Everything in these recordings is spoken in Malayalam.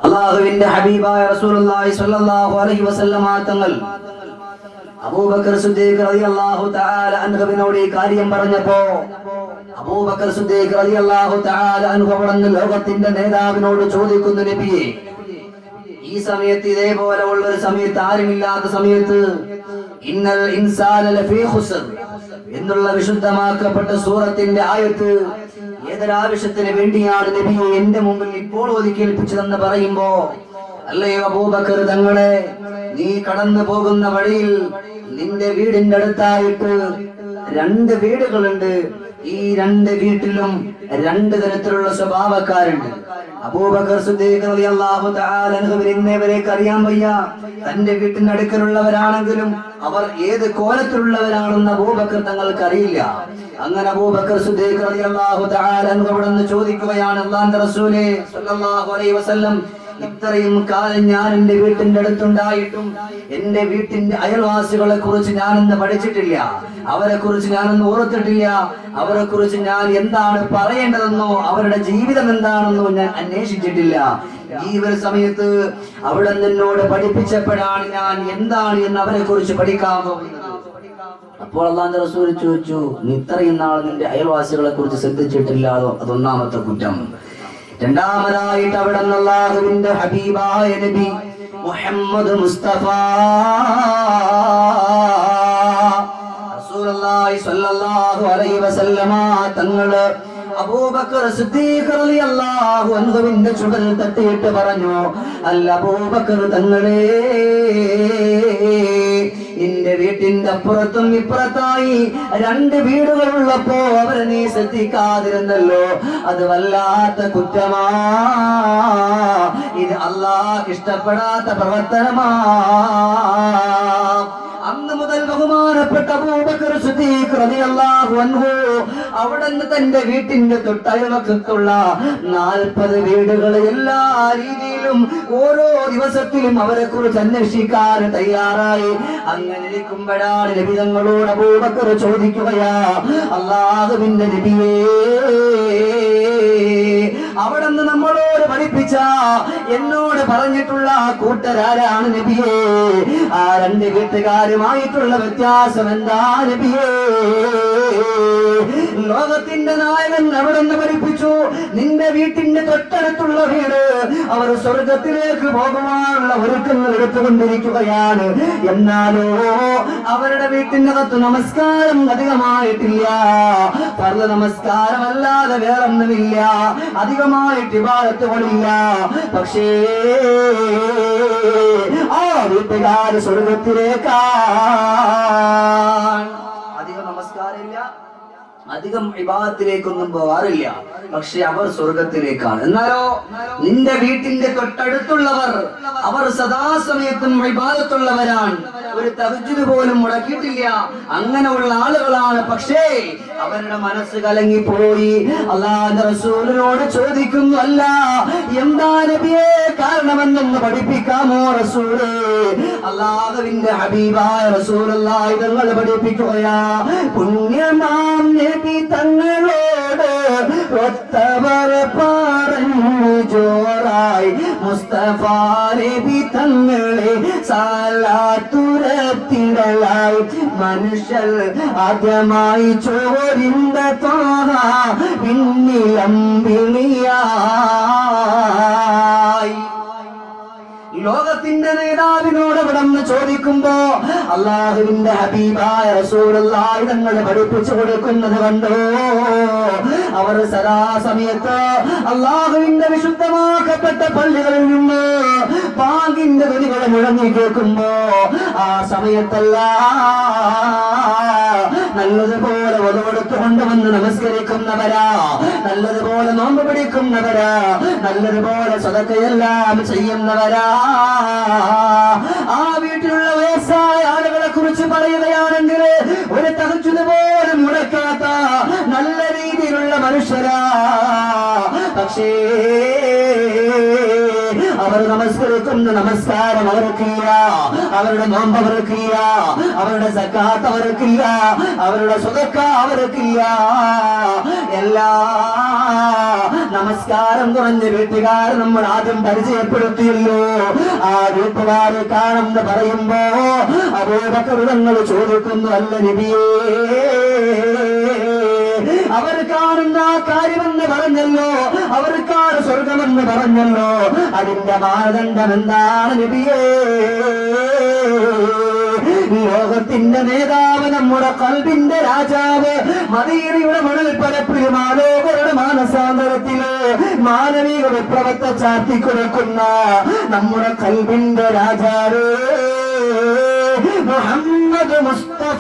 അള്ളാഹുവിന്റെ ഹബീബായ റസൂലുള്ളാഹി സ്വല്ലല്ലാഹു അലൈഹി വസല്ലമ തങ്ങൾ അബൂബക്കർ സിദ്ദീഖ് റളിയല്ലാഹു തആല അൻഹുവിനോട് ഈ കാര്യം പറഞ്ഞപ്പോ അബൂബക്കർ സിദ്ദീഖ് റളിയല്ലാഹു തആല അൻഹു അവിടുന്ന് ലോകത്തിന്റെ നേതാവിനോട് ചോദിക്കുന്നു നബിയെ ഈ സമയത്ത് ഇതേപോലെ ഉള്ള ഒരു സമയത്ത് ആരുമില്ലാത്ത സമയത്ത് ഇന്നൽ ഇൻസാന ലഫീ ഖുസ്ർ എന്നുള്ള വിശുദ്ധമാക്കപ്പെട്ട സൂറത്തിന്റെ ആയത്ത് ഏതൊരാവശ്യത്തിന് വേണ്ടിയാണ് നബിയെ എന്റെ മുമ്പിൽ ഇപ്പോൾ ഒതുക്കേൽപ്പിച്ചതെന്ന് പറയുമ്പോ അല്ലയോ അബൂബക്കർ തങ്ങളെ നീ കടന്നു പോകുന്ന വഴിയിൽ നിന്റെ വീടിന്റെ അടുത്തായിട്ട് രണ്ട് വീടുകളുണ്ട് ഈ രണ്ട് വീട്ടിലും രണ്ട് തരത്തിലുള്ള സ്വഭാവക്കാരുണ്ട് അബൂബക്കർ സിദ്ദീഖ് റളിയല്ലാഹു തആല അൻഹുവിനെ ഇന്നേവരേക്ക് അറിയാൻ വയ്യ തന്റെ വീട്ടിന്റെ അടുക്കലുള്ളവരാണെങ്കിലും അവർ ഏത് കോലത്തിലുള്ളവരാണെന്ന് അബൂബക്കർ തങ്ങൾക്ക് അറിയില്ല അങ്ങനെ അബൂബക്കർ സിദ്ദീഖ് റളിയല്ലാഹു തആല അൻഹു അവിടെ നിന്ന് ചോദിക്കുകയാണ് അല്ലാഹുവിന്റെ റസൂലേ സ്വല്ലല്ലാഹു അലൈഹി വസല്ലം ഇത്രയും കാലം ഞാൻ എന്റെ വീട്ടിന്റെ അടുത്തുണ്ടായിട്ടും എന്റെ വീട്ടിന്റെ അയൽവാസികളെ കുറിച്ച് ഞാനൊന്ന് പഠിച്ചിട്ടില്ല അവരെ കുറിച്ച് ഞാനൊന്ന് ഓർത്തിട്ടില്ല അവരെ കുറിച്ച് ഞാൻ എന്താണ് പറയേണ്ടതെന്നോ അവരുടെ ജീവിതം എന്താണെന്നോ ഞാൻ അന്വേഷിച്ചിട്ടില്ല ജീവിത സമയത്ത് അവിടെ നിന്നോട് പഠിപ്പിച്ചപ്പോഴാണ് ഞാൻ എന്താണ് എന്ന് അവരെ കുറിച്ച് പഠിക്കാൻ പോകുന്നത് അപ്പോൾ അള്ളാന്റെ റസൂൽ ചോദിച്ചു നീ ഇത്രയും നാൾ നിന്റെ അയൽവാസികളെ കുറിച്ച് ശ്രദ്ധിച്ചിട്ടില്ല അതോ അതൊന്നാമത്തെ കുറ്റം രണ്ടാമതായിട്ട് അവിടെ നിന്ന് അള്ളാഹുവിന്റെ ഹബീബായ നബി മുഹമ്മദ് മുസ്തഫ റസൂലുള്ളാഹി സ്വല്ലല്ലാഹു അലൈഹി വസല്ലമ തങ്ങള് അബൂബക്കർ സിദ്ദീഖ് റളിയല്ലാഹു അൻഹുവിന്റെ ചുടൽ തട്ടിയിട്ട് പറഞ്ഞു അല്ല അബൂബക്കർ തങ്ങളെ നിന്റെ വീട്ടിന്റെ അപ്പുറത്തും ഇപ്പുറത്തായി രണ്ട് വീടുകളുള്ളപ്പോ അവരെ നീ ശ്രദ്ധിക്കാതിരുന്നല്ലോ അത് വല്ലാത്ത കുറ്റമാ ഇത് അള്ളാഹ് ഇഷ്ടപ്പെടാത്ത പ്രവർത്തനമാ അന്ന് മുതൽ ബഹുമാനപ്പെട്ട അബൂബക്കർ സിദ്ദീഖ് റളിയല്ലാഹു അൻഹു അവിടുന്ന് തന്റെ വീട്ടിന്റെ തൊട്ടയൽവക്കത്തുള്ള നാൽപ്പത് വീടുകൾ എല്ലാ രീതിയിലും ഓരോ ദിവസത്തിലും അവരെ കുറിച്ച് അന്വേഷിക്കാൻ തയ്യാറായി അങ്ങനെ ഇരിക്കുമ്പോഴാണ് ലഭിതങ്ങളോട് അബൂബക്കർ ചോദിക്കുകയാ അള്ളാഹുവിന്റെ നബിയേ അവിടെ നിന്ന് നമ്മളോട് പഠിപ്പിച്ച എന്നോട് പറഞ്ഞിട്ടുള്ള ആ കൂട്ടരാരാണ് നബിയേ ആ രണ്ട് വീട്ടുകാരുമായിട്ടുള്ള വ്യത്യാസം എന്താ നബിയേ ലോകത്തിന്റെ നായകൻ അവിടെ നിന്ന് പഠിപ്പിച്ചു നിന്റെ വീട്ടിന്റെ തൊട്ടടുത്തുള്ള വീട് അവർ സ്വർഗത്തിലേക്ക് പോകുവാനുള്ള ഒരുക്കങ്ങൾ എടുത്തുകൊണ്ടിരിക്കുകയാണ് എന്നാലോ അവരുടെ വീട്ടിനകത്ത് നമസ്കാരം അധികമായിട്ടില്ല പർവ നമസ്കാരമല്ലാതെ വേറൊന്നുമില്ല അധികമായിട്ട് ഇബാദത്തുകളില്ല പക്ഷേ ആ വീട്ടുകാര് സ്വർഗത്തിലേക്കാണ് അധികം നമസ്കാരമില്ല അധികം വിവാഹത്തിലേക്കൊന്നും പോവാറില്ല പക്ഷെ അവർ സ്വർഗത്തിലേക്കാണ് എന്നാലോ നിന്റെ വീട്ടിന്റെ തൊട്ടടുത്തുള്ളവർ അവർ സദാസമയത്തും വിവാദത്തുള്ളവരാണ് ഒരു തഹജുദ് പോലും മുടക്കിയിട്ടില്ല അങ്ങനെയുള്ള ആളുകളാണ് പക്ഷേ അവരുടെ മനസ്സ് കലങ്ങിപ്പോയി അള്ളാഹ് റസൂലിനോട് ചോദിക്കുന്നു അല്ല എന്താ നബിയെ കാരണമെന്നൊന്ന് പഠിപ്പിക്കാമോ റസൂല് അള്ളാഹുവിന്റെ ഹബീബായ റസൂലല്ലാഹി തങ്ങൾ പഠിപ്പിക്കുകയാ പുണ്യമാം നബി തങ്ങളോട് ഒത്തവർ പറഞ്ഞു ജോറായി മുസ്തഫ നബി തങ്ങളെ സാലാത്തുരത്തിടലായി മനുഷ്യർ ആദ്യമായി ചോരിന്ത തോഹ പിന്നിലം വിളിയായി ലോകത്തിന്റെ നേതാവിനോട് ഇവിടെന്ന് ചോദിക്കുമ്പോ അള്ളാഹുവിന്റെ ഹബീബായ റസൂലുള്ളാഹി തങ്ങൾ പഠിപ്പിച്ചു കൊടുക്കുന്നത് കണ്ടോ അവർ സദാസമയത്ത് അള്ളാഹുവിന്റെ വിശുദ്ധമാക്കപ്പെട്ട പള്ളികളിൽ നിന്ന് പാകിന്റെ ധ്വനികൾ മുഴങ്ങി കേൾക്കുമ്പോ ആ സമയത്തല്ല നല്ലതുപോലെ ഒതുകൊടുത്തു കൊണ്ടുവന്ന് നമസ്കരിക്കുന്നവരാ നല്ലതുപോലെ നോമ്പ് പിടിക്കുന്നവരാ നല്ലതുപോലെ സദക്കയെല്ലാം ചെയ്യുന്നവരാ ആ വീട്ടിലുള്ള വയസ്സായ ആളുകളെ കുറിച്ച് പറയുകയാണെങ്കിൽ ഒരു തകച്ചുത് പോലും മുടക്കാത്ത നല്ല രീതിയിലുള്ള മനുഷ്യരാ പക്ഷേ അവർ നമസ്കരിക്കുന്ന നമസ്കാരം അവർക്കില്ല അവരുടെ നോമ്പ് അവർക്കില്ല അവരുടെ സക്കാത്ത് അവർക്കില്ല അവരുടെ സ്വതക്ക അവർക്കില്ല എല്ലാ നമസ്കാരം കുറഞ്ഞ വീട്ടുകാർ നമ്മൾ ആദ്യം പരിചയപ്പെടുത്തിയല്ലോ ആ വീട്ടുകാരെ കാണുന്ന പറയുമ്പോ അബൂബക്കറുടങ്ങൾ ചോദിക്കുന്നു അല്ല നബിയേ അവർ കാണുന്ന ആ കാര്യമെന്ന് പറഞ്ഞല്ലോ അവർക്കാണ് സ്വർഗമെന്ന് പറഞ്ഞല്ലോ അതിന്റെ മാനദണ്ഡം എന്താണ് നബിയേ ലോകത്തിന്റെ നേതാവ് നമ്മുടെ കൽബിന്റെ രാജാവ് മദീനയുടെ മണൽ പരപ്പിലും ആലോകരുടെ മാനസാന്തരത്തില് മാനവിക വിപ്ലവത്തെ ചാത്തിക്കുറക്കുന്ന നമ്മുടെ കൽബിന്റെ രാജാവ് മുഹമ്മദ് മുസ്തഫ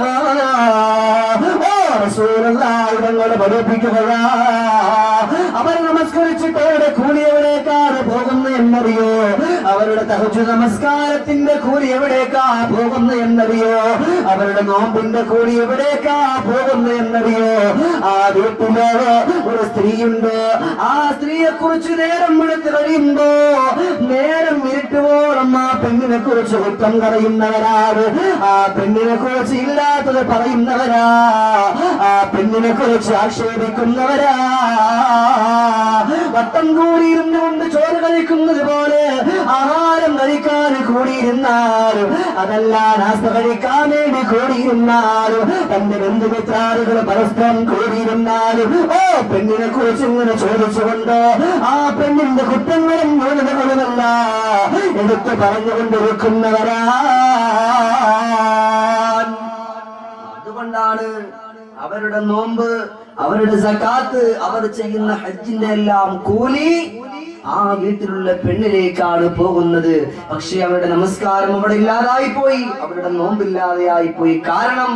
ഓ റസൂലുള്ളാഹികളെ പഠിപ്പിക്കുകയാ അവർ നമസ്കരിച്ചിട്ട് അവരുടെ കൂലി എവിടേക്കാണ് പോകുന്നത് എന്നറിയോ അവരുടെ തഹജു നമസ്കാരത്തിന്റെ കൂലി എവിടേക്കാ പോകുന്നത് എന്നറിയോ അവരുടെ നോമ്പിന്റെ കൂലി എവിടേക്കാ പോകുന്നത് എന്നറിയോ ആ വീട്ടില് ഒരു സ്ത്രീയുണ്ട് ആ സ്ത്രീയെ കുറിച്ച് നേരം എടുത്ത് കഴിയുമ്പോ നേരം ഇരുട്ടുവോളം ആ പെണ്ണിനെ കുറിച്ച് കുറ്റം പറയുന്നവരാണ് ആ പെണ്ണിനെ കുറിച്ച് ഇല്ലാത്തത് പറയുന്നവരാ ആ പെണ്ണിനെ കുറിച്ച് ആക്ഷേപിക്കുന്നവരാ വട്ടം കൂടിയിരുന്നു കൊണ്ട് ചോറ് കഴിക്കുന്നത് പോലെ ആഹാരം കഴിക്കാൻ കൂടിയിരുന്നാലും അതല്ല നാസ്ത കഴിക്കാൻ വേണ്ടി കൂടിയിരുന്നാലും തന്റെ ബന്ധുമിത്രാദികൾ പരസ്പരം കൂടിയിരുന്നാലും ഓ പെണ്ണിനെ കുറിച്ച് ഇങ്ങനെ ചോദിച്ചുകൊണ്ട് ആ പെണ്ണിന്റെ കുറ്റങ്ങളും ന്യൂനതകളുമല്ല എടുത്തു പറഞ്ഞുകൊണ്ടിരിക്കുന്നവരാ അതുകൊണ്ടാണ് അവരുടെ നോമ്പ് അവരുടെ സക്കാത്ത് അവർ ചെയ്യുന്ന ഹജ്ജിന്റെ എല്ലാം കൂലി ആ വീട്ടിലുള്ള പെണ്ണിലേക്കാണ് പോകുന്നത് പക്ഷെ അവരുടെ നമസ്കാരം അവിടെ ഇല്ലാതായി പോയി അവരുടെ നോമ്പില്ലാതെയായി പോയി കാരണം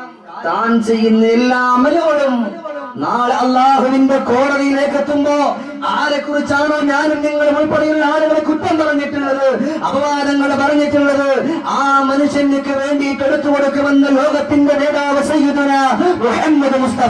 താൻ ചെയ്യുന്ന എല്ലാ അമലുകളും നാളെ അള്ളാഹുവിന്റെ കോടതിയിലേക്ക് എത്തുമ്പോ ആരെ കുറിച്ചാണോ ഞാനും നിങ്ങളും ഉൾപ്പെടെയുള്ള ആളുകളെ കുറ്റം പറഞ്ഞിട്ടുള്ളത് അപവാദങ്ങൾ പറഞ്ഞിട്ടുള്ളത് ആ മനുഷ്യനിക്ക് വേണ്ടിയിട്ട് എടുത്തു കൊടുക്കുമെന്ന് ലോകത്തിന്റെ നേതാവ് സയ്യിദുന മുഹമ്മദ് മുസ്തഫ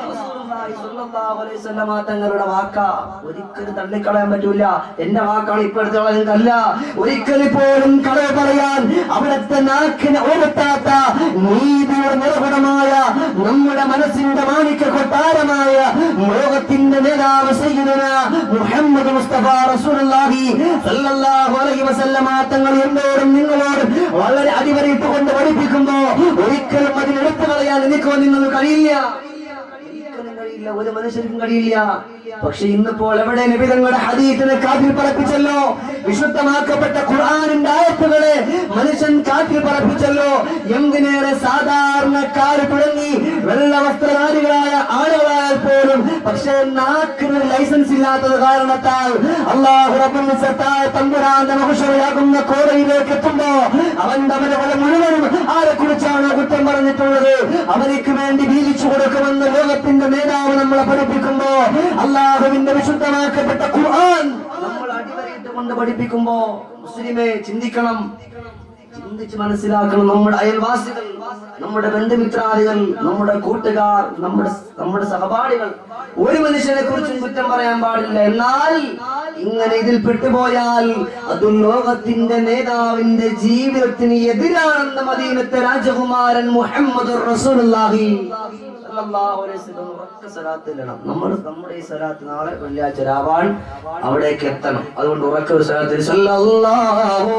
സ്വല്ലല്ലാഹു അലൈഹി വസല്ലമ തങ്ങളുടെ വാക്ക ഒരിക്കലും തള്ളിക്കളയാൻ പറ്റൂല എന്റെ വാക്കാണ് ഇപ്പൊ എടുത്ത് കളയുന്നതല്ല ഒരിക്കലും പോലും കളവ് പറയാൻ അവിടുത്തെ നാക്കിന് ഓരത്താത്ത നീതിയുടെ നിർഗുണമായ നമ്മുടെ മനസ്സിന്റെ മാണിക്യ കൊട്ടാരമായ ലോകത്തിന്റെ നേതാവ് സയ്യിദുന മുഹമ്മദ് മുസ്തഫ റസൂലുള്ളാഹി സല്ലല്ലാഹു അലൈഹി വസല്ലമ തങ്ങൾ എന്നോടും നിങ്ങളോടും വളരെ അടിവരയിട്ട് കൊണ്ട് പഠിപ്പിക്കുമ്പോ ഒരിക്കലും അതിനെടുത്തു കളയാൻ എനിക്കോ നിങ്ങൾ കഴിയില്ല ഒരിക്കലും കഴിയില്ല ഒരു മനുഷ്യർക്കും കഴിയില്ല പക്ഷെ ഇന്നിപ്പോൾ എവിടെ നിബിതങ്ങളുടെ ഹദീസിനെ കാറ്റിൽ പറപ്പിച്ചല്ലോ വിശുദ്ധമാക്കപ്പെട്ട ഖുർആാനിന്റെ ആയത്തുകളെ മനുഷ്യൻ കാറ്റിൽ പറപ്പിച്ചല്ലോ എന്തിനേറെ സാധാരണക്കാർ തുടങ്ങി വെള്ള വസ്ത്രധാരികളായ ആളുകളായാൽ പോലും പക്ഷേ നാക്കിന് ലൈസൻസ് ഇല്ലാത്തത് കാരണത്താൽ അള്ളാഹു റബ്ബുൽ ഇസ്സത്തായ തമ്പുരാന്റെ മഹുഷറയാകുന്ന കോടതിയിലേക്ക് എത്തുമ്പോ അവന്റെ അവരുടെ മുഴുവനും ആരെ കുറിച്ചാണ് കുറ്റം പറഞ്ഞിട്ടുള്ളത് അവർക്ക് വേണ്ടി വീതിച്ചു കൊടുക്കുമെന്ന് ലോകത്തിന്റെ നേതാവ് നമ്മളെ പഠിപ്പിക്കുമ്പോ അള്ളാഹുവിന്റെ വിശുദ്ധമാക്കപ്പെട്ട ഖുർആൻ നമ്മൾ അടിവരയിട്ട് കൊണ്ട് പഠിപ്പിക്കുമ്പോ മുസ്ലിമെ ചിന്തിക്കണം ചിന്തിച്ച് മനസ്സിലാക്കണം നമ്മുടെ അയൽവാസികൾ നമ്മുടെ ബന്ധുമിത്രാദികൾ നമ്മുടെ കൂട്ടുകാർ നമ്മുടെ നമ്മുടെ സഹപാഠികൾ ഒരു മനുഷ്യനെ കുറിച്ചും കുറ്റം പറയാൻ പാടില്ല എന്നാൽ ഇങ്ങനെ ഇതിൽ പെട്ടുപോയാൽ അത് ലോകത്തിന്റെ നേതാവിന്റെ ജീവിതത്തിന് എതിരാണെന്ന് മദീനത്തെ രാജകുമാരൻ മുഹമ്മദ് റസൂലുള്ളാഹി സല്ലല്ലാഹു അലൈഹി വസല്ലം ഉറക്കെ സലാത്ത് ചെല്ലണം. നമ്മൾ നമ്മുടെ ഈ സലാത്ത് നാളെ വെള്ളിയാഴ്ച രാവാൻ അവിടേക്ക് എത്തണം അതുകൊണ്ട് ഉറക്കെ ഒരു സലാത്ത് സല്ലല്ലാഹു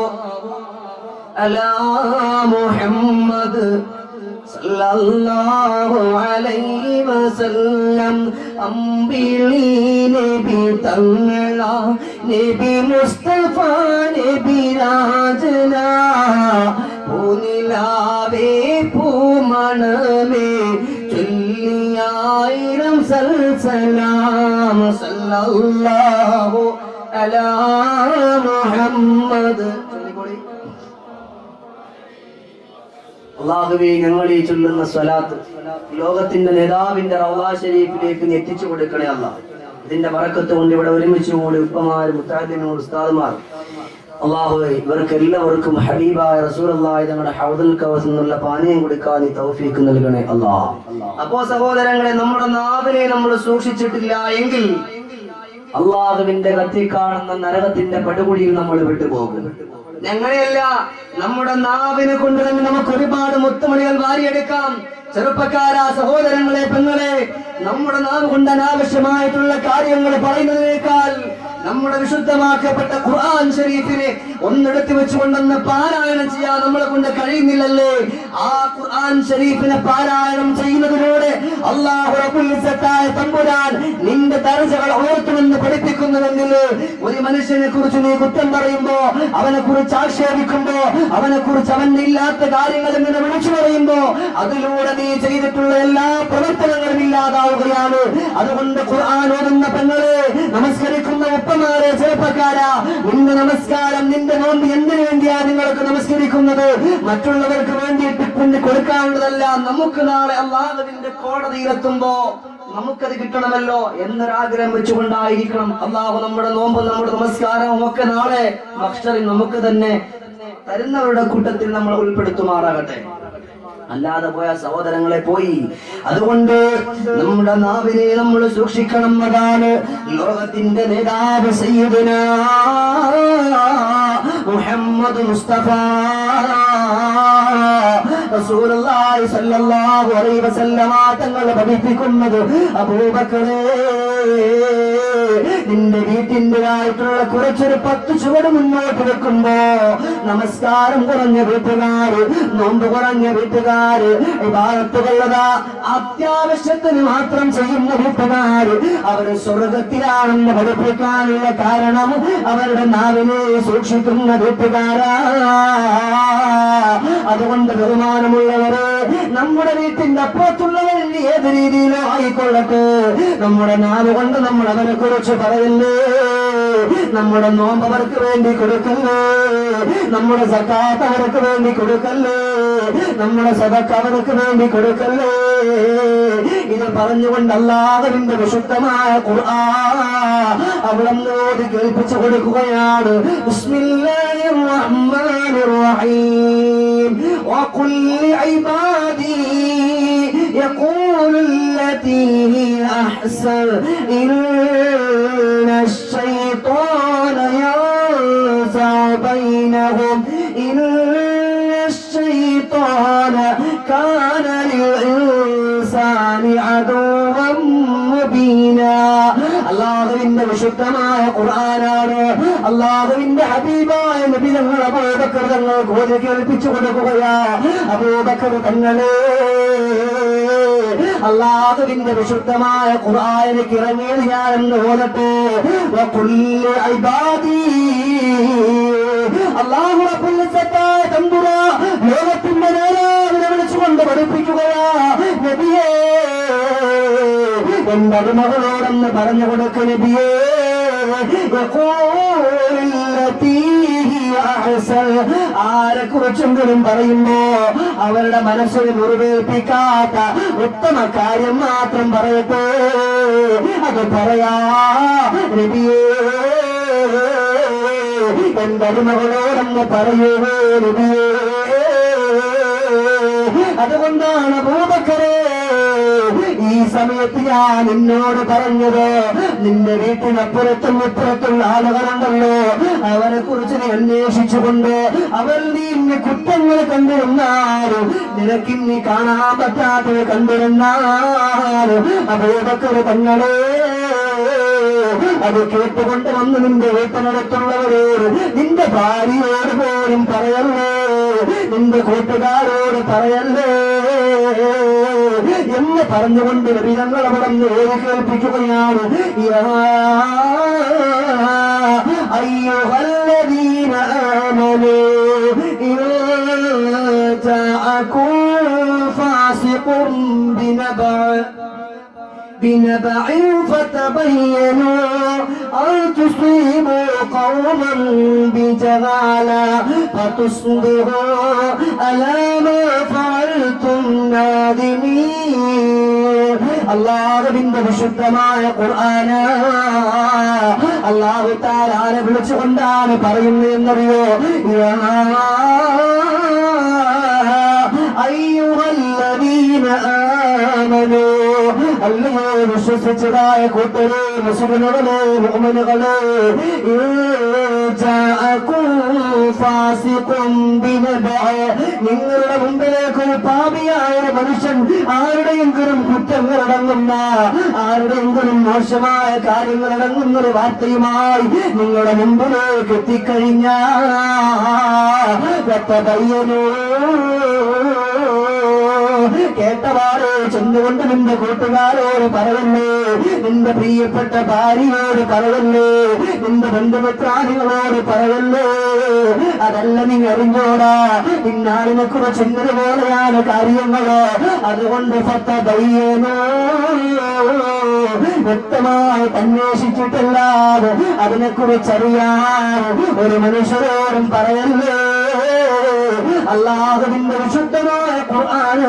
അലാ മുഹമ്മദ് സല്ലല്ലാഹു അലൈഹി വസല്ലം അമ്പിളി നബി തങ്ങള നബി മുസ്തഫ നബി രാജന പൂനിലാവേ പൂമണമേ ചൊല്ലിയായിരം സൽസലാം സല്ലല്ലാഹു അലാ മുഹമ്മദ് ചൊല്ലിക്കോളി അള്ളാഹുവേ ഞങ്ങൾ ഈ ചൊല്ലുന്ന സ്വലാത്ത് ലോകത്തിന്റെ നേതാവിന്റെ റൗളാ ഷരീഫിലേക്ക് നീ എത്തിച്ചു കൊടുക്കണേ അല്ല ഇതിന്റെ വറക്കത്ത് കൊണ്ട് ഇവിടെ ഒരുമിച്ച് കൂടി ഉപ്പമാർ മുത്താദിനോട് ഉസ്താദുമാർ അള്ളാഹുവേ ഇവർക്ക് എല്ലാവർക്കും ഹബീബായ റസൂലല്ലാഹി തങ്ങളുടെ ഹൗദുൽ കവസ് എന്നുള്ള പാനീയം കൊടുക്കാൻ നീ തൗഫീക്ക് നൽകണേ അല്ലാ അപ്പോ സഹോദരങ്ങളെ നമ്മുടെ നാവിനെ നമ്മൾ സൂക്ഷിച്ചിട്ടില്ല എങ്കിൽ അള്ളാഹുവിന്റെ കത്തി കാണുന്ന നരകത്തിന്റെ പടുകുഴിയിൽ നമ്മൾ വിട്ടുപോകും ഞങ്ങളെയല്ല നമ്മുടെ നാവിനെ കൊണ്ട് തന്നെ നമുക്ക് ഒരുപാട് മുത്തുമണികൾ വാരിയെടുക്കാം ചെറുപ്പക്കാരാ സഹോദരങ്ങളെ പെങ്ങളെ നമ്മുടെ നാവ് കൊണ്ട് അനാവശ്യമായിട്ടുള്ള കാര്യങ്ങൾ പറയുന്നതിനേക്കാൾ നമ്മുടെ വിശുദ്ധമാക്കപ്പെട്ട ഖുർആൻ ഷരീഫിനെ ഒന്നെടുത്ത് വെച്ചുകൊണ്ടെന്ന് പാരായണം ചെയ്യാൻ നമ്മളെ കൊണ്ട് കഴിയുന്നില്ലല്ലേ ആ ഖുർആൻ ഷരീഫിനെ പാരായണം ചെയ്യുന്നതിലൂടെ അള്ളാഹു റബ്ബുൽ ഇസ്സത്തായ തമ്പുരാൻ നിന്റെ ദർജകൾ ഉയർത്തുമെന്ന് പഠിപ്പിക്കുന്നുവെങ്കിൽ ഒരു മനുഷ്യനെ കുറിച്ച് നീ കുറ്റം പറയുമ്പോ അവനെ കുറിച്ച് ആക്ഷേപിക്കുമ്പോ അവനെ കുറിച്ച് അവന്റെ ഇല്ലാത്ത കാര്യങ്ങൾ ഇങ്ങനെ വിളിച്ചു പറയുമ്പോ അതിലൂടെ നീ ചെയ്തിട്ടുള്ള എല്ലാ പ്രവർത്തനങ്ങളും ഇല്ലാതാവുകയാണ് അതുകൊണ്ട് ഖുർആൻ ഓതുന്ന പെങ്ങളെ നമസ്കരിക്കുന്ന ഉപ്പമാരെ ചെറുപ്പക്കാരാ നിന്റെ നമസ്കാരം നിന്റെ നോമ്പ് എന്തിനു വേണ്ടിയാ നിങ്ങൾക്ക് നമസ്കരിക്കുന്നത് മറ്റുള്ളവർക്ക് വേണ്ടിയിട്ട് പിന്നെ കൊടുക്കാനുള്ളതല്ല നമുക്ക് നാളെ അള്ളാഹുവിന്റെ കോടതിയിലെത്തുമ്പോ നമുക്കത് കിട്ടണമല്ലോ എന്നൊരാഗ്രഹം വെച്ചുകൊണ്ടായിരിക്കണം അള്ളാഹു നമ്മുടെ നോമ്പും നമ്മുടെ നമസ്കാരവും ഒക്കെ നാളെ ഭക്ഷണം നമുക്ക് തന്നെ തരുന്നവരുടെ കൂട്ടത്തിൽ നമ്മൾ ഉൾപ്പെടുത്തുമാറാകട്ടെ അല്ലാതെ പോയ സഹോദരങ്ങളെ പോയി അതുകൊണ്ട് നമ്മുടെ നാവിനെ നമ്മൾ സൂക്ഷിക്കണം അതാണ് ലോകത്തിന്റെ നേതാവ് സയ്യിദുന മുഹമ്മദ് മുസ്തഫ റസൂലുള്ളാഹി സ്വല്ലല്ലാഹു അലൈഹി വസല്ലമ തങ്ങൾ പഠിപ്പിക്കുന്നത് അബൂബക്കറേ നിന്റെ വീട്ടിൻ്റെതായിട്ടുള്ള കുറച്ചൊരു പത്ത് ചുവട് മുന്നോട്ട് വെക്കുമ്പോ നമസ്കാരം കുറഞ്ഞ വീട്ടുകാര് നോമ്പ് കുറഞ്ഞ വീട്ടുകാര് ഭാഗത്തുള്ളതാ അത്യാവശ്യത്തിന് മാത്രം ചെയ്യുന്ന വീട്ടുകാര് അവര് സ്വർഗത്തിലാണെന്ന് പഠിപ്പിക്കാനുള്ള കാരണം അവരുടെ നാവിനെ സൂക്ഷിക്കുന്ന വീട്ടുകാരാ അതുകൊണ്ട് ബഹുമാനമുള്ളവര് നമ്മുടെ വീട്ടിന്റെ അപ്പുറത്തുള്ളവർ ഏത് രീതിയിലോ ആയിക്കൊള്ളട്ടെ നമ്മുടെ നാവ് കൊണ്ട് നമ്മൾ അവനെ കുറിച്ച് പറയല്ലേ നമ്മുടെ നോമ്പ് അവർക്ക് വേണ്ടി കൊടുക്കല്ലേ നമ്മുടെ സക്കാത്ത് അവർക്ക് വേണ്ടി കൊടുക്കല്ലേ നമ്മുടെ സദക്ക് അവർക്ക് വേണ്ടി കൊടുക്കല്ലേ ഇത് പറഞ്ഞുകൊണ്ട് അല്ലാഹുവിന്റെ വിശുദ്ധമായ ഖുർആൻ അവിടെ ഓതി കേൾപ്പിച്ചു കൊടുക്കുകയാണ് ബിസ്മില്ലാഹിർ റഹ്മാനിർ റഹീം وقل لعبادي يقول التي هي أحسن إن الشيطان ينزع بينهم إن الشيطان كان للإنسان عدوا مبينا അള്ളാഹുവിന്റെ വിശുദ്ധമായ ഖുർആനാണ് അള്ളാഹുവിന്റെ ഹബീബായ നബി തങ്ങൾ അബൂബക്കർ തങ്ങൾ കോതി കേൾപ്പിച്ചു കൊടുക്കുകയാ അബൂബക്കർ തങ്ങളെ അള്ളാഹുവിന്റെ വിശുദ്ധമായ ഖുർആനിലേക്ക് ഇറങ്ങിയത് ഞാൻ എന്ന് ഓതട്ടെ വകുല്ല് ഇബാദി അള്ളാഹു റബ്ബുൽ ഇസ്സത്തായ തമ്പുര ലോകത്തിന്റെ നേരാവിനെ വിളിച്ചുകൊണ്ട് പഠിപ്പിക്കുകയാ നബിയേ എന്റെ അടിമകളോടെന്ന് പറഞ്ഞു കൊടുക്ക നബിയേ ആരെ കുറിച്ചെങ്കിലും പറയുമ്പോ അവരുടെ മനസ്സിന് മുറിവേൽപ്പിക്കാത്ത ഉത്തമ കാര്യം മാത്രം പറയട്ടെ അത് പറയാ നബിയേ എന്റെ അടിമകളോടെന്ന് പറയൂ നബിയേ അതുകൊണ്ടാണ് ഭൂപക്കരെ ഈ സമയത്ത് ഞാൻ നിന്നോട് പറഞ്ഞത് നിന്റെ വീട്ടിനപ്പുറത്തും ഇപ്പുറത്തുള്ള ആളുകളുണ്ടല്ലോ അവരെ കുറിച്ച് നീ അന്വേഷിച്ചുകൊണ്ട് അവർ നീ ഇന്ന് കുറ്റങ്ങൾ കണ്ടിരുന്നാലും നിനക്ക് നീ കാണാൻ പറ്റാത്തത് കണ്ടിരുന്നാലും അബൂബക്കർ തങ്ങളെ അത് കേട്ടുകൊണ്ട് വന്ന് നിന്റെ വീട്ടിനടുത്തുള്ളവരോട് നിന്റെ ഭാര്യയോട് പോലും പറയല്ലേ നിന്റെ കൂട്ടുകാരോട് പറയല്ലേ എന്ന് പറഞ്ഞുകൊണ്ട് നബിതങ്ങൾ അവിടെ നിന്ന് ഓടി കേൾപ്പിക്കുകയാണ് യാ അയ്യുഹല്ലദീന ആമനൂ ഇൻ ജാഅകും ഫാസിഖും ബിനബഅ بنبع فتبينوا أن تصيبوا قوما بجهالة فتصبحوا على ما فعلتم نادمين അള്ളാഹുവിന്റെ വിശുദ്ധമായ ഖുർആന അള്ളാഹു താരാനെ വിളിച്ചുകൊണ്ടാണ് പറയുന്നത് എന്നറിയോ أيها الذين آمنوا അല്ലയോ വിശ്വസിച്ചതായ കൂട്ടരെ മുസ്ലിമുകളെ മുഅ്മിനുകളെ ജാഅകും ഫാസിഖും ബിനബഅ നിങ്ങളുടെ മുമ്പിലേക്ക് ഒരു പാപിയായ ഒരു മനുഷ്യൻ ആരുടെയെങ്കിലും കുറ്റങ്ങൾ അടങ്ങുന്ന ആരുടെയെങ്കിലും മോശമായ കാര്യങ്ങൾ അടങ്ങുന്ന ഒരു വാർത്തയുമായി നിങ്ങളുടെ മുമ്പിലേക്ക് എത്തിക്കഴിഞ്ഞ കേട്ടവാറ് ചെന്നുകൊണ്ട് നിന്റെ കൂട്ടുകാരോട് പറയല്ലേ നിന്റെ പ്രിയപ്പെട്ട ഭാര്യയോട് പറയല്ലേ നിന്റെ ബന്ധുമിത്രാദികളോട് പറയല്ലേ അതല്ല നീ അറിഞ്ഞോടാ ഇന്നാളിനെ കുറിച്ച് ഇന്നതുപോലെയാണ് കാര്യങ്ങള് അതുകൊണ്ട് സത്ത ദയ്യേനോ വ്യക്തമായി അന്വേഷിച്ചിട്ടല്ലാതെ അതിനെക്കുറിച്ചറിയാൻ ഒരു മനുഷ്യരോടും പറയല്ലേ അള്ളാഹുവിന്റെ വിശുദ്ധമായ ഖുർആൻ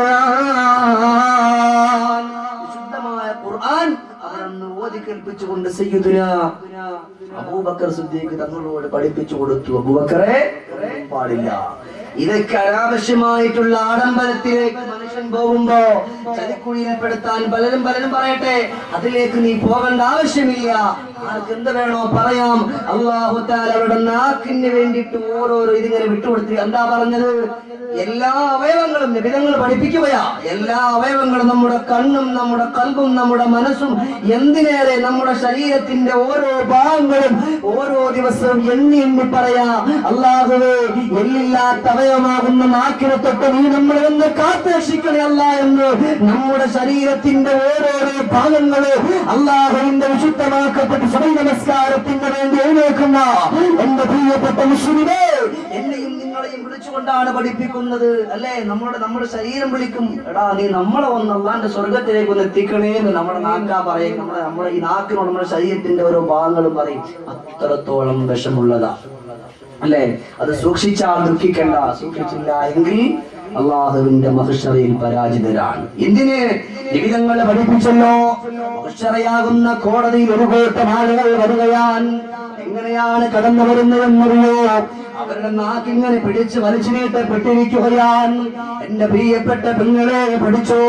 വിശുദ്ധമായ ഖുർആൻ അവരന്ന് ഓതി കേൾപ്പിച്ചുകൊണ്ട് സയ്യിദുന അബൂബക്കർ സിദ്ദീഖ് തങ്ങളോട് പഠിപ്പിച്ചു കൊടുത്തു അബൂബക്കറെ പാടില്ല ഇതൊക്കെ അനാവശ്യമായിട്ടുള്ള ആഡംബരത്തിലേക്ക് മനുഷ്യൻ പോകുമ്പോ ചതിക്കുഴിയിൽപ്പെടുത്താൻ പലരും പലരും പറയട്ടെ അതിലേക്ക് നീ പോകേണ്ട ആവശ്യമില്ല ആർക്ക് എന്ത് വേണോ പറയാം അള്ളാഹു അവരുടെ നാക്കിന് വേണ്ടിയിട്ട് ഓരോരോ ഇതിങ്ങനെ വിട്ടുകൊടുത്തി എന്താ പറഞ്ഞത് എല്ലാ അവയവങ്ങളും നിബിധങ്ങൾ പഠിപ്പിക്കുകയാ എല്ലാ അവയവങ്ങളും നമ്മുടെ കണ്ണും നമ്മുടെ കൽബും നമ്മുടെ മനസ്സും എന്തിനേറെ നമ്മുടെ ശരീരത്തിന്റെ ഓരോ ഭാഗങ്ങളും ഓരോ ദിവസവും എണ്ണി എണ്ണി പറയാ അള്ളാഹുവേ എല്ലില്ലാത്ത അവയവമാകുന്ന നാക്കിനെ തൊട്ട് നീ നമ്മളെ ഒന്ന് കാത്തുരക്ഷിക്കണേ അല്ല എന്ന് നമ്മുടെ ശരീരത്തിന്റെ ഓരോരോ ഭാഗങ്ങള് അള്ളാഹുവിന്റെ വിശുദ്ധമാക്കപ്പെട്ട സ്വയം നമസ്കാരത്തിന് വേണ്ടി എഴുന്നേക്കുന്ന എന്റെ പ്രിയപ്പെട്ട മുസ്ലിമേ എന്നെയും നിങ്ങളെയും വിളിച്ചുകൊണ്ടാണ് പഠിപ്പിക്കുന്നത് അല്ലേ നമ്മുടെ നമ്മുടെ ശരീരം വിളിക്കും എടാ നീ നമ്മളെ ഒന്ന് അള്ളാന്റെ സ്വർഗത്തിലേക്ക് ഒന്ന് എത്തിക്കണേ എന്ന് നമ്മുടെ നാക്കാ പറയും നമ്മുടെ നമ്മുടെ ഈ നാക്കിനോട് നമ്മുടെ ശരീരത്തിന്റെ ഓരോ ഭാഗങ്ങളും പറയും അത്രത്തോളം വിഷമുള്ളതാ അല്ലേ അത് സൂക്ഷിച്ചാൽ ദുഃഖിക്കണ്ട സൂക്ഷിച്ചില്ല എങ്കിൽ അള്ളാഹുവിന്റെ മഹിഷറയിൽ പരാജിതരാണ് എന്തിന് ജീവിതങ്ങളെ പഠിപ്പിച്ചല്ലോ മഹിഷറയാകുന്ന കോടതിയിൽ ഒരു കൂട്ടം ആളുകൾ വരികയാൻ എങ്ങനെയാണ് കടന്നു വരുന്നതെന്നറിയോ അവരുടെ നാക്കിങ്ങനെ പിടിച്ച് വലിച്ചു നീട്ടപ്പെട്ടിരിക്കുകയാൻ എന്റെ പ്രിയപ്പെട്ട പെങ്ങളെ പഠിച്ചോ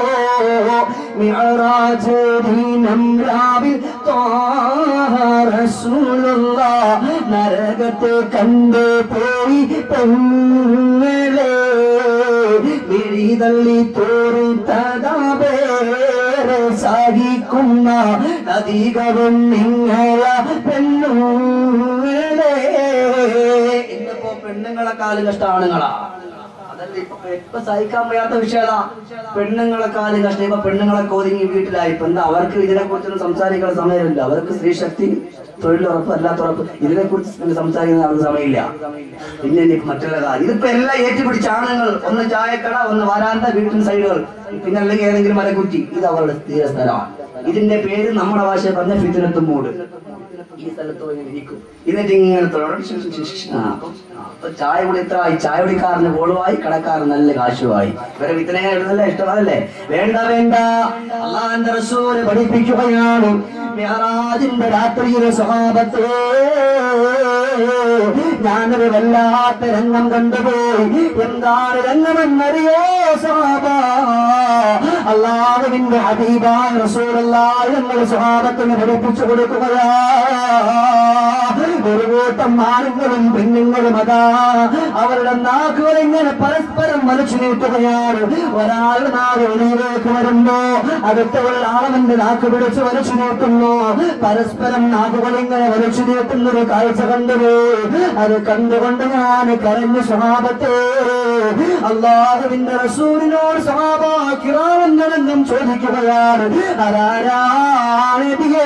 മിഅറാജ് ദീനം രാവിൽ ത്വാഹ റസൂലുള്ളാഹ് നരകത്തെ കണ്ട് പോയി പെങ്ങളെ വിഴി തള്ളി തോറി തതാപേറെ സഹിക്കുന്ന അധികവും നിങ്ങള പെണ്ണുങ്ങളെ ഇന്നിപ്പോ പെണ്ണുങ്ങളെക്കാളും കഷ്ടം ആണുങ്ങളാ അതല്ല ഇപ്പൊ ഇപ്പൊ സഹിക്കാൻ വയ്യാത്ത വിഷയതാ പെണ്ണുങ്ങളെക്കാളും കഷ്ടം ഇപ്പൊ പെണ്ണുങ്ങളൊക്കെ ഒതുങ്ങി വീട്ടിലായി ഇപ്പൊ എന്താ അവർക്ക് ഇതിനെ കുറിച്ചൊന്നും സംസാരിക്കാൻ സമയമില്ല അവർക്ക് സ്ത്രീ ശക്തി തൊഴിലുറപ്പ് അല്ലാത്തുറപ്പ് ഇതിനെ കുറിച്ച് സംസാരിക്കുന്ന അവർക്ക് സമയമില്ല പിന്നെ ഇനി മറ്റുള്ള കാര്യം ഇതിപ്പോ എല്ലാം ഏറ്റുപിടിച്ച ആണുങ്ങൾ ഒന്ന് ചായക്കട ഒന്ന് വരാന്ത വീട്ടിൽ സൈഡുകൾ പിന്നെ അല്ലെങ്കിൽ ഏതെങ്കിലും മരക്കുറ്റി ഇത് അവരുടെ സ്ഥിര സ്ഥലമാണ് ഇതിന്റെ പേര് നമ്മുടെ ഭാഷയിൽ പറഞ്ഞ ഫിത്തിനത്തും മൂട് ഈ സ്ഥലത്ത് പോയി ഇങ്ങനെ ഇരിക്കും എന്നിട്ട് ഇങ്ങനെ തൊഴ- ഷ് ഷ് ഷ് ഷ്. ആ, അപ്പൊ ആ, അപ്പൊ ചായ കുടി എത്ര ആയി ചായ കുടിക്കാരന് ഗോളുമായി കടക്കാരൻ നല്ല കാശുമായി ഇവരെ വിത്തനെ എഴുതല്ലേ ഇഷ്ടമല്ലേ വേണ്ട വേണ്ട അള്ളാന്റെ റസൂല് പഠിപ്പിക്കുകയാണ് മെഹറാജിന്റെ രാത്രിയിലെ സ്വഭാവത്തെ ഞാനൊരു വല്ലാത്ത രംഗം കണ്ടുപോയി എന്താണ് രംഗമെന്നറിയോ സ്വഭാവ അള്ളാഹുവിന്റെ ഹബീബായ റസൂലല്ലാഹ് ഞങ്ങൾ സ്വഭാവത്തിന് പഠിപ്പിച്ചു കൊടുക്കുകയാ ഒരു കൂട്ടം ആണുങ്ങളും പെണ്ണുങ്ങളും അതാ അവരുടെ നാക്കുകൾ ഇങ്ങനെ പരസ്പരം വലിച്ചു നീട്ടുകയാണ് ഒരാളുടെ നാട് വെളിയിലേക്ക് വരുമ്പോ അടുത്തവൾ ആളവന്റെ നാക്ക് പിടിച്ച് വലിച്ചു നീട്ടുന്നു പരസ്പരം നാക്കുകൾ ഇങ്ങനെ വലിച്ചു നീട്ടുന്ന ഒരു കാഴ്ച കണ്ടുപോയി അത് കണ്ടുകൊണ്ട് ഞാൻ കരഞ്ഞു സ്വഭാവത്തെ അള്ളാഹുവിന്റെ റസൂലിനോട് സ്വഭാവം ചോദിക്കുകയാണ് അതാരാണ് നബിയേ?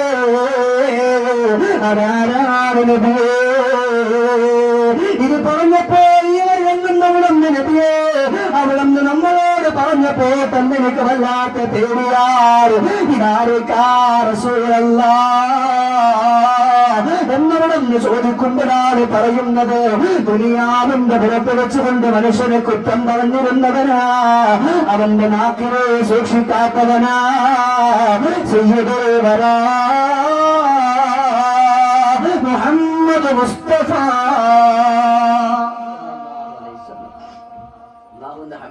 അതാരാണ് നബിയേ? ഇത് പറഞ്ഞപ്പോ ഇവർ രംഗുന്നവിടന്ന് നബിയേ അവിടുന്ന് നമ്മളോട് പറഞ്ഞപ്പോ തന്നെ എനിക്ക് വല്ലാത്ത പേടിയാറ് ഇതാരക്കാറസൂരല്ല എന്നവിടെന്ന് ചോദിക്കുമ്പോഴാണ് പറയുന്നത് ദുനിയാവിന്റെ പുറത്ത് വെച്ചുകൊണ്ട് മനുഷ്യനെ കുറ്റം പറഞ്ഞിരുന്നവനാ അവന്റെ നാക്കിനെ സൂക്ഷിക്കാത്തവനാ സയ്യിദുൽ വരാ മുഹമ്മദ് മുസ്തഫ അള്ളാഹുവിന്റെ ഹബീബായ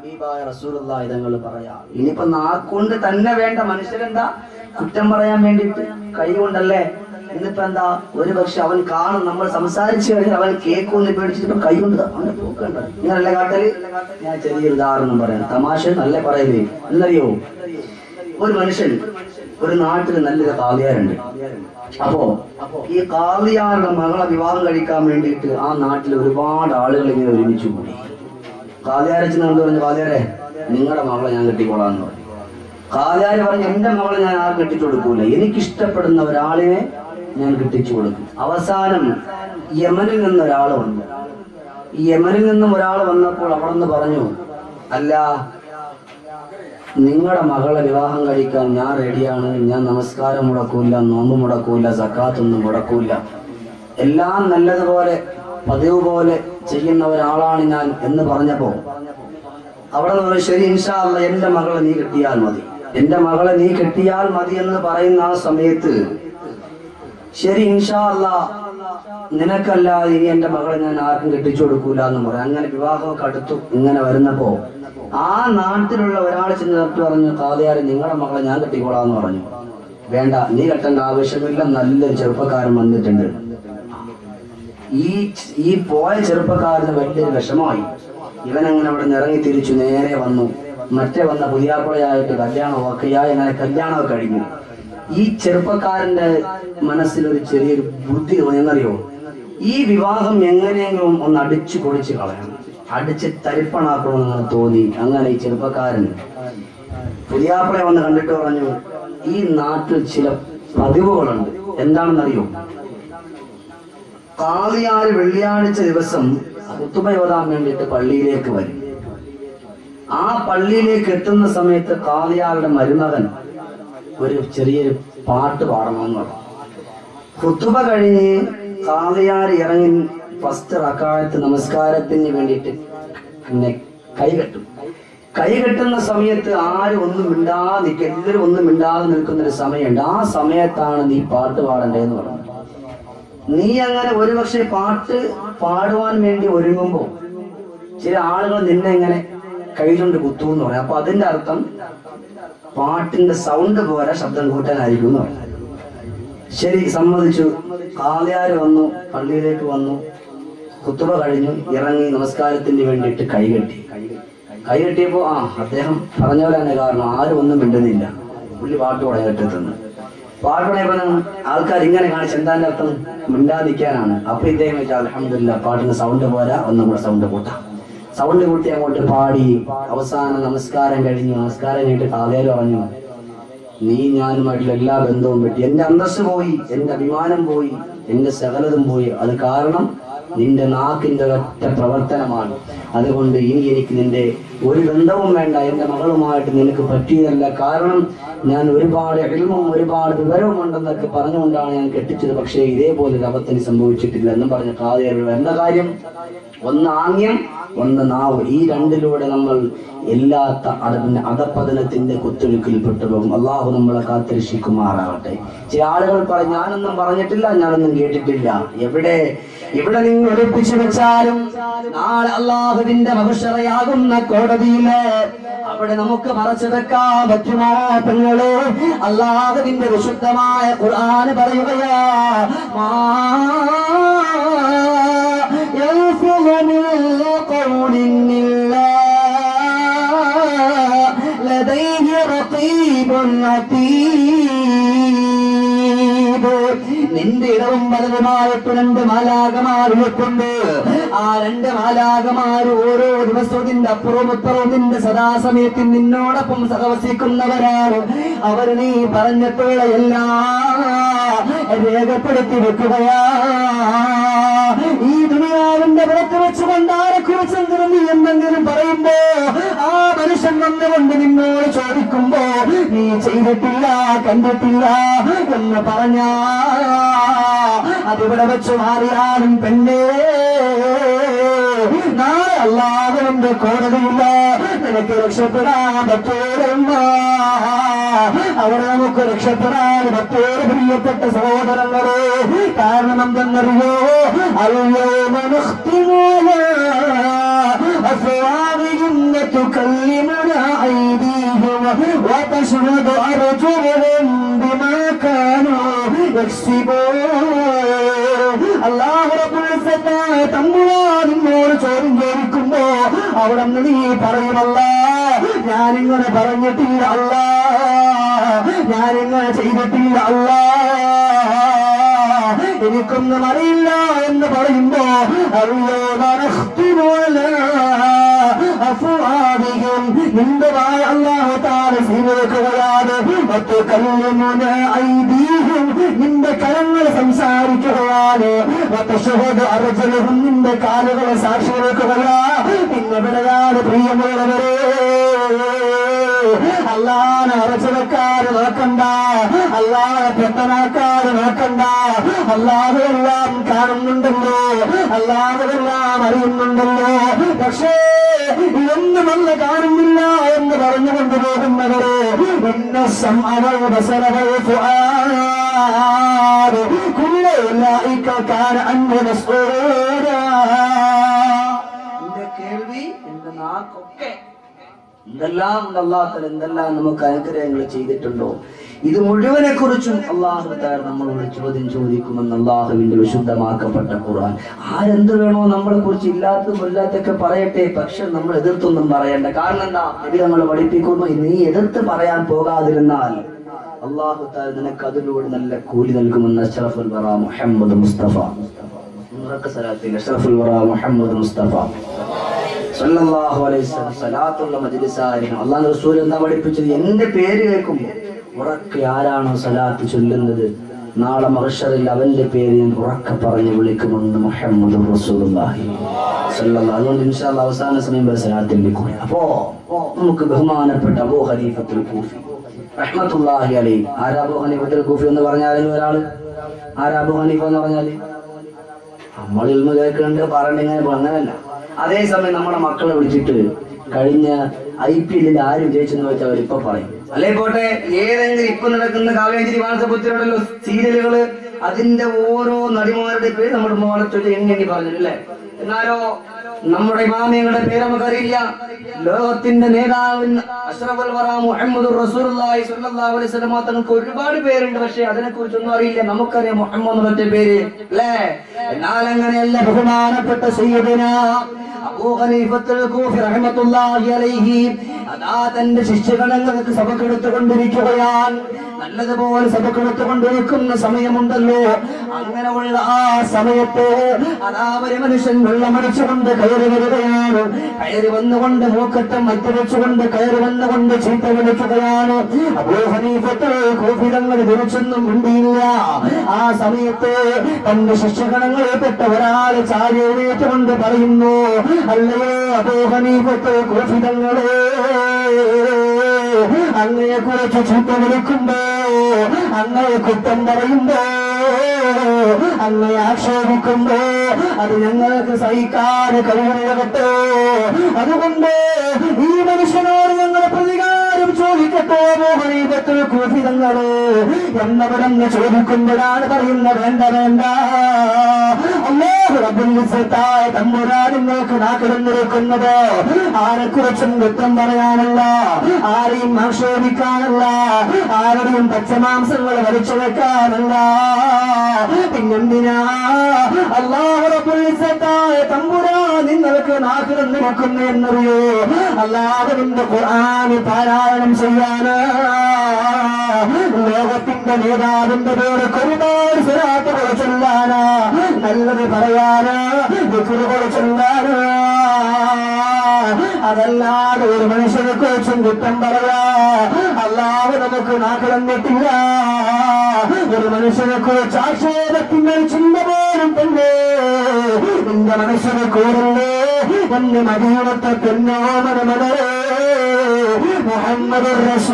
റസൂലുള്ള ഇതങ്ങൾ പറയാം ഇനിയിപ്പോ നാക്കൊണ്ട് തന്നെ വേണ്ട മനുഷ്യരെന്താ കുറ്റം പറയാൻ വേണ്ടിയിട്ട് കൈ കൊണ്ടല്ലേ ഇന്നിപ്പോ എന്താ ഒരു പക്ഷെ അവൻ കാണും നമ്മൾ സംസാരിച്ചു കഴിഞ്ഞാൽ അവൻ കേൾക്കുമെന്ന് പേടിച്ചിട്ട് ഇപ്പൊ കൈ കൊണ്ട് അവന്റെ പോക്കണ്ട ഇങ്ങനല്ലേ കാട്ടല് ഞാൻ ചെറിയൊരു ഉദാഹരണം പറയാം തമാശ നല്ല പറയുന്നേ എന്നറിയോ ഒരു മനുഷ്യൻ ഒരു നാട്ടിൽ നല്ലൊരു കാളിയാരുണ്ട് അപ്പോ ഈ കാളിയാരുടെ മകളെ വിവാഹം കഴിക്കാൻ വേണ്ടിയിട്ട് ആ നാട്ടിൽ ഒരുപാട് ആളുകൾ ഇങ്ങനെ ഒരുമിച്ച് കൂടി കാളിയാരച്ചൻ കണ്ടു പറഞ്ഞു കാളിയാരെ നിങ്ങളുടെ മകളെ ഞാൻ കെട്ടിക്കോളാന്ന് പറഞ്ഞു കാളിയാര് പറഞ്ഞു എന്റെ മകളെ ഞാൻ ആരും കെട്ടിച്ചു കൊടുക്കൂല എനിക്കിഷ്ടപ്പെടുന്ന ഒരാളിനെ ഞാൻ കെട്ടിച്ചു കൊടുക്കും അവസാനം യമനിൽ നിന്ന് ഒരാൾ വന്നു ഈ യമനിൽ നിന്നും ഒരാൾ വന്നപ്പോൾ അവിടെ നിന്ന് പറഞ്ഞു അല്ല നിങ്ങളുടെ മകളെ വിവാഹം കഴിക്കാൻ ഞാൻ റെഡിയാണ് ഞാൻ നമസ്കാരം മുടക്കൂല നോമ്പ് മുടക്കൂല സക്കാത്തൊന്നും മുടക്കൂല എല്ലാം നല്ലതുപോലെ പതിവ് പോലെ ചെയ്യുന്ന ഒരാളാണ് ഞാൻ എന്ന് പറഞ്ഞപ്പോ അവിടെ നിന്ന് പറഞ്ഞു, ശരി ഇൻഷാല്ല എന്റെ മകളെ നീ കെട്ടിയാൽ മതി എന്റെ മകളെ നീ കെട്ടിയാൽ മതി എന്ന് പറയുന്ന ആ സമയത്ത് ശരി ഇൻഷാല്ല നിനക്കല്ലാതെ ഇനി എന്റെ മകളെ ഞാൻ ആർക്കും കെട്ടിച്ചു കൊടുക്കൂല എന്ന് പറഞ്ഞു അങ്ങനെ വിവാഹമൊക്കെ അടുത്തു ഇങ്ങനെ വരുന്നപ്പോ ആ നാട്ടിലുള്ള ഒരാൾ ചെന്നിട്ട് പറഞ്ഞു കാതയാരെ നിങ്ങളുടെ മകളെ ഞാൻ കെട്ടിക്കോളാന്ന് പറഞ്ഞു വേണ്ട നീ കെട്ടേണ്ട ആവശ്യമില്ല നല്ലൊരു ചെറുപ്പക്കാരൻ വന്നിട്ടുണ്ട് ഈ ഈ പോയ ചെറുപ്പക്കാരന് വലിയൊരു വിഷമമായി ഇവൻ അങ്ങനെ അവിടെ നിന്ന് ഇറങ്ങി തിരിച്ചു നേരെ വന്നു മറ്റേ വന്ന പുതിയാപ്പുഴയായിട്ട് കല്യാണം ഒക്കെയായി അങ്ങനെ കല്യാണമൊക്കെ കഴിഞ്ഞു ഈ ചെറുപ്പക്കാരന്റെ മനസ്സിൽ ഒരു ചെറിയൊരു ബുദ്ധി തോന്നി എന്നറിയോ ഈ വിവാഹം എങ്ങനെയെങ്കിലും ഒന്ന് അടിച്ചു പൊളിച്ച് കളയണം അടിച്ച് തരിപ്പണാക്കണമെന്ന് അങ്ങനെ തോന്നി അങ്ങനെ ഈ ചെറുപ്പക്കാരൻ പുതിയാപ്പളെ വന്ന് കണ്ടിട്ട് പറഞ്ഞു ഈ നാട്ടിൽ ചില പതിവുകളുണ്ട് എന്താണെന്നറിയോ കാളിയാര് വെള്ളിയാഴ്ച ദിവസം കുത്തുബ ഓതാൻ വേണ്ടിയിട്ട് പള്ളിയിലേക്ക് വരും ആ പള്ളിയിലേക്ക് എത്തുന്ന സമയത്ത് കാളിയാരുടെ മരുമകൻ ഒരു ചെറിയൊരു പാട്ട് പാടണമെന്ന് പറഞ്ഞു കുത്തുബ കഴിഞ്ഞ് കാളിയാർ ഇറങ്ങി ഫസ്റ്റ് റക്കാഴത്ത് നമസ്കാരത്തിന് വേണ്ടിയിട്ട് പിന്നെ കൈകെട്ടും കൈകെട്ടുന്ന സമയത്ത് ആരും ഒന്നും മിണ്ടാതെ നിൽക്കുക എല്ലാവരും ഒന്നും മിണ്ടാതെ നിൽക്കുന്ന ഒരു സമയമുണ്ട് ആ സമയത്താണ് നീ പാട്ട് പാടണ്ടേന്ന് പറഞ്ഞു നീ അങ്ങനെ ഒരുപക്ഷെ പാട്ട് പാടുവാൻ വേണ്ടി ഒരുങ്ങുമ്പോ ചില ആളുകൾ നിന്നെ ഇങ്ങനെ കൈകൊണ്ട് കുത്തു എന്ന് പറയും അപ്പൊ അതിന്റെ അർത്ഥം പാട്ടിന്റെ സൗണ്ട് പോലെ ശബ്ദം കൂട്ടാനായിരിക്കും എന്ന് പറയും ശരി സമ്മതിച്ചു കാളിയാര് വന്നു പള്ളിയിലേക്ക് വന്നു കുത്തുബ കഴിഞ്ഞു ഇറങ്ങി നമസ്കാരത്തിന് വേണ്ടിയിട്ട് കൈകെട്ടി കൈകെട്ടിയപ്പോ ആ അദ്ദേഹം പറഞ്ഞ പോലെ തന്നെ കാരണം ആരും ഒന്നും മിണ്ടുന്നില്ല പുള്ളി പാട്ട് തുടങ്ങിട്ടെത്തുന്നു പാട്ട് തുടങ്ങിയപ്പോ ആൾക്കാർ ഇങ്ങനെ കാണിച്ച് എന്താന്റെ അർത്ഥം മിണ്ടാതിരിക്കാനാണ് അപ്പൊ ഇദ്ദേഹം വെച്ചാൽ അലഹമില്ല പാട്ടിന് സൗണ്ട് പോരാ ഒന്നും കൂടെ സൗണ്ട് കൂട്ടാം സൗണ്ട് കൂട്ടി അങ്ങോട്ട് പാടി അവസാനം നമസ്കാരം കഴിഞ്ഞു നമസ്കാരം കഴിഞ്ഞിട്ട് കാതേര് പറഞ്ഞു നീ ഞാനുമായിട്ടുള്ള എല്ലാ ബന്ധവും വെട്ടി എന്റെ അന്തസ് പോയി എന്റെ അഭിമാനം പോയി എന്റെ സകലതും പോയി അത് കാരണം നിന്റെ നാക്കിന്റെ ഒറ്റ പ്രവർത്തനമാണ് അതുകൊണ്ട് ഇനി എനിക്ക് നിന്റെ ഒരു ബന്ധവും വേണ്ട എന്റെ മകളുമായിട്ട് നിനക്ക് പറ്റിയതല്ല കാരണം ഞാൻ ഒരുപാട് എൽമും ഒരുപാട് വിവരവും ഉണ്ടെന്നൊക്കെ പറഞ്ഞുകൊണ്ടാണ് ഞാൻ കെട്ടിച്ചത് പക്ഷേ ഇതേപോലെ ഒരു അബദ്ധം സംഭവിച്ചിട്ടില്ല എന്നും പറഞ്ഞ കാതേറുകൾ എന്ന കാര്യം ഒന്ന് ആംഗ്യം ഒന്ന് നാവ് ഈ രണ്ടിലൂടെ നമ്മൾ എല്ലാ ത- അട- അധപ്പതനത്തിന്റെ കുത്തൊഴുക്കിൽ പെട്ടുപോകും അള്ളാഹു നമ്മളെ കാത്തിരക്ഷിക്കുമാറാവട്ടെ ചില ആളുകൾ പറയും ഞാനൊന്നും പറഞ്ഞിട്ടില്ല ഞാനൊന്നും കേട്ടിട്ടില്ല എവിടെ ഇവിടെ നിങ്ങൾ ഒളിപ്പിച്ചു വെച്ചാലും നാളെ അള്ളാഹുവിന്റെ മനുഷ്യറയാകുന്ന കോടതിയില് അവിടെ നമുക്ക് മറച്ചു വെക്കാൻ പറ്റുമോ പെങ്ങളെ അള്ളാഹുവിന്റെ വിശുദ്ധമായ ഖുർആന് പറയുകയാ മാ يلفظ من قول إلا لديه رقيب عتيد നിന്റെ ഇടവും വലതുമായിട്ട് രണ്ട് മാലാകമാർ നിൽപ്പുണ്ട് ആ രണ്ട് മാലാകമാർ ഓരോ ദിവസവും നിന്റെ അപ്പുറവും ഇപ്പുറവും നിന്റെ സദാസമയത്തിൽ നിന്നോടൊപ്പം സഹവസിക്കുന്നവരാണ് അവർ നീ പറഞ്ഞപ്പോഴ എല്ലാം രേഖപ്പെടുത്തി വെക്കുകയാ ഈ ദുനിയാവിന്റെ പുറത്ത് വെച്ചുകൊണ്ട് ആരെ കുറിച്ചെങ്കിലും നീ എന്തെങ്കിലും പറയുമ്പോ ആ മനുഷ്യൻ വന്നുകൊണ്ട് നിന്നോട് ചോദിക്കുമ്പോ നീ ചെയ്തിട്ടില്ല കണ്ടിട്ടില്ല എന്ന് പറഞ്ഞ അതിവിടെ വെച്ച് മാറിയാലും പെണ്ണേ നാളെ അല്ലാതെ കോടതിയില്ല നിനക്ക് രക്ഷപ്പെടാൻ പറ്റൂരമ്മ അവിടെ നമുക്ക് രക്ഷപ്പെടാൻ പറ്റൂര് പ്രിയപ്പെട്ട സഹോദരങ്ങളെ കാരണം എന്തെന്നറിയോ അയ്യോ മനുഷ്ഠിമോല أفواههم وتكلمنا أيديهم وتشهد أرجلهم بما كانوا يكسبون അള്ളാഹു റബ്ബുൽ ഇസ്സത്തായ തമ്പുരാൻ നിന്നോട് ചോദ്യം ചോദിക്കുമ്പോ അവിടെ നിന്ന് നീ പറയുമല്ല ഞാനിങ്ങനെ പറഞ്ഞിട്ടില്ല അല്ല ഞാനിങ്ങനെ ചെയ്തിട്ടില്ല അല്ല എനിക്കൊന്നും അറിയില്ല എന്ന് പറയുമ്പോ അയ്യോ അഫുവാദികം നിന്റെ വായ അള്ളാഹു താര സ്വീകരിക്കുകയാണ് മറ്റു കല്ലുമുന ഐദീഹും നിന്റെ കരങ്ങൾ സംസാരിക്കുകയാണ് മറ്റു ശുഭത് അർജുനവും നിന്റെ കാലുകളെ സാക്ഷി വെക്കുകയാ പിന്നെ വിടയാണ് പ്രിയമുള്ളവരെ അല്ലാതെ അറച്ചിടക്കാര് നോക്കണ്ട അല്ലാതെ പെട്ടനാക്കാര് നോക്കണ്ട അല്ലാതെ എല്ലാം കാണുന്നുണ്ടല്ലോ അല്ലാതെ എല്ലാം അറിയുന്നുണ്ടല്ലോ പക്ഷേ ഇതൊന്നും അല്ല കാണുന്നില്ല എന്ന് പറഞ്ഞു കൊണ്ടുപോകുന്നവരെ എന്നെ ബസറവൽ ഫുആദ് കുല്ല ഉലൈക കാന അൻഹു മസ്ഊലാ എന്റെ കേൾവി എന്റെ നാക്കൊക്കെ എന്തെല്ലാം ഉണ്ട് അള്ളാഹു എന്തെല്ലാം നമുക്ക് അനുഗ്രഹങ്ങൾ ചെയ്തിട്ടുണ്ടോ ഇത് മുഴുവനെ കുറിച്ചും അള്ളാഹു താര നമ്മളോട് ചോദ്യം ചോദിക്കുമെന്ന് അള്ളാഹുവിന്റെ വിശുദ്ധമാക്കപ്പെട്ട ഖുർആൻ ആരെന്ത് വേണോ നമ്മളെ കുറിച്ച് ഇല്ലാത്തതും ഇല്ലാത്തൊക്കെ പറയട്ടെ പക്ഷെ നമ്മൾ എതിർത്തൊന്നും പറയണ്ട കാരണം എന്താ നബി നമ്മൾ പഠിപ്പിക്കുന്നു നീ എതിർത്ത് പറയാൻ പോകാതിരുന്നാൽ അള്ളാഹു താര നിനക്ക് അതിലൂടെ നല്ല കൂലി നൽകുമെന്ന് അഷ്റഫുൽ വറ മുഹമ്മദ് മുസ്തഫ ഉറക്ക സലാത്തിൽ അഷ്റഫുൽ വറ മുഹമ്മദ് മുസ്തഫ സല്ലല്ലാഹു അലൈഹി വസല്ലം സലാത്തുള്ള മജ്ലിസായിരിക്കും അള്ളാഹു റസൂൽ എന്താ പഠിപ്പിച്ചത് എന്റെ പേര് കേൾക്കുമ്പോൾ ഉറക്കെ ആരാണോ സലാത്ത് ചൊല്ലുന്നത് നാളെ മഹഷറിൽ അവന്റെ പേര് ഞാൻ ഉറക്കെ പറഞ്ഞു വിളിക്കുമെന്ന് മുഹമ്മദ് റസൂലുള്ളാഹി സല്ലല്ലാഹു അതുകൊണ്ട് ഇൻഷാല്ല അവസാന സമയം വരെ സലാത്തിൽ കൂടി അപ്പോ നമുക്ക് ബഹുമാനപ്പെട്ട അബൂ ഹനീഫത്തുൽ കൂഫി റഹ്മത്തുള്ളാഹി അലൈഹി ആരാ അബൂ ഹനീഫത്തുൽ കൂഫി എന്ന് പറഞ്ഞാലും ഒരാള് ആരാ അബൂ ഹനീഫ എന്ന് പറഞ്ഞാല് നമ്മൾ ഇൽമ കേൾക്കുന്നുണ്ട് പറഞ്ഞിങ്ങനെ അങ്ങനല്ല അതേസമയം നമ്മുടെ മക്കളെ വിളിച്ചിട്ട് കഴിഞ്ഞ ഐ പി എല്ലിൽ ആര് വിജയിച്ചെന്ന് വെച്ചാൽ അവർ ഇപ്പൊ പറയും അല്ലെ പോട്ടെ ഏതെങ്കിലും ഇപ്പൊ നടക്കുന്ന കാവേഞ്ചേരി മാനസപുത്രമുണ്ടല്ലോ സീരിയലുകള് അതിന്റെ ഓരോ നടിമാരുടെ പേര് നമ്മുടെ മോളെ ചൊല്ലി എണ്ണി എണ്ണി പറഞ്ഞു അല്ലേ എന്നാലോ നമ്മുടെ ഇമാമിയങ്ങളുടെ പേര് നമുക്കറിയില്ല ലോകത്തിന്റെ നേതാവിന് അഷ്റഫുൽ വറ മുഹമ്മദ് റസൂലുള്ളാഹി സ്വല്ലല്ലാഹു അലൈഹി വസല്ലം തങ്ങൾക്ക് ഒരുപാട് പേരുണ്ട് പക്ഷെ അതിനെ കുറിച്ചൊന്നും അറിയില്ല നമുക്കറിയാം മുഹമ്മദ് എന്നൊറ്റ പേര് അല്ലേ എന്നാൽ അങ്ങനെയല്ല ബഹുമാനപ്പെട്ട സയ്യിദന അബൂ ഖനീഫത്തുൽ കൂഫി റഹ്മത്തുള്ളാഹി അലൈഹി അതാ തന്റെ ശിഷ്യഗണങ്ങൾക്ക് സഭക്കെടുത്തുകൊണ്ടിരിക്കുകയാണ് നല്ലതുപോലെ സഭക്കെടുത്തുകൊണ്ടിരിക്കുന്ന സമയമുണ്ടല്ലോ അങ്ങനെയുള്ള ആ സമയത്ത് അതാ ഒരു മനുഷ്യൻ വെള്ളമടിച്ചുകൊണ്ട് കയറി വരികയാണ് കയറി വന്നുകൊണ്ട് മൂക്കറ്റം മദ്യവെച്ചുകൊണ്ട് കയറി വന്നുകൊണ്ട് ചീത്ത വിളിക്കുകയാണ് അബൂ ഹനീഫത്ത് കോഫിടങ്ങൾ വിളിച്ചൊന്നും മിണ്ടിയില്ല ആ സമയത്ത് തന്റെ ശിഷ്യഗണങ്ങളിൽപ്പെട്ട ഒരാൾ ചാരി എഴുന്നേറ്റുകൊണ്ട് പറയുന്നു അല്ലയോ അബൂ ഹനീഫത്ത് കോഫിടങ്ങളെ അങ്ങയെ കുറിച്ച് ചീത്ത വിളിക്കുമ്പോ അങ്ങയെ കുറ്റം പറയുമ്പോ അങ്ങയെ ആക്ഷേപിക്കുമ്പോ അത് ഞങ്ങൾക്ക് സഹിക്കാൻ കഴിയുന്നകട്ടോ അതുകൊണ്ട് ഈ മനുഷ്യനോട് ഞങ്ങൾ പ്രതികാരം ചോദിക്കട്ടോ മോഹനീപത്തിൽ കൂഫിതങ്ങള് എന്നവരെന്ന് ചോദിക്കുമ്പോഴാണ് പറയുന്നത് വേണ്ട വേണ്ട അല്ലാഹു റബ്ബുൽ ഇസ്സത്തായ തമ്പുരാൻ നിങ്ങൾക്ക് നാക്കിടന്നിരിക്കുന്നത് ആരെക്കുറിച്ചും കുറ്റം പറയാനല്ല ആരെയും ആക്ഷേപിക്കാനല്ല ആരുടെയും പച്ചമാംസങ്ങൾ വലിച്ചു വെക്കാനല്ല പിന്നെന്തിനാ അല്ലാഹു റബ്ബുൽ ഇസ്സത്തായ തമ്പുരാൻ നിങ്ങൾക്ക് നാക്കിടന്നിരിക്കുന്നു എന്നറിയോ അല്ലാഹുവിന്റെ ഖുർആൻ പാരായണം ചെയ്യാന് ലോകത്തിന്റെ നേതാവിന്റെ പേര് ഒരുപാട് സിറാത്തുകൾ ചൊല്ലാനാ നല്ലത് പറയാനാ വിക്കുറുകൾ ചൊല്ലാനാ അതല്ലാതെ ഒരു മനുഷ്യനെ കുറിച്ചും കുറ്റം പറയാ അല്ലാതെ നമുക്ക് നാക്കിടന്നിട്ടില്ല ഒരു മനുഷ്യനെ കുറിച്ച് ആക്ഷേപത്തിന്റെ ചിന്ത പോലും തന്നെ നിന്റെ മനുഷ്യനെ കൂടല്ലേ എന്റെ മദീനത്തെ പെണ്ണോമന മലരേ മുഹമ്മദ്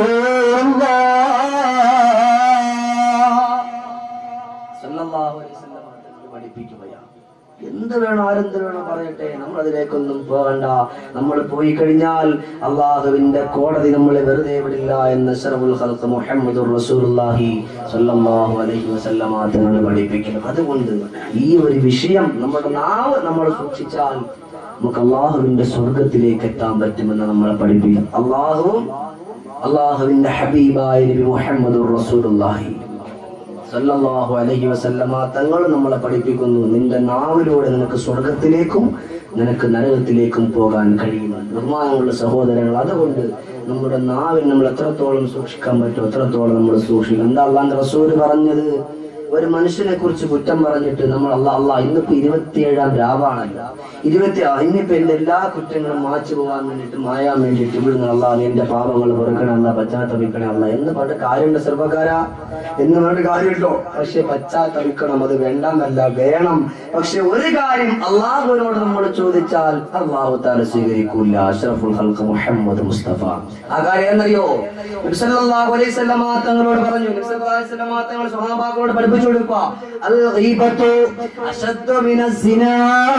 പഠിപ്പിക്കുകയാണ് എന്ത് വേണോ ആരെന്ത് വേണോ പറയട്ടെ നമ്മൾ അതിലേക്കൊന്നും പോകണ്ട നമ്മൾ പോയി കഴിഞ്ഞാൽ അള്ളാഹുവിന്റെ കോടതി നമ്മളെ വെറുതെ വിടില്ല എന്ന് അഷ്റഫുൽ ഖൽഖ് മുഹമ്മദുർ റസൂലുള്ളാഹി സ്വല്ലല്ലാഹു അലൈഹി വസല്ലമ തങ്ങൾ പഠിപ്പിക്കുന്നു അതുകൊണ്ട് ഈ ഒരു വിഷയം നമ്മുടെ നാവ് നമ്മൾ സൂക്ഷിച്ചാൽ നമുക്ക് അള്ളാഹുവിന്റെ സ്വർഗത്തിലേക്ക് എത്താൻ പറ്റുമെന്ന് നമ്മളെ പഠിപ്പിക്കും അള്ളാഹുവും അള്ളാഹുവിന്റെ ഹബീബായ നബി മുഹമ്മദ് റസൂലുള്ളാഹി സല്ലല്ലാഹു അലൈഹി വസല്ലമ തങ്ങൾ നമ്മളെ പഠിപ്പിക്കുന്നു നിന്റെ നാവിലൂടെ നിനക്ക് സ്വർഗത്തിലേക്കും നിനക്ക് നരകത്തിലേക്കും പോകാൻ കഴിയും ബഹുമാനമുള്ള സഹോദരങ്ങൾ അതുകൊണ്ട് നമ്മുടെ നാവിൽ നമ്മൾ എത്രത്തോളം സൂക്ഷിക്കാൻ പറ്റും എത്രത്തോളം നമ്മൾ സൂക്ഷിക്കും എന്താ അള്ളാന്റെ റസൂല് പറഞ്ഞത് ഒരു മനുഷ്യനെ കുറിച്ച് കുറ്റം പറഞ്ഞിട്ട് നമ്മൾ അള്ളാഹ് അള്ളാഹ് ഇന്നിപ്പോ ഇരുപത്തിയേഴാം രാവാണല്ലോ ഇരുപത്തി ഇന്നിപ്പോ എന്റെ എല്ലാ കുറ്റങ്ങളും മാച്ചു പോകാൻ വേണ്ടിയിട്ട് മായാൻ വേണ്ടിയിട്ട് ഇവിടുന്ന് അള്ളാഹ് എന്റെ പാപങ്ങൾ പൊറുക്കണേ അല്ല പശ്ചാത്തപിക്കണേ അല്ല എന്ന് പറഞ്ഞിട്ട് കാര്യമുണ്ട് ചെറുപ്പക്കാര എന്ന് പറഞ്ഞിട്ട് കാര്യമുണ്ടോ പക്ഷെ പശ്ചാത്തപിക്കണം അത് വേണ്ടെന്നല്ല വേണം പക്ഷെ ഒരു കാര്യം അള്ളാഹുവിനോട് നമ്മൾ ചോദിച്ചാൽ അള്ളാഹു താല സ്വീകരിക്കൂല അഷ്റഫുൽ ഹൽക്ക് മുഹമ്മദ് മുസ്തഫ ആ കാര്യം എന്നറിയോ നബി സല്ലല്ലാഹു അലൈഹി വസല്ലമ തങ്ങളോട് പറഞ്ഞു നബി സല്ലല്ലാഹു അലൈഹി വസല്ലമ തങ്ങൾ സ്വഹാബാക്കളോട് പഠിപ്പിച്ചു കൊടുക്കുക അൽ ഗീബത്തു അശദ്ദു മിനസ് സിനാ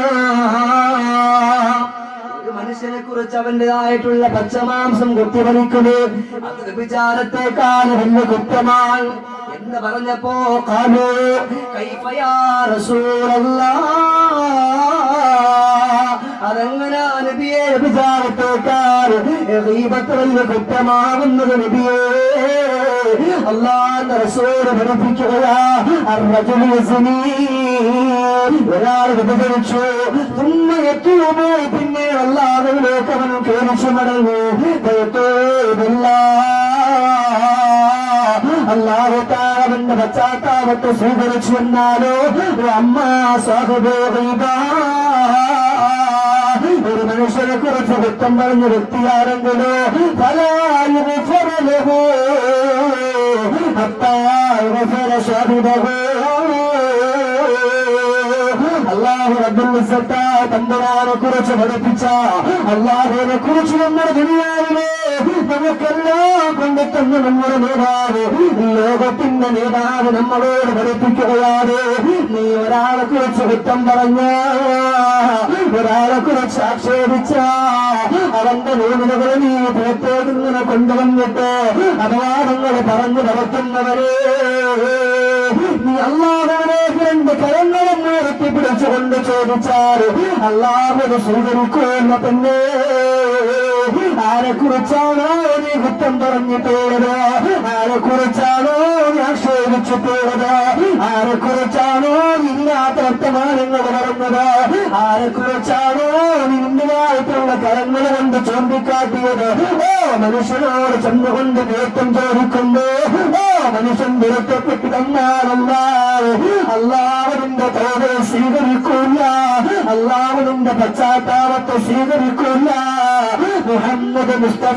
ഒരു മനുഷ്യനെ കുറിച്ച് അവന്റേതായിട്ടുള്ള പച്ചമാംസം കുത്തിവലിക്കുന്നത് അത് വ്യഭിചാരത്തെക്കാൾ വലിയ കുറ്റമാണ് എന്ന് പറഞ്ഞപ്പോ കാലു കൈഫയാ റസൂലല്ലാഹ് അതെങ്ങനാ നബിയെ വ്യഭിചാരത്തേക്കാൾ ഗീബത്ത് വലിയ കുറ്റമാകുന്നത് നബിയേ അള്ളാന്റെ റസൂല് പഠിപ്പിക്കുകയാ അർറജുലു യസ്നി ഒരാൾ വ്യഭിചരിച്ചു തുമ്മ യത്തൂബു പിന്നെ അല്ലാഹുവിലേക്ക് അവൻ കേണിച്ചു മടങ്ങി അള്ളാഹു അവന്റെ പശ്ചാത്താപത്തെ സ്വീകരിച്ചു എന്നാലോ അമ്മ സ്വാഗതോദൈവ ഒരു മനുഷ്യനെ കുറിച്ച് കുറ്റം പറഞ്ഞ വ്യക്തിയാണെങ്കിലോ ഫലായുഫലഹു അത്തായുഫല ശാബിദഹു അള്ളാഹു റബ്ബുൽ തമ്പുരാനെ കുറിച്ച് പഠിപ്പിച്ച അള്ളാഹുവിനെ കുറിച്ച് നമ്മുടെ ദുനിയാവിലെ നമുക്കെല്ലാം കൊണ്ടെത്തുന്ന നമ്മുടെ നേതാവ് ലോകത്തിന്റെ നേതാവ് നമ്മളോട് പഠിപ്പിക്കുകയാണ് നീ ഒരാളെ കുറിച്ച് കുറ്റം പറഞ്ഞ ഒരാളെ കുറിച്ച് ആക്ഷേപിച്ച അവന്റെ ന്യൂനതകളെ നീ പുറത്തേക്കിങ്ങനെ കൊണ്ടുവന്നിട്ട് അപവാദങ്ങൾ പറഞ്ഞു പരത്തുന്നവരെ നീ അള്ളാഹുവിനേക്ക് രണ്ട് കരങ്ങളും ഉയർത്തി പിടിച്ചുകൊണ്ട് ചോദിച്ചാൽ അള്ളാഹുവിന് സ്വീകരിക്കുമെന്ന തന്നെ ആരെ കുറിച്ചാണോ നീ കുറ്റം പറഞ്ഞിട്ടുള്ളത് ആരെ കുറിച്ചാണോ നീ ആക്ഷേപിച്ചിട്ടുള്ളത് ആരെ കുറിച്ചാണോ ഇല്ലാത്ത വർത്തമാനങ്ങൾ പറഞ്ഞത് ആരെ കുറിച്ചാണോ നിന്റെതായിട്ടുള്ള കരങ്ങൾ കൊണ്ട് ചൂണ്ടിക്കാട്ടിയത് ഓ മനുഷ്യനോട് ചെന്നുകൊണ്ട് നേട്ടം ചോദിക്കുന്നു ഓ മനുഷ്യൻ വിരട്ടപ്പെട്ട് തന്നാലല്ലാതെ അള്ളാഹുവിന്റെ തോത് സ്വീകരിക്കൂല അള്ളാഹുവിന്റെ പശ്ചാത്താപത്തെ സ്വീകരിക്കൂല മുഹമ്മദ് മുസ്തഫ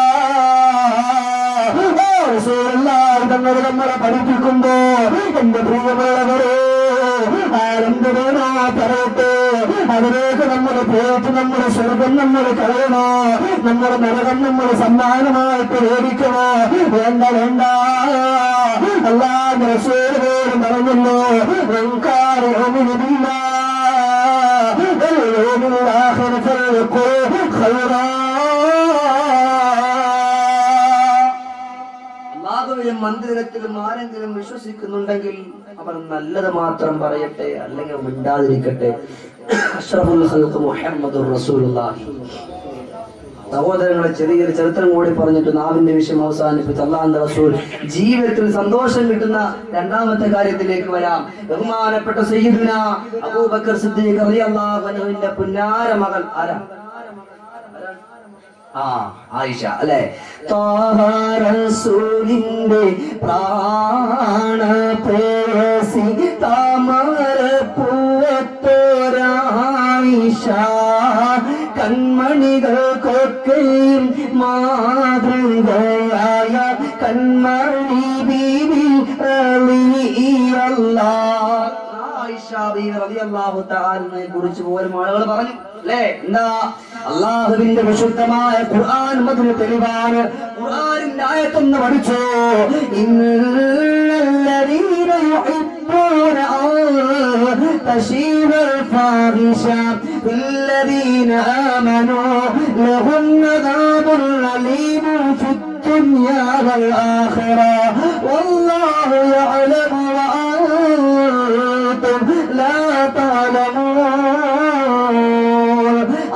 തങ്ങൾ നമ്മളെ പഠിപ്പിക്കുമ്പോ എന്റെ പ്രിയമുള്ളവരെ ആരെന്ത് വേണോ പറയട്ടെ അതിലേക്ക് നമ്മൾ പോയിട്ട് നമ്മുടെ സ്വർഗം നമ്മൾ കളയണോ നമ്മുടെ നരകം നമ്മൾ സമ്മാനമായിട്ട് മേടിക്കണോ വേണ്ട വേണ്ട അല്ലാതെ റസൂലുപോലും പറഞ്ഞല്ലോ "മൻകാന യുഅ്മിനു ബില്ലാഹി വൽ യൗമിൽ ആഖിർ ഫൽയഖുൽ ഖൈറാ." അള്ളാഹുവിലും മന്ദിരത്തിലും ആരെങ്കിലും വിശ്വസിക്കുന്നുണ്ടെങ്കിൽ അവർ നല്ലത് മാത്രം പറയട്ടെ അല്ലെങ്കിൽ മിണ്ടാതിരിക്കട്ടെ അഷ്റഫുൽ ഖൽഖ് മുഹമ്മദുർ റസൂലുള്ളാഹി സഹോദരങ്ങളെ ചെറിയൊരു ചരിത്രം കൂടി പറഞ്ഞിട്ട് നാവിന്റെ വിഷയം അവസാനിപ്പിച്ച് അള്ളാന്റെ റസൂൽ ജീവിതത്തിൽ സന്തോഷം കിട്ടുന്ന രണ്ടാമത്തെ കാര്യത്തിലേക്ക് വരാം ബഹുമാനപ്പെട്ട സയ്യിദുന അബൂബക്കർ സിദ്ദീഖ് റളിയല്ലാഹു അൻഹുവിന്റെ പുന്നാര മകൾ ആരാ ആ ആയിഷ അല്ലെ റസൂലിന്റെ പ്രാണ പ്രേസി താമര പൂവത്തോരായിഷ കൺമണികൾക്കൊക്കെയും മാതൃകയായ കൺമണി ബീബി കുറിച്ച് പോലും ആളുകൾ പറഞ്ഞു അല്ലേ എന്താ അള്ളാഹുവിന്റെ വിശുദ്ധമായ ഖുർആൻ മതിന് തെളിവാണ് ഖുർആനിന്റെ ആയത്തൊന്ന് പഠിച്ചോ ഇന്നല്ലദീന യുഹിബ്ബൂന അൻ തശീബ الفاحشة في الذين آمنوا لهم عذاب أليم في الدنيا والآخرة والله يعلم وأنتم لا تعلمون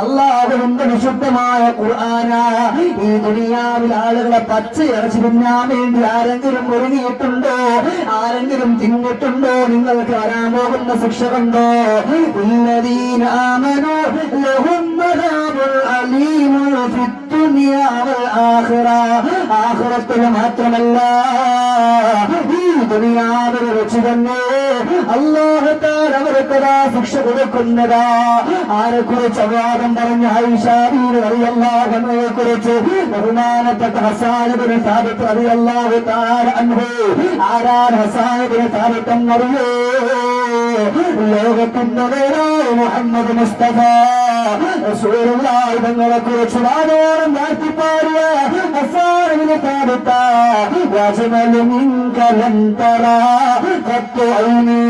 പരിശുദ്ധമായ ഖുർആന ഈ ദുനിയാവിൽ ആളുകളെ പച്ചയിറച്ചി തിന്നാൻ വേണ്ടി ആരെങ്കിലും ഒരുങ്ങിയിട്ടുണ്ടോ ആരെങ്കിലും തിന്നിട്ടുണ്ടോ നിങ്ങൾക്ക് വരാൻ പോകുന്ന ശിക്ഷ കണ്ടോ الذين آمنوا لهم عذاب أليم في الدنيا والآخرة ആഖിറത്തിൽ മാത്രമല്ല ഈ ദുനിയാവിൽ വെച്ച് തന്നെ അള്ളാഹുത്താൻ അവർക്കതാ ശിക്ഷ കൊടുക്കുന്നതാ ആരെ കുറിച്ച് അവാദം പറഞ്ഞ ഐഷാബീർ അറിയല്ലാഹനെ കുറിച്ച് ബഹുമാനപ്പെട്ട ഹസാനബിന് സാബിത്ത് അറിയല്ലാഹു താര അൻഹു ആരാൻ ഹസാനബിന് സാബിത്തെന്നറിയോ ലോകത്തിന്റെ നേരെ മുഹമ്മദ് മുസ്തഫ റസൂലുള്ളാഹി തങ്ങളെ കുറിച്ച് വാനോളം വാഴ്ത്തിപ്പാടിയ ഹസാനബിന് സാബിത്ത وأجمل منك لم ترى قط عيني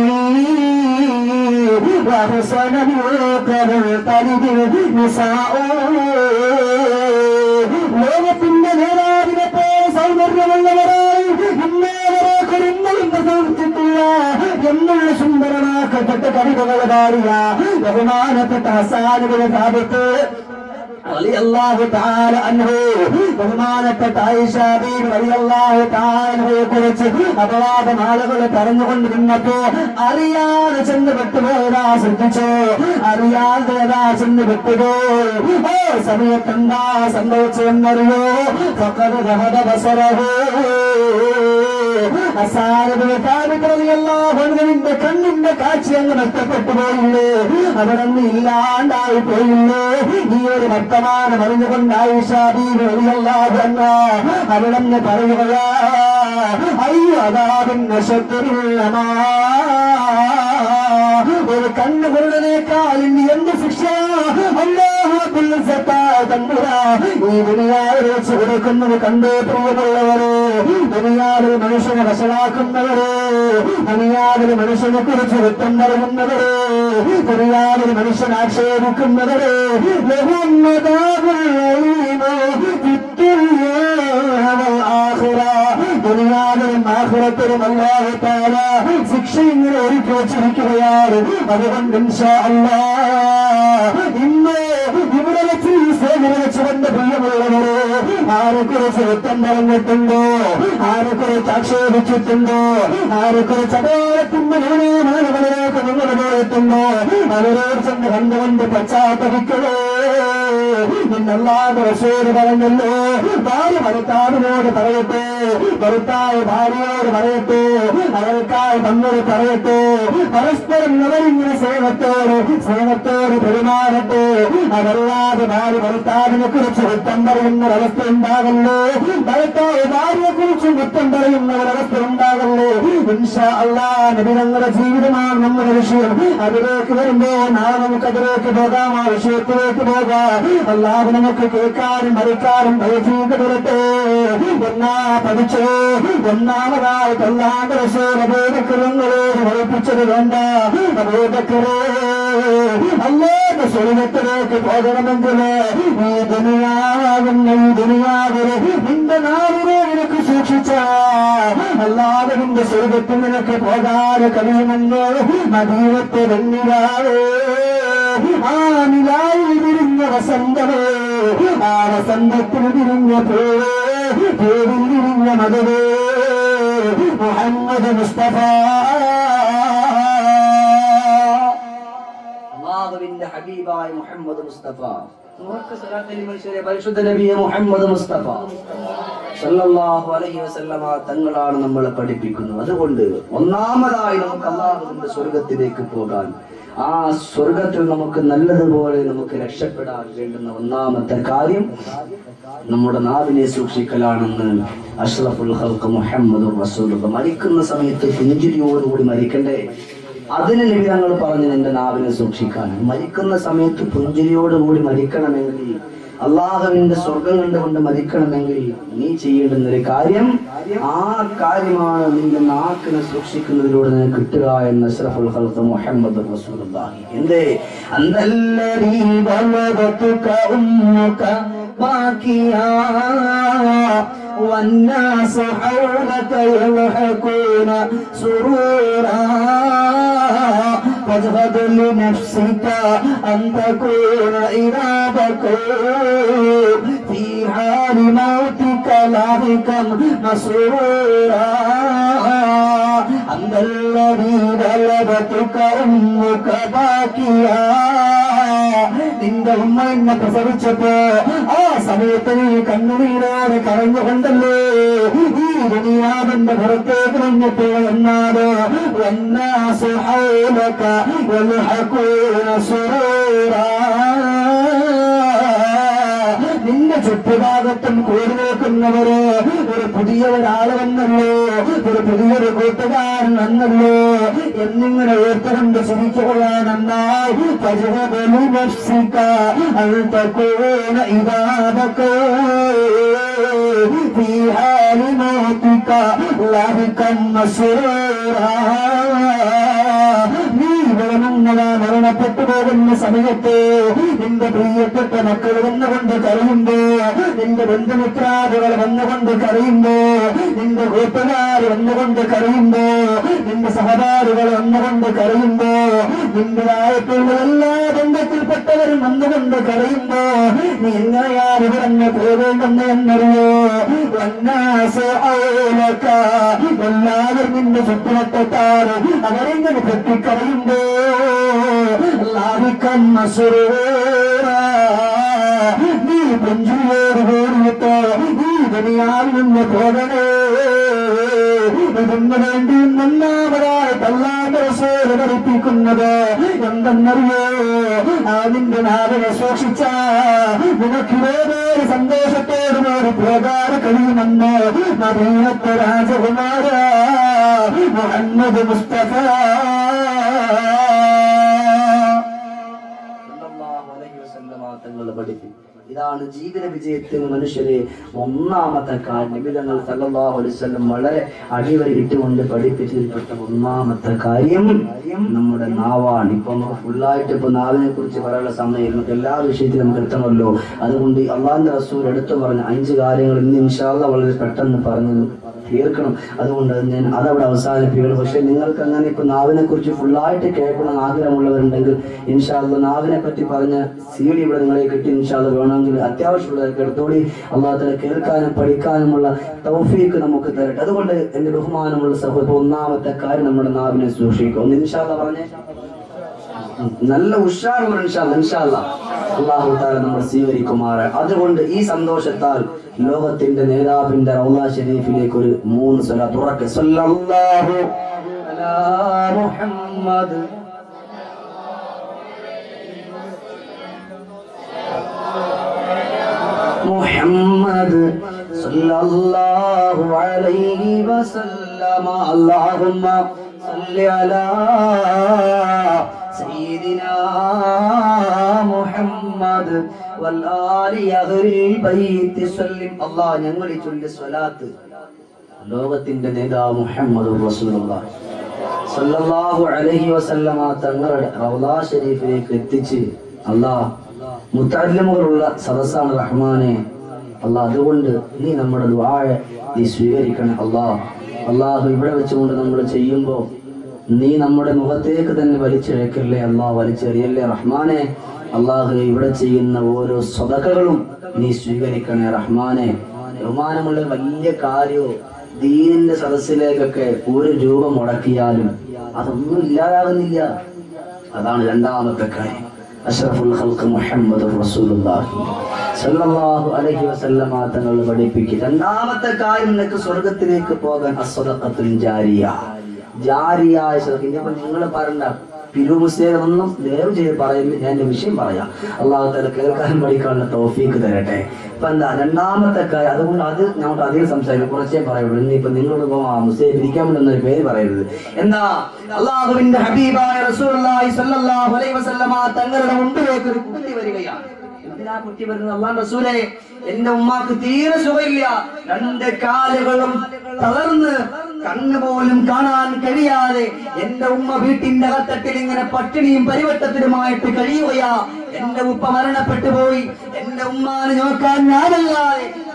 وأحسن منك لم تلد النساء ലോകത്തിന്റെ നേതാവിനെ പോലെ സൗന്ദര്യമുള്ളവരായി ഇന്നേവരെ കുരുന്നതും പ്രസവിച്ചിട്ടില്ല എന്നുള്ള സുന്ദരമാക്കപ്പെട്ട കവിതകൾ പാടിയ ബഹുമാനപ്പെട്ട ഹസാനുകളെ സാബത്ത് റളിയല്ലാഹു തആല അൻഹു ബഹുമാനപ്പെട്ട ആയിഷ ബീവി റളിയല്ലാഹു തആല അൻഹയെ കുറിച്ച് അപവാദം ആളുകൾ പറഞ്ഞുകൊണ്ടിരുന്നപ്പോ അറിയാതെ ചെന്ന് വിട്ടുപോയതാ ശ്രദ്ധിച്ചോ അറിയാതെ ഏതാ ചെന്ന് വിട്ടുപോയി ഓ സമയത്തെന്താ സംഭവിച്ചെന്നറിയോ ഫഖദ് ദഹബ ബസറഹു അസാരത്തിന്റെ കണ്ണിന്റെ കാഴ്ച അങ്ങ് നഷ്ടപ്പെട്ടു പോയില്ലേ അവിടെ നിന്ന് ഇല്ലാണ്ടായി പോയില്ലേ ഈ ഒരു വർത്തമാനം അറിഞ്ഞുകൊണ്ടായി ഷാബീറിയല്ലാതെ അവിടെ നിന്ന് പറയുകയാ അയ്യോ അതാവിന്റെ ശത്രുള്ളമാ ഒരു കണ്ണുകൊള്ളനേക്കാൾ ഇനി എന്ത് ശിക്ഷ അല്ലാഹു തമ്പുരാ ഈ ദുനിയാവിൽ വെച്ച് കൊടുക്കുന്നത് കണ്ടേ പ്രിയമുള്ളവരെ ദുനിയാവിൽ മനുഷ്യനെ വശലാക്കുന്നവരെ ദുനിയാവിൽ മനുഷ്യനെ കുറിച്ച് വൃത്തം പറയുന്നവരെ ദുനിയാവിൽ മനുഷ്യൻ ആക്ഷേപിക്കുന്നവരെ ദുനിയാവിലും ആഹുറത്തിലും അല്ലാഹു താല ശിക്ഷ ഇങ്ങനെ ഒരുക്കി വച്ചിരിക്കുകയാണ് അതുകൊണ്ട് ഇൻഷാ അല്ലാ ഇന്ന് ഇവിടെ വെച്ച് ഈ സേവനം വെച്ച് വന്ന പ്രിയമുള്ളവരെ ആരെ കുറിച്ച് വൃത്തം പറഞ്ഞിട്ടുണ്ടോ ആരെ കുറിച്ച് ആക്ഷേപിച്ചിട്ടുണ്ടോ ആരെ കുറിച്ച് അടയാളത്തിന്റെ ന്യൂനമാനങ്ങളിലേക്ക് നിങ്ങൾ പോയിട്ടുണ്ടോ അവരോട് ചെന്ന് കണ്ടുകൊണ്ട് പശ്ചാത്തപിക്കണോ നിന്നല്ലാതെ റസൂല് പറഞ്ഞല്ലോ ഭാര്യ ഭർത്താവിനോട് പറയട്ടെ ഭർത്താവ് ഭാര്യയോട് പറയട്ടെ അവൾക്കായി തന്നോട് പറയട്ടെ പരസ്പരം അവരിങ്ങനെ സ്നേഹത്തോട് സ്നേഹത്തോട് പെരുമാറട്ടെ അതല്ലാതെ ഭാര്യ ഭർത്താവിനെ കുറിച്ച് കുറ്റം പറയുന്ന ഒരവസ്ഥ ഉണ്ടാകല്ലോ ഭർത്താവ് ഭാര്യയെ കുറിച്ച് കുറ്റം പറയുന്ന ഒരവസ്ഥ ഉണ്ടാകല്ലോ ഇൻഷാ അള്ളാ നബി ഞങ്ങളുടെ ജീവിതമാണ് നമ്മുടെ വിഷയം അതിലേക്ക് വരുമ്പോ നാളെ നമുക്ക് അതിലേക്ക് പോകാം ആ വിഷയത്തിലേക്ക് പോകാം അല്ലാതെ നമുക്ക് കേൾക്കാനും മറിക്കാനും ഭയചീത തരട്ടെ എന്നാ പഠിച്ചോ ഒന്നാമതായി തൊള്ളാണ്ട് അബോധക്കരങ്ങളോട് പഠിപ്പിച്ചത് വേണ്ട അബോധക്കരേ അല്ലാതെ സ്വർഗത്തിലേക്ക് പോകണമെങ്കിൽ ഈ ദുനിയാകുന്ന ഈ ദുനിയാവില് നിന്റെ നാവിനെ നിനക്ക് സൂക്ഷിച്ച അല്ലാതെ നിന്റെ സ്വർഗത്തിൽ നിനക്ക് പോകാതെ കഴിയുമെന്ന് മദീനത്തെ വെണ്ണിരാവേ ആ നിലായിൽ വിരിഞ്ഞ വസന്തമേ ആ വസന്തത്തിൽ വിരിഞ്ഞ പൂവേ പൂവിൽ വിരിഞ്ഞ മതവേ മുഹമ്മദ് മുസ്തഫ അള്ളാഹുവിന്റെ ഹബീബായ മുഹമ്മദ് മുസ്തഫ നോക്ക് സലാത്തലി മനുഷ്യരെ പരിശുദ്ധ നബിയെ മുഹമ്മദ് മുസ്തഫ സല്ലല്ലാഹു അലൈഹി വസല്ലമ തങ്ങളാണ് നമ്മളെ പഠിപ്പിക്കുന്നത് അതുകൊണ്ട് ഒന്നാമതായി നമുക്ക് അള്ളാഹുവിന്റെ സ്വർഗത്തിലേക്ക് പോകാൻ ആ സ്വർഗത്തിൽ നമുക്ക് നല്ലതുപോലെ നമുക്ക് രക്ഷപ്പെടാൻ വേണ്ടുന്ന ഒന്നാമത്തെ കാര്യം നമ്മുടെ നാവിനെ സൂക്ഷിക്കലാണെന്ന് അഷ്റഫുൽ ഹൽക്ക് മുഹമ്മദ് റസൂലുള്ള മരിക്കുന്ന സമയത്ത് പുഞ്ചിരിയോടുകൂടി മരിക്കണ്ടേ അതിന് നബി തങ്ങൾ പറഞ്ഞു നിന്റെ നാവിനെ സൂക്ഷിക്കാൻ മരിക്കുന്ന സമയത്ത് പുഞ്ചിരിയോടുകൂടി മരിക്കണമെങ്കിൽ അള്ളാഹുവിന്റെ സ്വർഗം കണ്ടുകൊണ്ട് മരിക്കണമെങ്കിൽ നീ ചെയ്യേണ്ടുന്ന ഒരു കാര്യം ആ കാര്യമാണ് നിന്റെ നാക്കിനെ സൂക്ഷിക്കുന്നതിലൂടെ നിനക്ക് കിട്ടുക എന്ന് അഷ്റഫുൽ ഖൽഖ് മുഹമ്മദ് റസൂലുള്ളാഹി എന്തേ അന്തല്ലദീ വലദതുക ഉമ്മുക ബാക്കിയാ والناس حولك يضحكون سرورا فاجهد لنفسك أن تكون إذا بكوا في حال موتك لاهقا مسرورا أنت الذي بلغتك أمك باكيا നിന്റെ ഉമ്മ എന്നെ പ്രസവിച്ചപ്പോ ആ സമയത്ത് നീ കണ്ണുനീരോടെ കരഞ്ഞുകൊണ്ടല്ലേ ഈ ദുനിയാവിന്റെ പുറത്തേക്ക് വന്നിട്ട് എന്നാല് വന്നാസ് ഹൗലക യൽഹഖൂന സുറൂറാ നിന്റെ ചുറ്റുഭാഗത്തും കൂടി നിൽക്കുന്നവര് ഒരു പുതിയ ഒരാള് വന്നല്ലോ ഒരു പുതിയൊരു കൂട്ടുകാരൻ വന്നല്ലോ എന്നിങ്ങനെ ഓർത്തുകൊണ്ട് ചിരിക്കുകയാണ് നന്നായി പരിഹബലി നഫ്സിക അൽ തകൂന ഇബാദകോ في حال موتك لاهقا مسرورا നീ വിളമുന്നതാ മരണപ്പെട്ടു പോകുന്ന സമയത്ത് നിന്റെ പ്രിയപ്പെട്ട മക്കൾ വന്നുകൊണ്ട് കരയുമ്പോ നിന്റെ ബന്ധുമിത്രാദികൾ വന്നുകൊണ്ട് കരയുമ്പോ നിന്റെ കൂട്ടുകാർ വന്നുകൊണ്ട് കരയുമ്പോ നിന്റെ സഹപാഠികൾ വന്നുകൊണ്ട് കരയുമ്പോ നിന്റേതായിട്ടുള്ള എല്ലാ ബന്ധത്തിൽപ്പെട്ടവരും വന്നുകൊണ്ട് കരയുമ്പോ നീ എങ്ങനെയാണ് ഇവിടെ പോകേണ്ടെന്ന് എന്നറിയോ വന്നാസ് ഔലക. എല്ലാവരും നിന്റെ ചുറ്റുവട്ടത്താറ് അവരിങ്ങനെ പൊട്ടിക്കറിയുമ്പോ ലാഭിക്കാൻ മസുറൂറാ. നീ പുഞ്ചിരിയോട് കൂടിയിട്ട് ഈ ദുനിയാവിൽ നിന്ന് പോകണേ ഇതിന് വേണ്ടി ഒന്നാമതായി തല്ലാന്റെ റസൂല് പഠിപ്പിക്കുന്നത് എന്തെന്നറിയോ അതിന്റെ നാവിനെ സൂക്ഷിച്ച നിനക്കിതേപോലെ സന്തോഷത്തോടുകൂടി പോകാതെ കഴിയുമെന്ന് മദീനത്തെ രാജകുമാര മുഹമ്മദ് മുസ്തഫ തങ്ങൾ പഠിപ്പിക്കും ഇതാണ് ജീവിത വിജയത്തിന് മനുഷ്യരെ ഒന്നാമത്തെ കാര്യം നിബിധങ്ങൾ സല്ലല്ലാഹു അലൈഹി വസല്ലം വളരെ അടിവരി ഇട്ടുകൊണ്ട് പഠിപ്പിച്ചതിൽപ്പെട്ട ഒന്നാമത്തെ കാര്യം നമ്മുടെ നാവാണ് ഇപ്പൊ നമുക്ക് ഫുള്ളായിട്ട് ഇപ്പൊ നാവിനെ കുറിച്ച് പറയാനുള്ള സമയം നമുക്ക് എല്ലാ വിഷയത്തിലും നമുക്ക് എത്തണമല്ലോ അതുകൊണ്ട് അള്ളാന്റെ റസൂൽ എടുത്തു പറഞ്ഞ അഞ്ച് കാര്യങ്ങൾ ഇന്ന് ഇൻഷാല്ല വളരെ പെട്ടെന്ന് പറഞ്ഞു തീർക്കണം അതുകൊണ്ട് ഞാൻ അതവിടെ അവസാനിപ്പിക്കണം പക്ഷെ നിങ്ങൾക്ക് അങ്ങനെ ഇപ്പൊ നാവിനെ കുറിച്ച് ഫുള്ളായിട്ട് കേൾക്കണം ആഗ്രഹമുള്ളവരുണ്ടെങ്കിൽ ഇൻഷാല്ല നാവിനെ പറ്റി പറഞ്ഞ സി ഡി ഇവിടെ നിങ്ങളെ കിട്ടി ഇൻഷാല്ല വേണമെങ്കിൽ അത്യാവശ്യമുള്ളവർക്ക് എടുത്തോടി അള്ളാഹത്തിനെ കേൾക്കാനും പഠിക്കാനുമുള്ള തൗഫീക്ക് നമുക്ക് തരട്ടെ അതുകൊണ്ട് എന്റെ ബഹുമാനമുള്ള സഹോദരൻ ഒന്നാമത്തെ കാര്യം നമ്മുടെ നാവിനെ സൂക്ഷിക്കും ഒന്ന് ഇൻഷാല്ല പറഞ്ഞേ നല്ല ഉഷാറുള്ള ഇൻഷാല്ല ഇൻഷാല്ല അള്ളാഹു താല നമ്മൾ സ്വീകരിക്കുമാറ് അതുകൊണ്ട് ഈ സന്തോഷത്താൽ ലോകത്തിന്റെ നേതാവിന്റെ റൗല ഷരീഫിലേക്ക് ഒരു മൂന്ന് സ്വല തുറക്ക് സല്ലല്ലാഹു അലാ മുഹമ്മദ് മുഹമ്മദ് സല്ലല്ലാഹു അലൈഹി വസല്ലമ അല്ലാഹുമ്മ സല്ലി അലാ سيدنا മുഹമ്മദ് والآل أهل البيت سلم الله ഞങ്ങളി ചൊല്ലി സ്വലാത്ത് ലോകത്തിന്റെ നേതാവ് മുഹമ്മദ് റസൂലുള്ളാഹി സല്ലല്ലാഹു അലൈഹി വസല്ലമ തങ്ങളുടെ റൗലാ ഷരീഫിലേക്ക് എത്തിച്ച് അല്ലാഹ് മുത്തല്ലിമുകളുള്ള സദസ്സാണ് റഹ്മാനെ അല്ലാഹ് അതുകൊണ്ട് നീ നമ്മുടെ ദുആയെ നീ സ്വീകരിക്കണം അല്ലാഹ് അല്ലാഹു ഇവിടെ വെച്ചുകൊണ്ട് നമ്മൾ ചെയ്യുമ്പോൾ നീ നമ്മുടെ മുഖത്തേക്ക് തന്നെ വലിച്ചെഴുക്കല്ലേ അള്ളാഹ് വലിച്ചെറിയല്ലേ റഹ്മാനെ അള്ളാഹു ഇവിടെ ചെയ്യുന്ന ഓരോ സ്വതകകളും നീ സ്വീകരിക്കണേ റഹ്മാനെ ബഹുമാനമുള്ള വലിയ കാര്യവും ദീനിന്റെ സദസ്സിലേക്കൊക്കെ ഒരു രൂപ മുടക്കിയാലും അതൊന്നും ഇല്ലാതാകുന്നില്ല അതാണ് രണ്ടാമത്തെ കാര്യം അഷ്റഫുൽ ഖൽഖ് മുഹമ്മദ് റസൂലുള്ളാഹി സല്ലല്ലാഹു അലൈഹി വസല്ലമ തങ്ങൾ പഠിപ്പിക്കും രണ്ടാമത്തെ കാര്യം നിനക്ക് സ്വർഗത്തിലേക്ക് പോകാൻ അസ്വദഖത്തുൽ ജാരിയ ജാരിയായ സ്വതക്ക ഇനിയിപ്പോ നിങ്ങൾ പറയണ്ട പിരുമുസ്ലിം ദയവ് ചെയ്ത് പറയുന്നത് ഞാൻ എന്റെ വിഷയം പറയാം അള്ളാഹു തല കേൾക്കാനും പഠിക്കാനുള്ള തോഫീക്ക് തരട്ടെ ഇപ്പൊ എന്താ രണ്ടാമത്തെ കാര്യം അതുകൊണ്ട് അത് നമുക്ക് അധികം സംസാരിക്കും കുറച്ചേ പറയുള്ളൂ ഇനിയിപ്പോ നിങ്ങളോട് മുസ്ലിം പിരിക്കാൻ എന്നൊരു പേര് പറയരുത് എന്താ അള്ളാഹുവിന്റെ ഹബീബായ റസൂലുള്ളാഹി സ്വല്ലല്ലാഹു അലൈഹി വസല്ലമ തങ്ങളുടെ മുമ്പിലേക്ക് ഒരു കുട്ടി വരികയാണ് എന്തിനാ കുട്ടി വരുന്നത് അള്ളാഹ് റസൂലെ എന്റെ ഉമ്മാക്ക് തീരെ സുഖമില്ല രണ്ട് കാലുകളും തളർന്ന് കണ്ണ് പോലും കാണാൻ കഴിയാതെ എന്റെ ഉമ്മ വീട്ടിന്റെ അകത്തട്ടിൽ ഇങ്ങനെ പട്ടിണിയും പരിവട്ടത്തിലുമായിട്ട് കഴിയുകയാ എന്റെ ഉപ്പ മരണപ്പെട്ടു പോയി എന്റെ ഉമ്മാനെ നോക്കാൻ ഞാനല്ലാതെ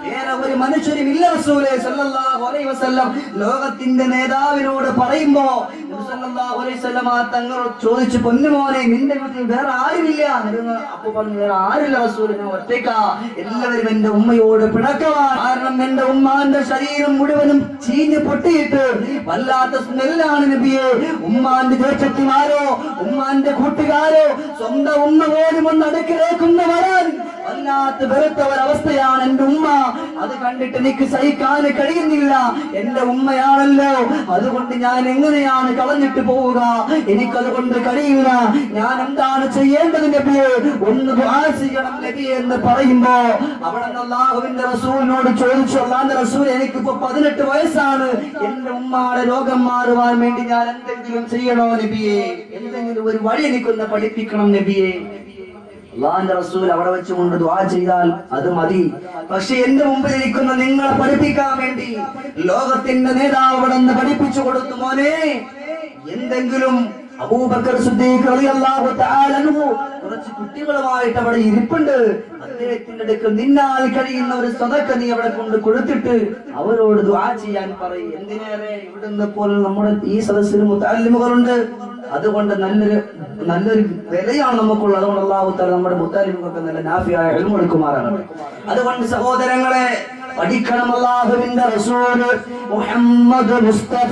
വേറെ ഒരു മനുഷ്യരും ഇല്ല റസൂലേ സല്ലല്ലാഹു അലൈഹി വസല്ലം ലോകത്തിന്റെ നേതാവിനോട് പറയുമ്പോ നബി സല്ലല്ലാഹു അലൈഹി വസല്ലം ആ തങ്ങളോട് ചോദിച്ചു പൊന്നുമോനെ നിന്റെ വീട്ടിൽ വേറെ ആരുമില്ല നബി അപ്പൊ പറഞ്ഞു വേറെ ആരില്ല റസൂൽ ഞാൻ ഒറ്റയ്ക്കാ എല്ലാവരും എന്റെ ഉമ്മയോട് പിണക്കമാണ് കാരണം എന്റെ ഉമ്മാന്റെ ശരീരം മുഴുവനും ചീഞ്ഞ് പൊട്ടിയിട്ട് വല്ലാത്ത സ്മെല്ലാണ് നബിയെ ഉമ്മാന്റെ ജ്യേഷ്ഠത്തിമാരോ ഉമ്മാന്റെ കൂട്ടുകാരോ സ്വന്തം ഉമ്മ പോലും ഒന്ന് അടുക്കിലേക്കുന്ന വരാൻ വല്ലാത്ത വെറുത്ത ഒരവസ്ഥയാണ് എന്റെ ഉമ്മ അത് കണ്ടിട്ട് എനിക്ക് സഹിക്കാൻ കഴിയുന്നില്ല എന്റെ ഉമ്മയാണല്ലോ അതുകൊണ്ട് ഞാൻ എങ്ങനെയാണ് കളഞ്ഞിട്ട് പോവുക എനിക്കതുകൊണ്ട് കഴിയില്ല ഞാൻ എന്താണ് ചെയ്യേണ്ടത് നബിയെ ഒന്ന് ദുആ ചെയ്യണം നബിയെ എന്ന് പറയുമ്പോ അവിടെ നിന്ന് അള്ളാഹുവിന്റെ റസൂലിനോട് ചോദിച്ചു അള്ളാന്റെ റസൂൽ എനിക്കിപ്പോ പതിനെട്ട് വയസ്സാണ് എന്റെ ഉമ്മയുടെ രോഗം മാറുവാൻ വേണ്ടി ഞാൻ എന്തെങ്കിലും ചെയ്യണോ നബിയെ എന്തെങ്കിലും ഒരു വഴി എനിക്കൊന്ന് പഠിപ്പിക്കണം നബിയെ അള്ളാന്റെ റസൂൽ അവിടെ വെച്ചുകൊണ്ട് ദ്വാ ചെയ്താൽ അത് മതി പക്ഷെ എന്റെ മുമ്പിൽ ഇരിക്കുന്ന നിങ്ങളെ പഠിപ്പിക്കാൻ വേണ്ടി ലോകത്തിന്റെ നേതാവ് അവിടെ നിന്ന് പഠിപ്പിച്ചു കൊടുത്തു മോനെ എന്തെങ്കിലും അബൂബക്കർ സിദ്ദീഖ് റളിയല്ലാഹു തആല അൻഹു കുറച്ച് കുട്ടികളുമായിട്ട് അവിടെ ഇരിപ്പുണ്ട് അദ്ദേഹത്തിന്റെ അടുക്കൽ നിന്നാൽ കഴിയുന്ന ഒരു സദക്ക നീ അവിടെ കൊണ്ട് കൊടുത്തിട്ട് അവരോട് ദുആ ചെയ്യാൻ പറയും എന്തിനേറെ ഇവിടുന്ന് ഇപ്പോൾ നമ്മുടെ ഈ സദസ്സിൽ മുത്താലിമുകളുണ്ട് അതുകൊണ്ട് നല്ലൊരു നല്ലൊരു വിലയാണ് നമുക്കുള്ളത് അതുകൊണ്ട് അള്ളാഹു താല നമ്മുടെ മുത്താലിമുകൾക്ക് നല്ല നാഫിയായ എഴുമെടുക്കുമാറാണ് അതുകൊണ്ട് സഹോദരങ്ങളെ പഠിക്കണം അള്ളാഹുവിന്റെ റസൂല് മുഹമ്മദ് മുസ്തഫ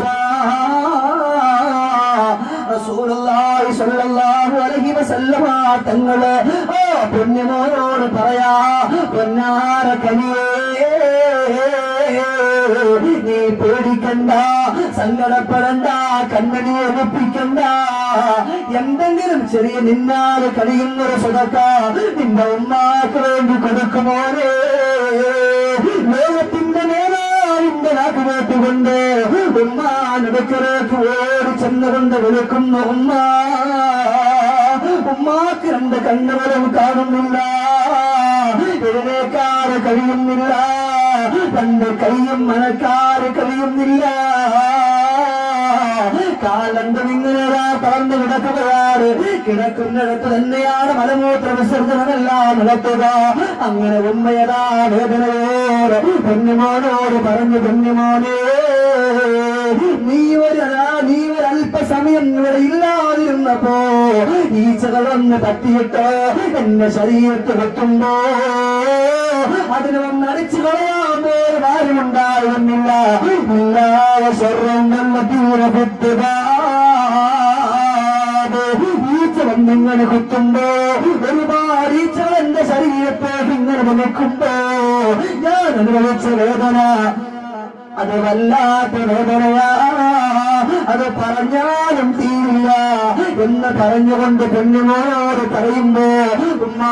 റസൂലുള്ളാഹി സ്വല്ലല്ലാഹു അലൈഹി വസല്ലമ തങ്ങള് ഓ പുണ്യമോനോട് പറയാ പൊന്നാര കനിയേ നീ പേടിക്കണ്ട സങ്കടപ്പെടണ്ട കണ്ണടി ഒലിപ്പിക്കണ്ട എന്തെങ്കിലും ചെറിയ നിന്നാല് കഴിയുന്നൊരു സുതക്ക നിന്റെ ഉമ്മാക്ക് വേണ്ടി കൊടുക്കുമോനെ ലോകത്തിന്റെ നേതാവിന്റെ നാക്ക് കേട്ടുകൊണ്ട് ഉമ്മാനടുക്കലേക്ക് ഓടി ചെന്നുകൊണ്ട് വിളിക്കുന്നു ഉമ്മ ഉമ്മാക്ക് രണ്ട് കണ്ണുകളും കാണുന്നില്ല എഴുന്നേക്കാറ് കഴിയുന്നില്ല രണ്ട് കൈയും മനക്കാറ് കഴിയുന്നില്ല കാലന്തം ഇങ്ങനെ പറന്ന് കിടക്കുകയാണ് കിടക്കുന്നിടത്ത് തന്നെയാണ് മലമൂത്ര വിസർജനമെല്ലാം നടത്തുക അങ്ങനെ ഉമ്മയതാ വേദനയോട് കുഞ്ഞുമോനോട് പറഞ്ഞു കുഞ്ഞുമോനേ നീ ഒരു നീ ഒരു അല്പസമയം ഇവിടെ ഇല്ലാതിരുന്നപ്പോ ഈച്ചകളൊന്ന് തട്ടിയിട്ട് എന്റെ ശരീരത്തിൽ വെക്കുമ്പോ അതിന് വന്ന് അടിച്ചു കളയാൻ പോലും ആരുമുണ്ടായിരുന്നില്ല ഇല്ലാതെ സ്വർണ്ണം നല്ല തീരെ ഈച്ച വന്നിങ്ങനെ കുത്തുമ്പോ ഒരുപാട് ഈച്ചകൾ എന്റെ ശരീരത്തേക്ക് ഇങ്ങനെ വന്നിക്കുമ്പോ ഞാൻ അനുഭവിച്ച വേദന അത് വല്ലാത്ത വേദനയാ അത് പറഞ്ഞാലും തീരില്ല എന്ന് പറഞ്ഞുകൊണ്ട് പെണ്ണുമോനോട് പറയുമ്പോ ഉമ്മാ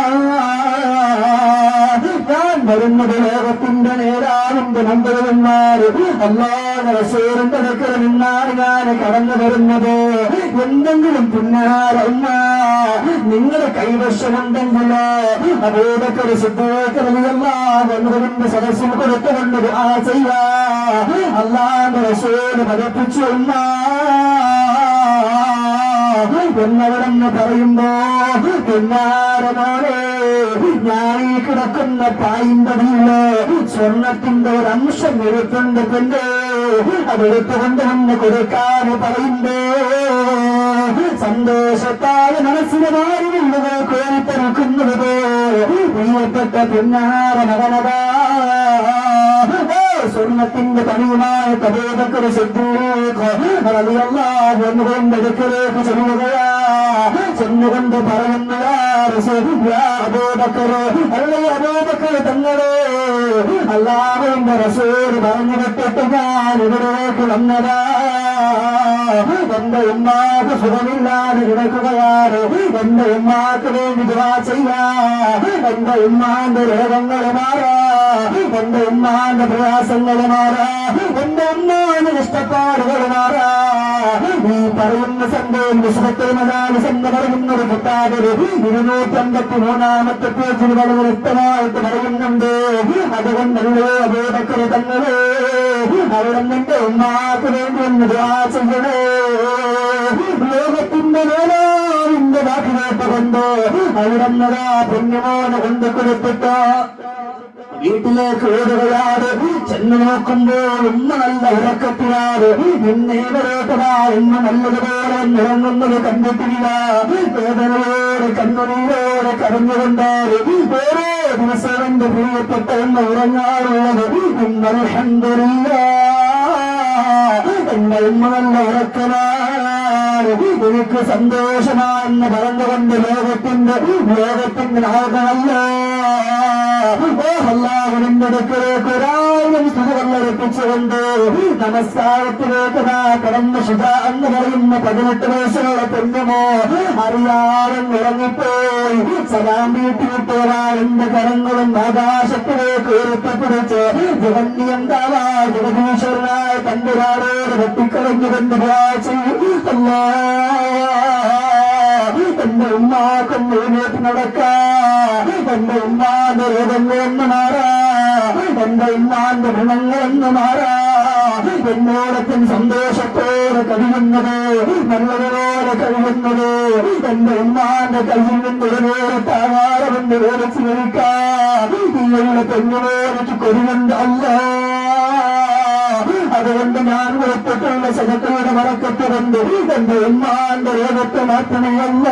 ഞാൻ വരുന്നത് ലോകത്തിന്റെ നേതാവിന്റെ നമ്പരന്മാർ അള്ളാഹ് റസൂറിന്റെ അടുക്കൽ നിന്നാണ് ഞാൻ കടന്നു വരുന്നത് എന്തെങ്കിലും പുന്നാര ഉമ്മ നിങ്ങളുടെ കൈവശമുണ്ടെങ്കിലോ അതോടൊക്കെ സിദ്ധാക്കറിയെല്ലാം സദസ്സിൽ കൊടുത്തുകൊണ്ട് ആ ചെയ്യാ അള്ളാഹ് റസൂല് പഠിപ്പിച്ചു ഉമ്മ എന്നവിടെന്ന് പറയുമ്പോ പിന്നാരമോനെ ഞാൻ ഈ കിടക്കുന്ന പായിമ്പടിയില് സ്വർണത്തിന്റെ ഒരു അംശം എടുത്തുണ്ട് പെണ്ണ് അതെടുത്തുകൊണ്ട് വന്ന് കൊടുക്കാൻ പറയുമ്പോ സന്തോഷത്താൽ മനസ്സിന് മാറി വീടുകൾ കോരിത്തെറുക്കുന്നത് പ്രിയപ്പെട്ട പിന്നാര മകനതാ സ്വർണത്തിന്റെ പണിയുമായി കബൂബക്കർ സിദ്ധൂഖ് അടുക്കലേക്ക് ചെല്ലുകയാ ചെന്നുകൊണ്ട് പറയുന്നയാ അബൂബക്കർ അല്ലേ അബൂബക്കർ തങ്ങളെ അല്ലാഹുവിന്റെ റസൂൽ പറഞ്ഞു വിട്ടിട്ട് ഞാൻ ഇവിടേക്ക് വന്നതാ എന്റെ ഉമ്മാക്ക് സുഖമില്ലാതെ കിടക്കുകയാണ് എന്റെ ഉമ്മാക്ക് വേണ്ടി ദുവാ ചെയ്യാ എന്റെ ഉമ്മാന്റെ രോഗങ്ങൾ മാറാ എന്റെ ഉമ്മാന്റെ പ്രയാസങ്ങൾ മാറാ എന്റെ ഉമ്മാന്റെ ഇഷ്ടപ്പാടുകൾ മാറാ ഈ പറയുന്ന സംഭവം വിശുദ്ധത്തിൽ മതാലിസ് എന്ന് പറയുന്ന ഒരു മുത്താബില് ഇരുന്നൂറ്റമ്പത്തി മൂന്നാമത്തെ പേജിൽ വളരെ വ്യക്തമായിട്ട് പറയുന്നുണ്ട് അതുകൊണ്ടല്ലോ അബൂബക്കർ തങ്ങളെ അവിടെ നിന്റെ ഉമ്മാക്ക് വേണ്ടി ഒന്ന് ദുആ ചെയ്യണേ ലോകത്തിന്റെ നേതാവിന്റെ വാക്ക് കേട്ടുകൊണ്ട് അവിടെ നിന്നതാ പുണ്യമോനെ കൊണ്ട് കൊടുത്തിട്ട് വീട്ടിലേക്ക് ഓടുകയാണ് ചെന്ന് നോക്കുമ്പോൾ ഉമ്മ നല്ല ഉറക്കത്തിലാണ് ഇന്നേവരേട്ടതാ ഉമ്മ നല്ലതുപോലെ ഉറങ്ങുന്നത് കണ്ടിട്ടില്ല വേദനയോടെ കണ്ണുനീരോടെ കരഞ്ഞുകൊണ്ട് ഓരോ ദിവസവും എന്റെ പ്രിയപ്പെട്ട ഉമ്മ ഉറങ്ങാറുള്ളത് ഇന്നൽഹന്ദില്ല എന്റെ ഉമ്മ നല്ല ഉറക്കലാണ് എനിക്ക് സന്തോഷമാണെന്ന് പറഞ്ഞുകൊണ്ട് ലോകത്തിന്റെ ലോകത്തിന്റെ നായകനല്ല ഓ അല്ലാഹുവിന്റെ അടുക്കലേക്ക് ഒരായിരം സ്തുതികളർപ്പിച്ചുകൊണ്ട് നമസ്കാരത്തിലേക്ക് നാ കടന്ന ശുഭ എന്ന് പറയുന്ന പതിനെട്ട് വയസ്സുള്ള പെണ്ണുമോ അറിയാതെ ഉറങ്ങിപ്പോയി സലാം വീട്ടിലിട്ടോരാ എന്റെ കരങ്ങളും ആകാശത്തിലേക്ക് ഉയർത്തപ്പിടിച്ച് ജഗന്യന്താവാ ജഗദീശ്വരനായ തമ്പുരാനോട് വെട്ടിക്കളഞ്ഞുകൊണ്ട് അല്ലാ എന്റെ ഉമ്മാക്കൊന്ന് എഴുന്നേറ്റ് നടക്കാ എന്റെ ഉമ്മാന്റെ രോഗങ്ങളൊന്ന് മാറാ എന്റെ ഉമ്മാന്റെ ഗുണങ്ങളൊന്ന് മാറാ എന്നോടൊപ്പം സന്തോഷത്തോടെ കഴിയുന്നത് നല്ലതുപോലെ കഴിയുന്നത് എന്റെ ഉമ്മാന്റെ കയ്യിൽ നിന്ന് ഒരു നേരത്താകാരമെന്ന് വേടിച്ചു നിൽക്കാ നിങ്ങളുടെ പെണ്ണുമോ എനിക്ക് കൊരുന്നുണ്ട് അല്ല അതുകൊണ്ട് ഞാൻ കൊടുത്തിട്ടുള്ള സഹക്കളുടെ മറക്കത്തുകൊണ്ട് എന്റെ ഉമ്മാന്റെ രോഗത്തെ മാറ്റണമല്ല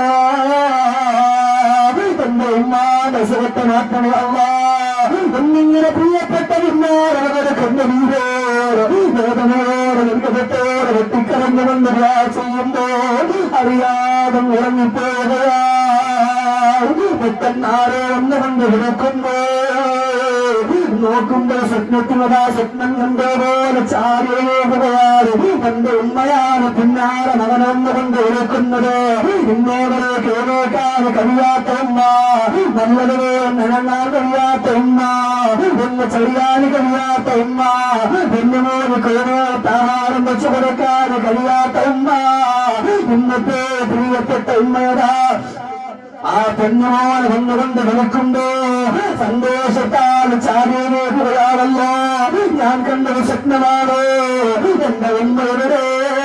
എന്റെ ഉമ്മാന്റെ സുഖത്തെ മാറ്റണമല്ല എന്നിങ്ങനെ പ്രിയപ്പെട്ട പിന്നാരെ കണ്ണുനീരോട് വേദനയോടെ നിർഗതത്തോടെ വെട്ടിക്കറഞ്ഞുകൊണ്ട് ദുആ ചെയ്യുമ്പോൾ അറിയാതെ ഉറങ്ങിപ്പോകുകയാ പെട്ടെന്നാരോ ഒന്നുകൊണ്ട് വിളക്കുമ്പോൾ നോക്കുമ്പോൾ സ്വപ്നത്തിനതാ സ്വപ്നം കണ്ടതുപോലെ ചാരിയാണ് എന്റെ ഉമ്മയാണ് പിന്നാലെ മകനൊന്നുകൊണ്ട് വിളിക്കുന്നത് ഇന്നോടെ കേൾക്കാൻ കഴിയാത്ത ഉമ്മ നല്ലതുപോലെ നിലങ്ങാൻ കഴിയാത്ത ഉമ്മ ഒന്ന് ചെയ്യാൻ കഴിയാത്ത ഉമ്മ പെണ്ണുമോന് കേൾക്കാത്ത ആഹാരം വെച്ചു കൊടുക്കാൻ കഴിയാത്ത ഉമ്മ ഇന്നത്തെ പ്രിയപ്പെട്ട ഉമ്മയതാ ആ പെണ്ണുമോനെ വന്നുകൊണ്ട് വിളിക്കുമ്പോ സന്തോഷത്താൽ ചാരിയേക്കുകയാണല്ലോ ഞാൻ കണ്ടത് സ്വപ്നമാണ് എന്റെ ഉമ്മയുടെ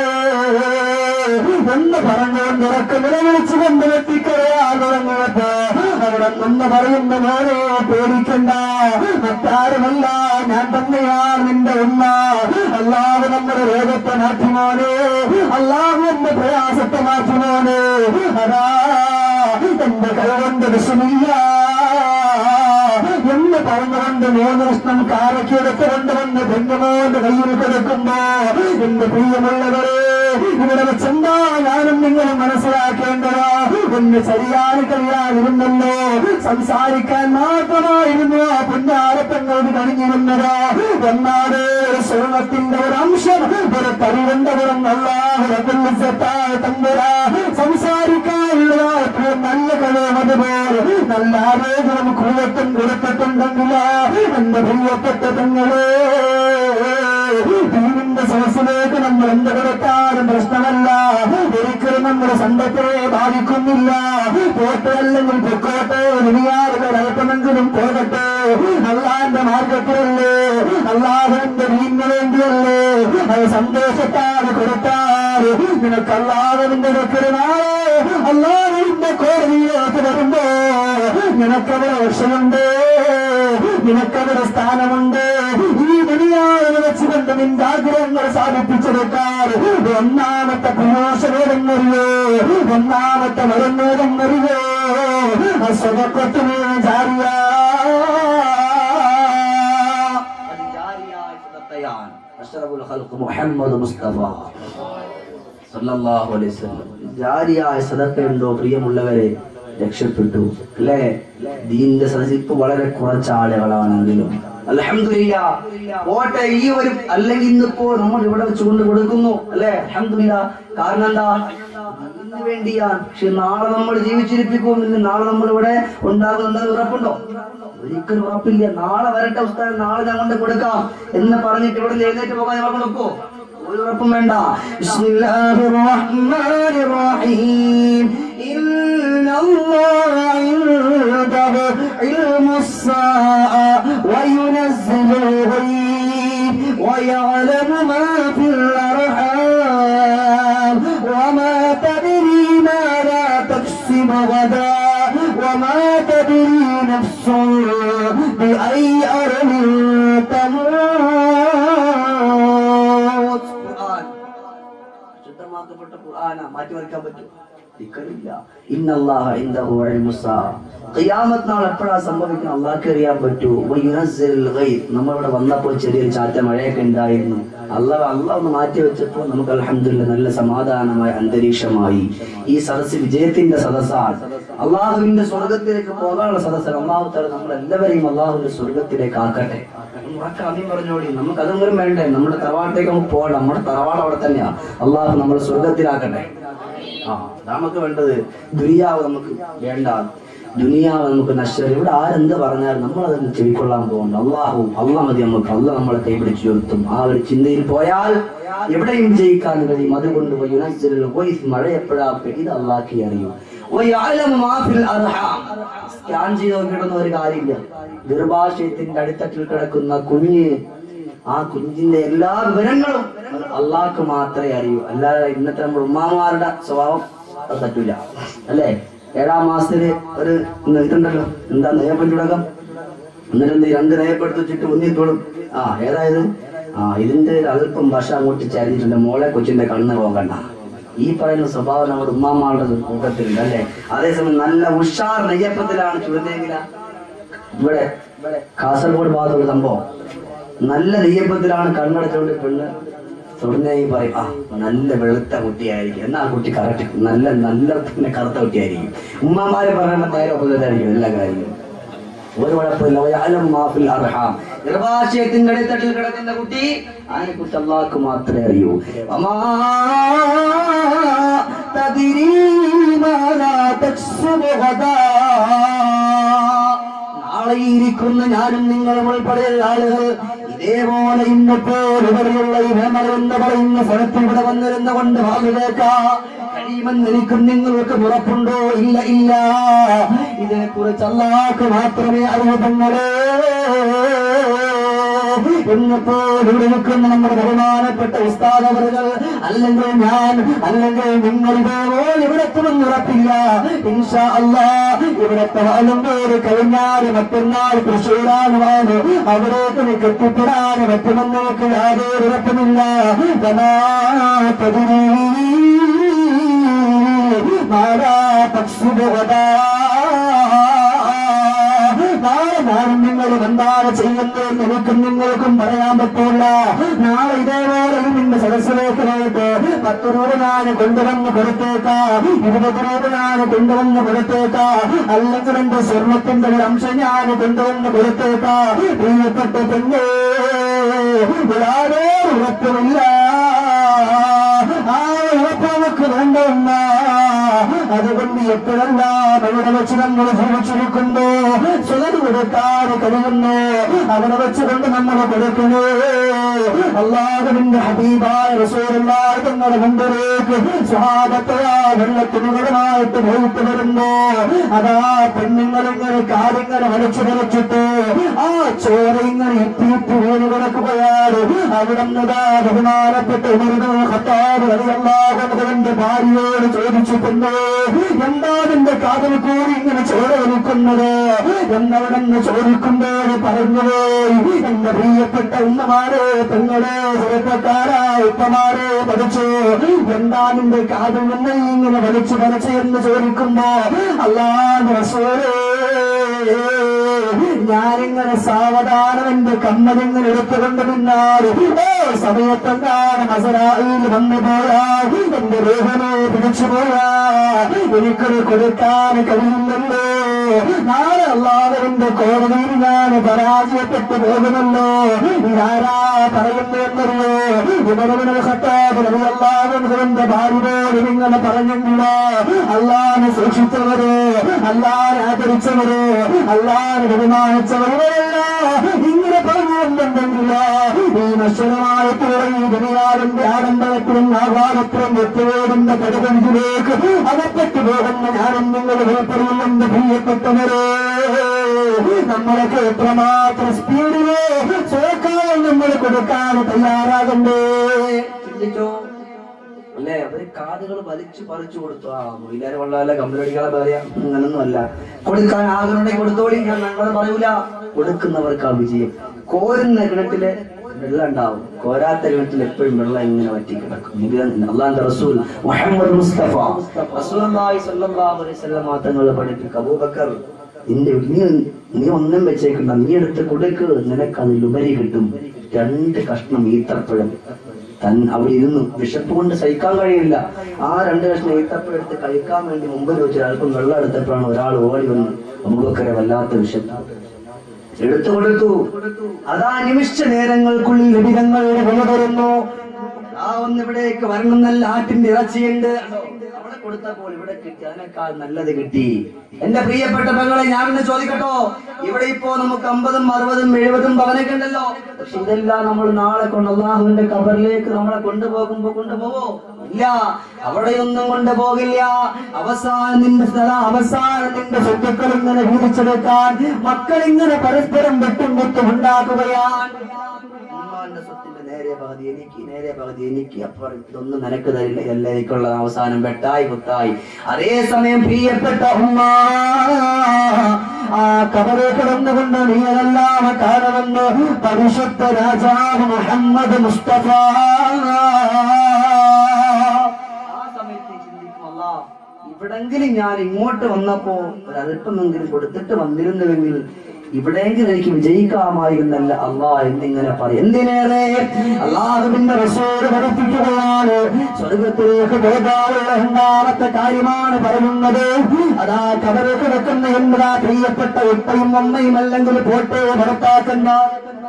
എന്ന് പറഞ്ഞുകൊണ്ട് ഉറക്കം നിലവിളിച്ചുകൊണ്ട് വെട്ടിക്കരയാകുറങ്ങുന്നത് അവിടെ നിന്ന് പറയുന്ന മോനെ പേടിക്കണ്ട മറ്റാരുമല്ല ഞാൻ തന്നെയാണ് നിന്റെ ഉമ്മ അല്ലാതെ നമ്മുടെ രോഗത്തെ മാറ്റുമോനെ അല്ലാതെ എന്റെ പ്രയാസത്തെ മാറ്റുമോനെ അതാ എന്റെ കൈകൊണ്ട് വിഷമില്ല എന്ന് പറഞ്ഞുകൊണ്ട് മൂന്ന് കൃഷ്ണൻ കാരക്കെടുത്ത് കൊണ്ടുവന്ന് പെണ്ണുമോന്റെ കയ്യിൽ കൊടുക്കുമ്പോ എന്റെ പ്രിയമുള്ളവരെ ഇവിടെ വെച്ചെന്താ ഞാനും നിങ്ങളും മനസ്സിലാക്കേണ്ടതാ ഒന്ന് ശരിയാൻ കഴിയാതിരുന്നല്ലോ സംസാരിക്കാൻ മാത്രമായിരുന്നു ആ പുന്നാരപ്പെങ്ങൾക്ക് കഴിഞ്ഞിരുന്നത് എന്നാണ് ഒരു സ്വർണത്തിന്റെ ഒരു അംശം ഒരു തരിവണ്ടവരും അല്ലാഹുറത്തായ തമ്പുര സംസാരിക്കാനുള്ളതായ നല്ല കഴിവും അതുപോലെ നല്ല ആരോഗ്യം കുലത്തും കൊടുത്തിട്ടുണ്ടെങ്കിലോ എന്റെ പ്രിയപ്പെട്ട തങ്ങളെ ദീനിന്റെ സദസ്സിലേക്ക് നമ്മൾ എന്ത് കൊടുത്താലും പ്രശ്നമല്ല ഒരിക്കലും നമ്മുടെ സമ്പത്തെ ബാധിക്കുന്നില്ല പോട്ടെ അല്ലെങ്കിൽ പൊക്കോട്ടെ ദുനിയാവിലെ അല്പമെങ്കിലും പോകട്ടെ അള്ളാന്റെ മാർഗത്തിലല്ലേ അള്ളാഹുവിന്റെ വീടിന് വേണ്ടിയല്ലേ അത് സന്തോഷത്താൽ കൊടുത്താൽ നിനക്ക് അള്ളാഹുവിന്റെ വെക്കരുനാളെ അള്ളാഹുവിന്റെ കോടതിയിലേക്ക് വരുമ്പോ നിനക്കവിടെ രക്ഷയുണ്ട് നിനക്കവിടെ സ്ഥാനമുണ്ട് ഈ ദുനിയാവിനെ വെച്ചുകൊണ്ട് നിന്റെ ആഗ്രഹങ്ങൾ സാധിപ്പിച്ചെടുക്കാൻ ഒന്നാമത്തെ പ്രമോഷനേതെന്നറിയോ ഒന്നാമത്തെ മരുന്നേതെന്നറിയോ സ്വതക്കത്തിന് ജാരിയ അഷ്റഫുൽ ഖൽഖ് മുഹമ്മദ് മുസ്തഫ സല്ലല്ലാഹു അലൈഹി വസല്ലം ജാരിയായ സദക്കയുണ്ടോ പ്രിയമുള്ളവരെ രക്ഷപ്പെട്ടു അല്ലേ ദീന്റെ സദസ്സിപ്പ് വളരെ കുറച്ച് ആളുകളാണെങ്കിലും അൽഹംദുലില്ല പോട്ടെ ഈ ഒരു അല്ലെങ്കിൽ ഇന്നിപ്പോ നമ്മൾ ഇവിടെ വെച്ച് കൊണ്ട് കൊടുക്കുന്നു അല്ലേ അൽഹംദുലില്ല കാരണം എന്താ ഇതിന് വേണ്ടിയാണ് പക്ഷെ നാളെ നമ്മൾ ജീവിച്ചിരിപ്പിക്കുമെന്ന് നാളെ നമ്മൾ ഇവിടെ ഉണ്ടാകുന്നുണ്ടെന്ന് ഉറപ്പുണ്ടോ ഒരിക്കലും ഉറപ്പില്ല നാളെ വരട്ടെ ഉസ്താദ് നാളെ ഞാൻ കൊണ്ട് കൊടുക്കാം എന്ന് പറഞ്ഞിട്ട് ഇവിടെ നിന്ന് എഴുന്നേറ്റ് പോകാൻ നമ്മൾ നോക്കോ ഒരു ഉറപ്പും വേണ്ട ബിസ്മില്ലാഹിർ റഹ്മാനിർ റഹീം ഇന്നല്ലാഹ ഇൻദഹു ഇൽമുസ് സാഅ വയുനസ്സിലുൽ ഗൈബ് വയഅലമു മാ ഫിൽ അർഹാം വമാ തദ്രി മാതാ തക്സിബു ഗദാ وما تدري نفس بأي أرض മാറ്റി മറിക്കാൻ പറ്റും ഒരിക്കലുമില്ല ഇന്നല്ലാഹ ഇൻദഹു ഇൽമുസ്സാ ഖിയാമത്ത് നാൾ എപ്പോഴാ സംഭവിക്കുന്നത് അള്ളാഹ്ക്ക് അറിയാൻ പറ്റൂ വയുനസ്സിലുൽ ഗൈബ് നമ്മളിവിടെ വന്നപ്പോൾ ചെറിയൊരു ചാറ്റ മഴയൊക്കെ ഉണ്ടായിരുന്നു അള്ളാഹ് അള്ളാഹ് ഒന്ന് മാറ്റി വെച്ചപ്പോൾ നമുക്ക് അൽഹംദുലില്ലാ നല്ല സമാധാനമായ അന്തരീക്ഷമായി ഈ സദസ്സ് വിജയത്തിന്റെ സദസ്സാണ് അള്ളാഹുവിന്റെ സ്വർഗത്തിലേക്ക് പോകാനുള്ള സദസ്സാണ് അള്ളാഹു തല നമ്മളെല്ലാവരെയും അള്ളാഹുവിന്റെ സ്വർഗത്തിലേക്ക് ആക്കട്ടെ ഉറക്കെ ആദ്യം പറഞ്ഞോടി നമുക്ക് അതൊന്നും വേണ്ടേ നമ്മുടെ തറവാട്ടേക്ക് നമുക്ക് പോകണം നമ്മുടെ തറവാട് അവിടെ തന്നെയാ അള്ളാഹു നമ്മളെ സ്വർഗത്തിലാക്കട്ടെ ആ അതാ നമുക്ക് വേണ്ടത് ദുനിയാവ് നമുക്ക് വേണ്ട ദുനിയാവ് നമുക്ക് നശ്വരം ഇവിടെ ആരെന്ത് പറഞ്ഞാലും നമ്മൾ അതിന് ചെവിക്കൊള്ളാൻ പോകുന്നു അള്ളാഹു അള്ളാഹ് മതി നമുക്ക് അള്ളാഹ് നമ്മളെ കൈപിടിച്ച് ഉയർത്തും ആ ഒരു ചിന്തയിൽ പോയാൽ എവിടെയും ജയിക്കാൻ കഴിയും അതുകൊണ്ട് വയുനസ്സിലുൽ ഗൈസ് മഴ എപ്പോഴാ ഇത് അള്ളാഹ്ക്ക് അറിയൂ വയഅലമു മാ ഫിൽ അർഹാം. സ്കാൻ ചെയ്ത് നോക്കിയിട്ടൊന്നും ഒരു കാര്യമില്ല ഗർഭാശയത്തിന്റെ അടിത്തട്ടിൽ കിടക്കുന്ന കുഞ്ഞ് ആ കുഞ്ഞിന്റെ എല്ലാ വിവരങ്ങളും അള്ളാഹ്ക്ക് മാത്രമേ അറിയൂ അല്ലാതെ ഇന്നത്തെ നമ്മുടെ ഉമ്മാമാരുടെ സ്വഭാവം അത് പറ്റൂല അല്ലേ ഏഴാം മാസത്തില് ഒരു ഇതുണ്ടല്ലോ എന്താ നെയ്യപ്പഞ്ചുടക്കം എന്നിട്ട് എന്ത് ചെയ്യും? രണ്ട് നെയ്യപ്പെടുത്ത് വെച്ചിട്ട് ഉന്നിത്തോളും ആ ഏതായത് ആ ഇതിന്റെ അല്പം ഭാഷ അങ്ങോട്ട് ചരിഞ്ഞിട്ടുണ്ട് മോളെ കൊച്ചിന്റെ കണ്ണ് പോകണ്ട ഈ പറയുന്ന സ്വഭാവം നമ്മുടെ ഉമ്മാമാരുടെ കൂട്ടത്തിലുണ്ട് അല്ലേ അതേസമയം നല്ല ഉഷാർ നെയ്യപ്പത്തിലാണ് ചുടുന്നെങ്കില ഇവിടെ കാസർഗോഡ് ഭാഗത്തുള്ള സംഭവം നല്ല നെയ്യപ്പത്തിലാണ് കണ്ണടച്ചുകൊണ്ട് പെണ്ണ് തൊടുന്നെങ്കിൽ പറയും ആ നല്ല വെളുത്ത കുട്ടിയായിരിക്കും എന്നാ ആ കുട്ടി കറക്റ്റ് നല്ല നല്ല പിന്നെ കറുത്ത കുട്ടിയായിരിക്കും ഉമ്മമാര് പറയുന്ന നേരെ ഒപ്പതായിരിക്കും എല്ലാ കാര്യങ്ങളും ഒരു കുഴപ്പമില്ല വയഅലം മാ ഫിൽ അർഹാം ഗർഭാശയത്തിന്റെ അടിത്തട്ടിൽ കിടക്കുന്ന കുട്ടി അതിനെ കുറിച്ച് അള്ളാഹ്ക്ക് മാത്രമേ അറിയൂ വമാ തദ്രീ മാലാ തക്സുബു ഗദാ നാളെ ഇരിക്കുന്ന ഞാനും നിങ്ങളും ഉൾപ്പെടെ ആളുകൾ ഇതേപോലെ ഇന്നപ്പോൾ ഇവിടെയുള്ള ഈ ഭ്രമർ എന്ന് പറയുന്ന സ്ഥലത്ത് ഇവിടെ വന്നിരുന്ന കൊണ്ട് വാങ്ങുകേക്കാ കഴിയുമെന്ന് എനിക്കും നിങ്ങൾക്ക് ഉറപ്പുണ്ടോ ഇല്ല ഇല്ല ഇതിനെ കുറിച്ച് അല്ലാക്ക് മാത്രമേ അറിയൂ പെങ്ങളെ ഇന്നിപ്പോൾ ഇവിടെ നിൽക്കുന്ന നമ്മുടെ ബഹുമാനപ്പെട്ട ഉസ്താദവറുകൾ അല്ലെങ്കിൽ ഞാൻ അല്ലെങ്കിൽ നിങ്ങൾ ഇതേപോലെ ഇവിടെ എത്തുമെന്ന് ഉറപ്പില്ല ഇൻഷാ അല്ലാ ഇവിടത്തെ ആളുമ്പോൾ കഴിഞ്ഞാൽ മറ്റന്നാൾ തൃശ്ശൂരാണ് വാണ് അവിടേക്ക് എനിക്ക് എത്തിപ്പെടാൻ പറ്റുമെന്ന് നമുക്ക് യാതൊരു ഉറപ്പുമില്ല മാറാ പക്ഷിബോധാ നാളെ ഞാനും നിങ്ങളും എന്താണ് ചെയ്യുന്നത് എനിക്കും നിങ്ങൾക്കും പറയാൻ പറ്റില്ല നാളെ ഇതേപോലെ നിന്റെ സദസ്സിലേക്ക് പോയിട്ട് പത്ത് രൂപ ഞാൻ കൊണ്ടുവന്ന് കൊടുത്തേക്കാം ഇരുപത് രൂപ ഞാൻ കൊണ്ടുവന്ന് കൊടുത്തേക്കാം അല്ലെങ്കിൽ എന്റെ സ്വർണത്തിന്റെ ഒരു അംശം ഞാൻ കൊണ്ടുവന്ന് കൊടുത്തേക്കാം പ്രിയപ്പെട്ട പെണ്ണേ യാതൊരു ഉറപ്പുമില്ല ആ ഉറപ്പ് നമുക്ക് വേണ്ടെന്ന അതുകൊണ്ട് എപ്പോഴെല്ലാം അവിടെ വെച്ച് നമ്മൾ ജീവിച്ചിരിക്കുന്നു ചിലർ കൊടുക്കാൻ കഴിയുന്നു അവിടെ വെച്ചുകൊണ്ട് നമ്മൾ കൊടുക്കുന്നു അള്ളാഹുവിന്റെ ഹബീബായ റസൂലുള്ളാഹി തങ്ങളുടെ മുമ്പിലേക്ക് സ്വഹാബത്തയാ വെള്ളത്തുണികളുമായിട്ട് പോയിട്ട് വരുന്നു അതാ പെണ്ണുങ്ങൾ ഇങ്ങനെ കാലിങ്ങനെ വലിച്ചു വലിച്ചിട്ട് ആ ചോര ഇങ്ങനെ ഇപ്പിയിട്ട് വീണ് കിടക്കുകയാണ് അവിടെ നിന്നതാ ബഹുമാനപ്പെട്ട ഉമറുകൾ ഖത്താബ് റളിയല്ലാഹുവിന്റെ ഭാര്യയോട് ചോദിച്ചിട്ടുണ്ട് എന്താ നിന്റെ കാതിൽ കൂടി ഇങ്ങനെ ചോര വലിക്കുന്നത് എന്നവിടെ നിന്ന് ചോദിക്കുമ്പോൾ പറഞ്ഞുപോയി എന്റെ പ്രിയപ്പെട്ട ഉമ്മമാരെ പെങ്ങളെ ചെറുപ്പക്കാരാ ഉപ്പമാരെ പഠിച്ചു എന്താ നിന്റെ കാതിൽ നിന്ന് ഇങ്ങനെ വലിച്ചു വലിച്ചു എന്ന് ചോദിക്കുമ്പോ അല്ലാതെ ഞാനിങ്ങനെ സാവധാനം എന്റെ കമ്മലിങ്ങനെ എടുത്തുകൊണ്ട് നിന്നാൽ ഓ സമയത്തെന്താണ് മസരായിൽ വന്നു പോയാ എന്റെ ദേഹനെ പിടിച്ചു പോയാ എനിക്കത് കൊടുക്കാൻ കഴിയുന്നല്ലോ നാളെ അള്ളാഹുവിന്റെ കോടതിയിൽ ഞാൻ പരാജയപ്പെട്ടു പോകുമല്ലോ ഇതാരാ പറയുന്നതെന്നറിയോ ഇവരുടെ ഖത്താബ് അള്ളാഹുവിന്റെ ഭാര്യയോട് ഇങ്ങനെ പറഞ്ഞെങ്കിലോ അള്ളാഹിനെ സൂക്ഷിച്ചവരോ അള്ളാഹിനെ ആദരിച്ചവരോ അള്ളാഹിനെ ബഹുമാനിച്ചവരോ ഇങ്ങനെ പറഞ്ഞു എന്നുണ്ടെങ്കിലോ ഈ നശ്വരമായ ഈ ദുനിയാവിന്റെ ആഡംബരത്തിലും ആഹ്ലാദത്തിലും എത്തുവേടുന്ന കടുകഞ്ചിലേക്ക് അകപ്പെട്ടു പോകുന്ന ഞാനും നിങ്ങൾ ഭയപ്പെടുന്നുണ്ട് പ്രിയപ്പെട്ടവരെ നമ്മളൊക്കെ എത്രമാത്രം സ്പീഡില് ചോക്കാൻ നമ്മൾ കൊടുക്കാൻ തയ്യാറാകണ്ടേ ചിന്തിച്ചോ അല്ലേ അവര് കാതുകൾ വലിച്ചു പറിച്ചു കൊടുത്തു ആ മൊയിലാരെ കൊള്ളാല്ല കമ്പലടികളെ പറയാ അങ്ങനൊന്നും അല്ല കൊടുക്കാൻ ആഗ്രഹമുണ്ടെങ്കിൽ കൊടുത്തോളി ഞാൻ നല്ലത് പറയൂല കൊടുക്കുന്നവർക്ക് ആ വിജയം കോരുന്ന കിണറ്റിലെ വെള്ളം ഉണ്ടാവും കോരാത്ത വീട്ടിൽ എപ്പോഴും വെള്ളം ഇങ്ങനെ വറ്റി കിടക്കും നബി അള്ളാന്റെ റസൂൽ മുഹമ്മദ് മുസ്തഫ റസൂലുള്ളാഹി സ്വല്ലല്ലാഹു അലൈഹി വസല്ലം തങ്ങൾ പഠിപ്പിക്കും അബൂബക്കർ നിന്റെ നീ നീ ഒന്നും വെച്ചേക്കണ്ട നീ എടുത്ത് കൊടുക്ക് നിനക്ക് അതിലുപരി കിട്ടും രണ്ട് കഷ്ണം ഈത്തപ്പഴം തൻ അവിടെ ഇരുന്നു വിശപ്പ് കൊണ്ട് സഹിക്കാൻ കഴിയില്ല ആ രണ്ട് കഷ്ണം ഈത്തപ്പഴം എടുത്ത് കഴിക്കാൻ വേണ്ടി മുമ്പിൽ വെച്ച് അല്പം വെള്ളം എടുത്തപ്പോഴാണ് ഒരാൾ ഓടി വന്നു അബൂബക്കറെ വല്ലാത്ത വിശപ്പ് എടുത്തു കൊടുത്തു അതാ നിമിഷ നേരങ്ങൾക്കുള്ളിൽ ലഭിതങ്ങളുടെ വില തരുന്നു ആ ഒന്ന് ഇവിടേക്ക് വരണം നല്ല ആട്ടിന്റെ ഇറച്ചിയുണ്ട് അവിടെ കൊടുത്തപ്പോൾ ഇവിടെ കിട്ടി അതിനേക്കാൾ നല്ലത് കിട്ടി എന്റെ പ്രിയപ്പെട്ട മകളെ ഞാൻ ഇന്ന് ചോദിക്കട്ടോ ഇവിടെ ഇപ്പോ നമുക്ക് അമ്പതും അറുപതും എഴുപതും പവനൊക്കെ ഉണ്ടല്ലോ പക്ഷെ ഇതെല്ലാം നമ്മൾ നാളെ കൊണ്ട് അള്ളാഹുവിന്റെ കബറിലേക്ക് നമ്മളെ കൊണ്ടുപോകുമ്പോ കൊണ്ടുപോവോ ഇല്ല അവിടെയൊന്നും കൊണ്ടുപോകില്ല അവസാനം നിന്റെ സ്ഥലം അവസാനം നിന്റെ സ്വത്തുക്കൾ ഇങ്ങനെ വീതിച്ചെടുക്കാൻ മക്കൾ ഇങ്ങനെ പരസ്പരം വെട്ടും വെട്ടും ഉണ്ടാക്കുകയാണ് ഉമ്മാന്റെ സ്വത്തിന്റെ നേരെ പകുതി എനിക്ക് നേരെ പകുതി എനിക്ക് അപ്പുറം ഇതൊന്നും നിനക്ക് തരില്ല ഇതെല്ലാം എനിക്കുള്ള അവസാനം വെട്ടായി കുത്തായി അതേസമയം പ്രിയപ്പെട്ട ഉമ്മ ആ കബറെ കിടന്നുകൊണ്ട് നീ അതെല്ലാം കാണുമെന്ന് പരിശുദ്ധ രാജാവ് മുഹമ്മദ് മുസ്തഫ ആ സമയത്ത് ചിന്തിക്കും അല്ലാ ഇവിടെങ്കിലും ഞാൻ ഇങ്ങോട്ട് വന്നപ്പോ ഒരല്പമെങ്കിലും കൊടുത്തിട്ട് വന്നിരുന്നുവെങ്കിൽ ഇവിടെയെങ്കിലും എനിക്ക് വിജയിക്കാമായിരുന്നല്ല അള്ളാ എന്നിങ്ങനെ പറയും എന്തിനേറെ അള്ളാഹുവിന്റെ റസൂല് പഠിപ്പിക്കുകയാണ് സ്വർഗത്തിലേക്ക് പോകാനുള്ള രണ്ടാമത്തെ കാര്യമാണ് പറയുന്നത് അതാ കബറ് കിടക്കുന്ന എന്നതാ പ്രിയപ്പെട്ട ഉപ്പയും അമ്മയും അല്ലെങ്കിൽ പോട്ടെ ഭർത്താക്കന്മാർ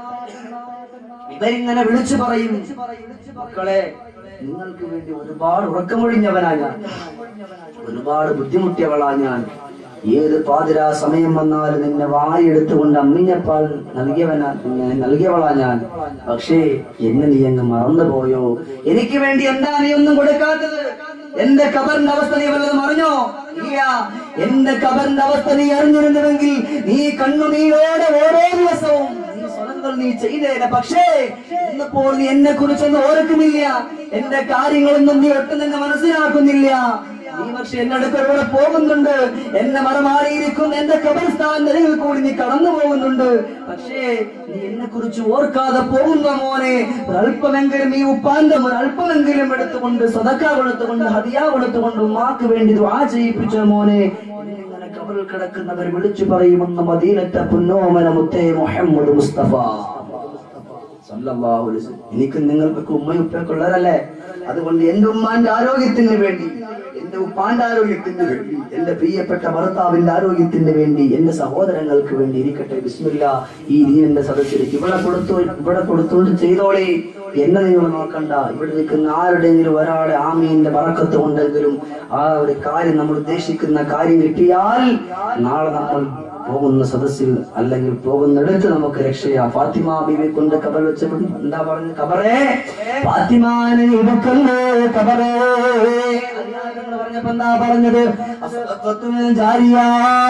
ഇവരിങ്ങനെ വിളിച്ചു പറയും മക്കളെ നിങ്ങൾക്ക് വേണ്ടി ഒരുപാട് ഉറക്കമൊഴിഞ്ഞവനാ ഞാൻ ഒരുപാട് ബുദ്ധിമുട്ടിയവളാ ഞാൻ ഏത് പാതിരാ സമയം വന്നാലും നിന്നെ വാരിയെടുത്തുകൊണ്ട് അമ്മിഞ്ഞപ്പാൽ നൽകിയവനാ നിന്നെ നൽകിയവളാ ഞാൻ പക്ഷേ എന്നെ നീ അങ്ങ് മറന്നുപോയോ എനിക്ക് വേണ്ടി എന്താ നീ ഒന്നും കൊടുക്കാത്തത് എന്റെ കബറിന്റെ അവസ്ഥ നീ വല്ലതും അറിഞ്ഞോ ഇല്ല എന്റെ കബറിന്റെ അവസ്ഥ നീ അറിഞ്ഞിരുന്നുവെങ്കിൽ നീ കണ്ണുനീരോടെ ഓരോ ദിവസവും നീ സ്വലങ്ങൾ നീ ചെയ്തേനെ പക്ഷേ ഇന്നിപ്പോൾ നീ എന്നെ കുറിച്ചൊന്നും ഓർക്കുന്നില്ല എന്റെ കാര്യങ്ങളൊന്നും നീ ഒട്ടും തന്നെ മനസ്സിലാക്കുന്നില്ല നീ പക്ഷെ എന്റെ അടുക്കലൂടെ പോകുന്നുണ്ട് എന്നെ മറമാറിയിരിക്കുന്ന എന്റെ കബർസ്ഥാന്റെ അരികിൽ കൂടി നീ കടന്നു പോകുന്നുണ്ട് പക്ഷേ നീ എന്നെ കുറിച്ച് ഓർക്കാതെ പോകുന്ന മോനെ ഒരല്പമെങ്കിലും ഈ ഉപ്പാന്റെ ഒരല്പമെങ്കിലും എടുത്തുകൊണ്ട് സദക്ക കൊടുത്തുകൊണ്ട് ഹദിയ കൊടുത്തുകൊണ്ട് ഉമ്മാക്ക് വേണ്ടി ദുആ ചെയ്യിപ്പിച്ച മോനെ ഇങ്ങനെ കബറിൽ കിടക്കുന്നവർ വിളിച്ചു പറയുമെന്ന് മദീനത്തെ പുന്നോമന മുത്തേ മുഹമ്മദ് മുസ്തഫ സല്ലല്ലാഹു അലൈഹി വസല്ലം. എനിക്കും നിങ്ങൾക്കൊക്കെ ഉമ്മയും ഉപ്പയൊക്കെ ഉള്ളവരല്ലേ അതുകൊണ്ട് എന്റെ ഉമ്മാന്റെ ആരോഗ്യത്തിന് വേണ്ടി എന്റെ ഉപ്പാന്റെ ആരോഗ്യത്തിന് വേണ്ടി എന്റെ പ്രിയപ്പെട്ട ഭർത്താവിന്റെ ആരോഗ്യത്തിന് വേണ്ടി എന്റെ സഹോദരങ്ങൾക്ക് വേണ്ടി ഇരിക്കട്ടെ ബിസ്മില്ല ഈ ദീനന്റെ സദസ്സിലേക്ക് ഇവിടെ കൊടുത്തു ഇവിടെ കൊടുത്തുകൊണ്ട് ചെയ്തോളേ എന്നെ നിങ്ങൾ നോക്കണ്ട ഇവിടെ നിൽക്കുന്ന ആരുടെയെങ്കിലും ഒരാളെ ആമീന്റെ പറക്കത്ത് കൊണ്ടെങ്കിലും ആ ഒരു കാര്യം നമ്മൾ ഉദ്ദേശിക്കുന്ന കാര്യം കിട്ടിയാൽ നാളെ നമ്മൾ പോകുന്ന സദസ്സിൽ അല്ലെങ്കിൽ പോകുന്നിടത്ത് നമുക്ക് രക്ഷയാ ഫാത്തിമ ബീവി കൊണ്ട് കബർ വെച്ചപ്പോൾ എന്താ പറഞ്ഞു കബറേ ഫാത്തിമാനെ എടുക്കല്ലേ കബറേ അതിനാലെന്ന് പറഞ്ഞപ്പോ എന്താ പറഞ്ഞത് അസ്വത്വത്തും ജാരിയാ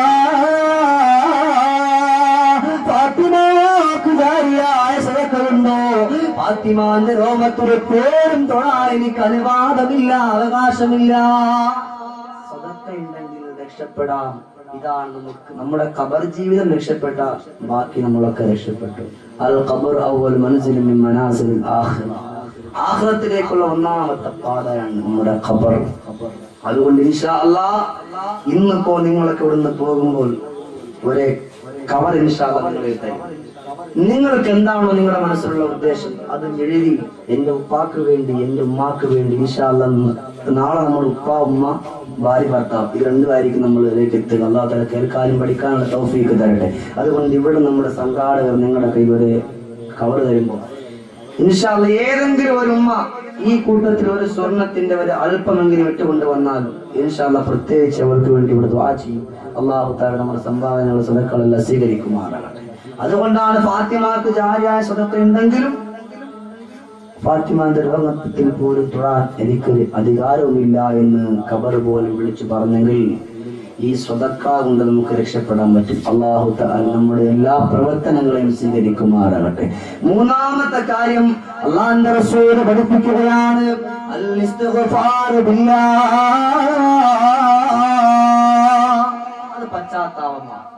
ഫാത്തിമാക്ക് ജാരിയായ സദക്കലുണ്ടോ ഫാത്തിമാന്റെ രോമത്തൊരു പേരും തൊഴാൻ എനിക്ക് അനുവാദമില്ല അവകാശമില്ല സദക്ക ഉണ്ടെങ്കിൽ രക്ഷപ്പെടാം ഇതാണ് നമുക്ക് നമ്മുടെ ഖബർ ജീവിതം രക്ഷപ്പെട്ട ബാക്കി നമ്മളൊക്കെ രക്ഷപ്പെട്ടു അൽ ഖബർ അവൽ മനസ്സിലും മനാസിലും ആഖിറ ആഖിറത്തിലേക്കുള്ള ഒന്നാമത്തെ പാതയാണ് നമ്മുടെ ഖബർ അതുകൊണ്ട് ഇൻഷാ അല്ലാ ഇന്നിപ്പോ നിങ്ങളൊക്കെ ഇവിടുന്ന് പോകുമ്പോൾ ഒരേ കവർ ഇൻഷാ അല്ലാ നിങ്ങളെ തരും നിങ്ങൾക്ക് എന്താണോ നിങ്ങളുടെ മനസ്സിലുള്ള ഉദ്ദേശം അത് എഴുതി എന്റെ ഉപ്പാക്ക് വേണ്ടി എന്റെ ഉമ്മാക്ക് വേണ്ടി ഇൻഷാല്ല നാളെ നമ്മൾ ഉപ്പ ഉമ്മ ഭാര്യ ഭർത്താവ് ഇത് രണ്ടുപേരായിരിക്കും നമ്മൾ ഇതിലേക്ക് എത്തുക അല്ലാതെ തല കേൾക്കാനും പഠിക്കാനുള്ള തൗഫീക്ക് തരട്ടെ അതുകൊണ്ട് ഇവിടെ നമ്മുടെ സംഘാടകർ നിങ്ങളുടെ കയ്യിൽ ഒരു കവർ തരുമ്പോൾ ഇൻഷാല്ല ഏതെങ്കിലും ഒരു ഉമ്മ ഈ കൂട്ടത്തിൽ ഒരു സ്വർണത്തിന്റെ ഒരു അല്പമെങ്കിലും ഇട്ടുകൊണ്ട് വന്നാൽ ഇൻഷാല്ല പ്രത്യേകിച്ച് അവർക്ക് വേണ്ടി ഇവിടെ ദ്വാ ചെയ്യും അള്ളാഹു താര നമ്മുടെ സംഭാവനകൾ സ്വതക്കളെല്ലാം സ്വീകരിക്കുമാറാകട്ടെ അതുകൊണ്ടാണ് ഫാത്തിമാക്ക് ജാരിയായ സ്വതക്ക ഉണ്ടെങ്കിലും ഫാത്തിമാന്റെ രോഗത്തിൽ പോലും തൊഴാൻ എനിക്കൊരു അധികാരവുമില്ല എന്ന് ഖബർ പോലും വിളിച്ചു പറഞ്ഞെങ്കിൽ ഈ സ്വതക്ക കൊണ്ട് നമുക്ക് രക്ഷപ്പെടാൻ പറ്റും അള്ളാഹു തആല നമ്മുടെ എല്ലാ പ്രവർത്തനങ്ങളെയും സ്വീകരിക്കുമാറാകട്ടെ മൂന്നാമത്തെ കാര്യം അള്ളാന്റെ റസൂല് പഠിപ്പിക്കുകയാണ് അൽ ഇസ്തിഗ്ഫാറു ബില്ലാഹ്. അത് പശ്ചാത്താപമാണ്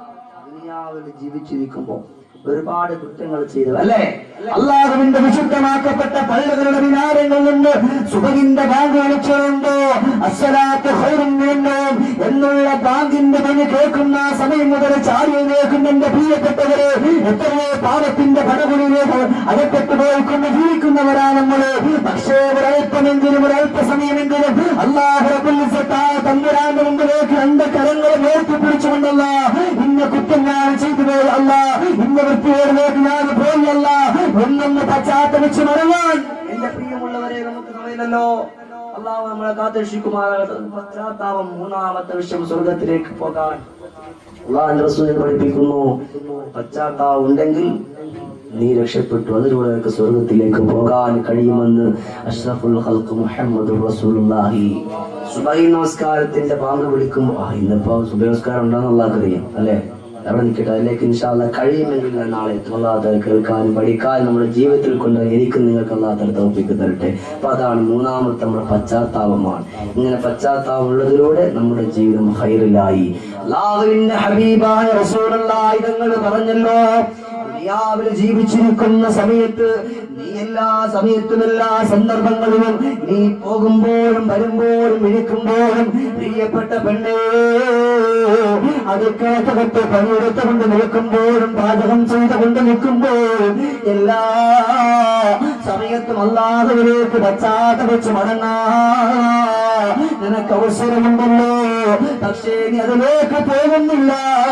ദുനിയാവിൽ ജീവിച്ചിരിക്കുമ്പോ ഒരുപാട് കുറ്റങ്ങൾ ചെയ്തു അല്ലേ അള്ളാഹുവിന്റെ വിശുദ്ധമാക്കപ്പെട്ട പള്ളികളുടെ വിനാരങ്ങളിൽ നിന്ന് സുബഹിന്റെ ബാങ്ക് വിളിച്ചുകൊണ്ടോ അസ്സലാത്ത് ഖൈറും മിനന്നൗം എന്നുള്ള ബാങ്കിന്റെ ധ്വനി കേൾക്കുന്ന സമയം മുതൽ ചാരി കേൾക്കുന്ന എന്റെ പ്രിയപ്പെട്ടവരെ എത്രയോ പാപത്തിന്റെ പടകുളിലേക്ക് അകപ്പെട്ടു പോയിക്കൊണ്ട് ജീവിക്കുന്നവരാ നമ്മള് പക്ഷേ ഒരല്പമെങ്കിലും ഒരല്പസമയമെങ്കിലും അള്ളാഹു റബ്ബുൽ ഇസ്സത്തായ തമ്പുരാന്റെ മുമ്പിലേക്ക് രണ്ട് കരങ്ങൾ ഉയർത്തി പിടിച്ചുകൊണ്ടല്ല ഇന്ന കുറ്റം ഞാൻ ചെയ്തു പോയി അല്ല ഇന്ന വൃത്തിയോടിലേക്ക് ഞാൻ പോയി അല്ല ഒന്നൊന്ന് പശ്ചാത്തലിച്ച് മടങ്ങാൻ എന്റെ പ്രിയമുള്ളവരെ നമുക്ക് സമയമില്ലല്ലോ അള്ളാഹു നമ്മളെ കാത്തിരക്ഷിക്കുമാറാകട്ടെ പശ്ചാത്താപം മൂന്നാമത്തെ വിഷയം സ്വർഗത്തിലേക്ക് പോകാൻ അള്ളാഹു റസൂൽ പഠിപ്പിക്കുന്നു പശ്ചാത്താപം ഉണ്ടെങ്കിൽ നീ രക്ഷപ്പെട്ടു അതിലൂടെ നിനക്ക് സ്വർഗത്തിലേക്ക് പോകാൻ കഴിയുമെന്ന് അഷ്റഫുൽ ഹൽക്ക് മുഹമ്മദ് റസൂലുള്ളാഹി സുബൈ നമസ്കാരത്തിന്റെ ബാങ്ക് വിളിക്കുമ്പോൾ ആ ഇന്നിപ്പോ സുബൈ നമസ്കാരം ഉണ്ടെന്നുള്ള അറിയാം അല്ലേ അവിടെ നിൽക്കട്ടെ അതിലേക്ക് ഇൻഷാല്ല കഴിയുമെങ്കിൽ ഞാൻ നാളെ എത്തും അല്ലാതെ കേൾക്കാനും പഠിക്കാനും നമ്മുടെ ജീവിതത്തിൽ കൊണ്ട് എനിക്ക് നിങ്ങൾക്ക് അല്ലാത്ത തോപ്പിക്ക് തരട്ടെ അപ്പൊ അതാണ് മൂന്നാമത്തെ നമ്മുടെ പശ്ചാത്താപമാണ് ഇങ്ങനെ പശ്ചാത്താപം ഉള്ളതിലൂടെ നമ്മുടെ ജീവിതം ഹൈറിലായി അള്ളാഹുവിന്റെ ഹബീബായ റസൂലുള്ളാഹി തങ്ങൾ പറഞ്ഞല്ലോ ദുനിയാവിൽ ജീവിച്ചിരിക്കുന്ന സമയത്ത് നീ എല്ലാ സമയത്തും എല്ലാ സന്ദർഭങ്ങളിലും നീ പോകുമ്പോഴും വരുമ്പോഴും ഇരിക്കുമ്പോഴും പ്രിയപ്പെട്ട പെണ്ണേ അടുക്കളക്കകത്ത് പണിയെടുത്തുകൊണ്ട് നിൽക്കുമ്പോഴും പാചകം ചെയ്തുകൊണ്ട് നിൽക്കുമ്പോഴും എല്ലാ സമയത്തും അല്ലാതവരേക്ക് പശ്ചാത്തപിച്ച് മടങ്ങാ നിനക്ക് അവസരമുണ്ടല്ലോ പക്ഷേ നീ അതിലേക്ക് പോകുന്നില്ല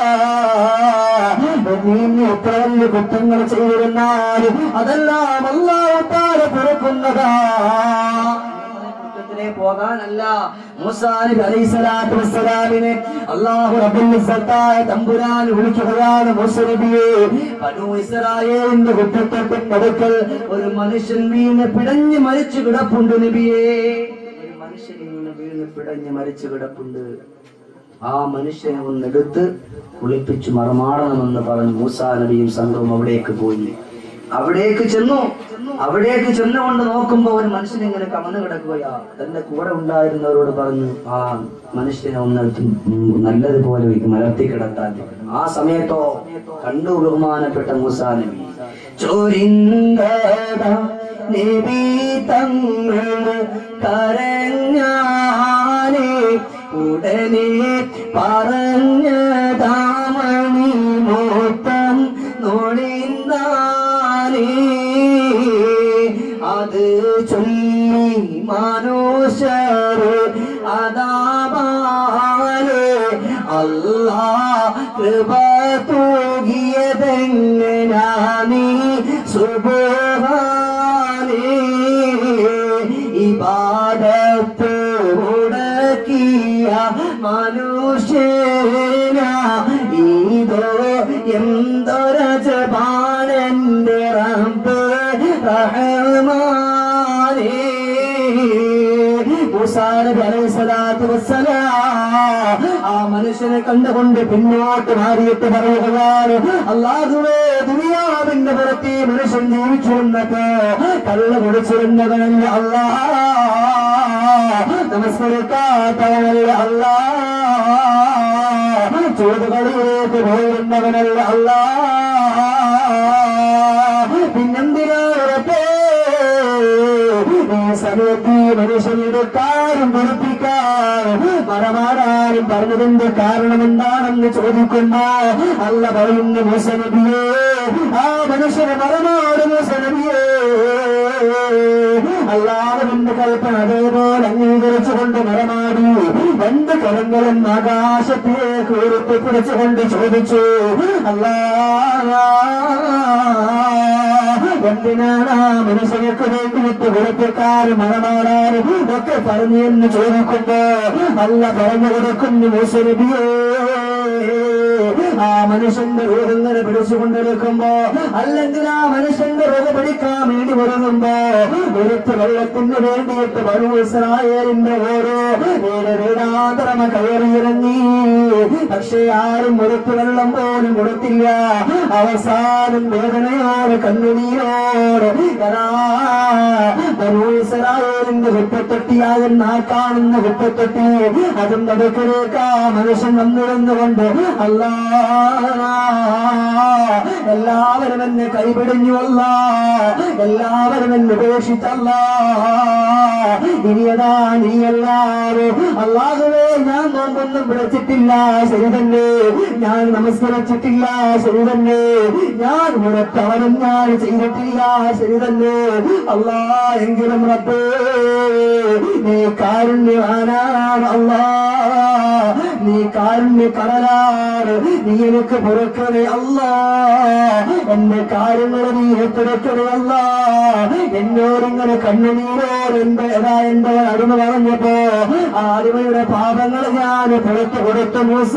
നീ ഇനി എത്ര വലിയ കുറ്റങ്ങൾ ചെയ്തിരുന്നാലും അതെല്ലാം അല്ലാത്താരെ പൊറുക്കുന്നതാ കുറ്റത്തിലെ പോകാനല്ല മൂസാ നബി അലൈഹി സ്വലാത്തു വസ്സലാമിനെ അല്ലാഹു റബ്ബുൽ ഇസ്സത്തായ തമ്പുരാൻ വിളിക്കുകയാണ് മൂസ നബിയെ ബനൂ ഇസ്രായേലിന്റെ കുറ്റത്തിന്റെ അടുക്കൽ ഒരു മനുഷ്യൻ വീണ് പിടഞ്ഞ് മരിച്ചു കിടപ്പുണ്ട് നബിയെ ഒരു മനുഷ്യൻ വീണ് വീണ് പിടഞ്ഞ് മരിച്ചു കിടപ്പുണ്ട് ആ മനുഷ്യനെ ഒന്നെടുത്ത് കുളിപ്പിച്ചു മറമാടണമെന്ന് പറഞ്ഞ് മൂസാ നബിയും സംഘവും അവിടേക്ക് പോയി അവിടേക്ക് ചെന്നു അവിടേക്ക് ചെന്നുകൊണ്ട് നോക്കുമ്പോ ഒരു മനുഷ്യൻ ഇങ്ങനെ കമന്ന് കിടക്കുകയാ തന്റെ കൂടെ ഉണ്ടായിരുന്നവരോട് പറഞ്ഞു ആ മനുഷ്യനെ ഒന്നെടുത്ത് നല്ലതുപോലെ ഒരു മലർത്തി കിടത്താൻ ആ സമയത്തോ കണ്ടു ബഹുമാനപ്പെട്ട മൂസാ നബി ചോരിന്തട നബി തങ്ങൾ കരഞ്ഞാനേ ഉടനെ പറഞ്ഞതാമണി മോത്തം നൊളിന്താനേ അത് ചൊല്ലി മനുഷ്യർ അതാപാലേ അല്ലാ കൃപ തൂകിയതെങ്ങനാ നീ സുബോഹാനേ ഇബാദത്ത് മുടക്കിയ മനുഷ്യന ഇതോ എന്തൊരജപാനന്റെ റബ്ബ് റഹ്മാനേ മൂസാ നബി അലൈഹി സ്വലാത്തു വസ്സലാം ആ മനുഷ്യനെ കണ്ടുകൊണ്ട് പിന്നോട്ട് മാറിയിട്ട് പറയുകയാണ് അള്ളാഹുവേ ദുനിയാവിന്റെ പുറത്ത് ഈ മനുഷ്യൻ ജീവിച്ചിരുന്നപ്പോ കള്ള് കുടിച്ചിരുന്നവനല്ല അല്ലാ നമസ്കരിക്കാത്തവനല്ല അല്ലാ ചൂടുകളിലേക്ക് പോയിരുന്നവനല്ല അല്ലാ പിന്നെന്തിനാ ഈ സമയത്ത് ഈ മനുഷ്യരുടെ കാര്യം വെറുപ്പിക്കാൻ മറമാറാനും പറഞ്ഞതിന്റെ കാരണം എന്താണെന്ന് ചോദിക്കുമ്പോ അല്ല പറയുന്ന മൂസനബിയേ ആ മനുഷ്യന് മറമാട് മൂസനബിയേ അല്ലാതെ കൽപ്പന അതേപോലെ അംഗീകരിച്ചുകൊണ്ട് മറമാടി രണ്ട് കരങ്ങളും ആകാശത്തേക്ക് ഉയർത്തി പിടിച്ചുകൊണ്ട് ചോദിച്ചു അല്ലാ എന്തിനാണ് ആ മനുഷ്യർക്ക് വേണ്ടി വിട്ട് വെളുപ്പക്കാരും മണമാടാനും ഒക്കെ പറഞ്ഞു എന്ന് ചോദിക്കുമ്പോ അല്ല പറഞ്ഞു കൊടുക്കുന്നു മൂസരബിയേ ആ മനുഷ്യന്റെ റൂഹങ്ങനെ പിടിച്ചുകൊണ്ടിരിക്കുമ്പോ അല്ലെങ്കിൽ ആ മനുഷ്യന്റെ റൂഹ പിടിക്കാൻ വേണ്ടി വരുന്നുമ്പോ വെളുത്ത വെള്ളത്തിന് വേണ്ടിയിട്ട് വരൂ ഇസ്രായേലിന്റെ ഓരോ വീട് വീടാന്തരമ കയറിയിറങ്ങി പക്ഷേ ആരും വെളുത്ത വെള്ളം പോലും കൊടുത്തില്ല അവസാനം വേദനയോട് കണ്ണുനീരോട് എടാ, വരൂ ഇസ്രായേലിന്റെ കുപ്പത്തൊട്ടിയാകുന്ന ആ കാണുന്ന കുപ്പത്തൊട്ടി അതും നടക്കിലേക്ക് ആ മനുഷ്യൻ വന്നിരുന്നുകൊണ്ട് അല്ലാ എല്ലാവരും എന്നെ കൈപിടിഞ്ഞു അല്ല എല്ലാവരും എന്നെ ഉപേക്ഷിച്ചല്ല ഇനിയതാ നീ എല്ലാവരും അള്ളാഹുവേ ഞാൻ നോമ്പൊന്നും വിളിച്ചിട്ടില്ല ശരി തന്നെ ഞാൻ നമസ്കരിച്ചിട്ടില്ല ശരി തന്നെ ഞാൻ ഒരു തവണ ഞാൻ ചെയ്തിട്ടില്ല ശരി തന്നെ അല്ലാ എങ്കിലും റബ്ബേ നീ കാരുണ്യവാനാണ് അല്ലാ നീ കാരുണ്യ കടലാണ് നീ എനിക്ക് പൊറുക്കണേ അല്ലാ എന്റെ കാര്യങ്ങൾ നീ ഏറ്റെടുക്കണേ അല്ലാ എന്നോട് ഇങ്ങനെ കണ്ണുനീരോട് എന്റെ ഏതാ എന്റെ അടിമ പറഞ്ഞപ്പോ ആ അടിമയുടെ പാപങ്ങൾ ഞാൻ പുറത്തു കൊടുത്തു മൂസ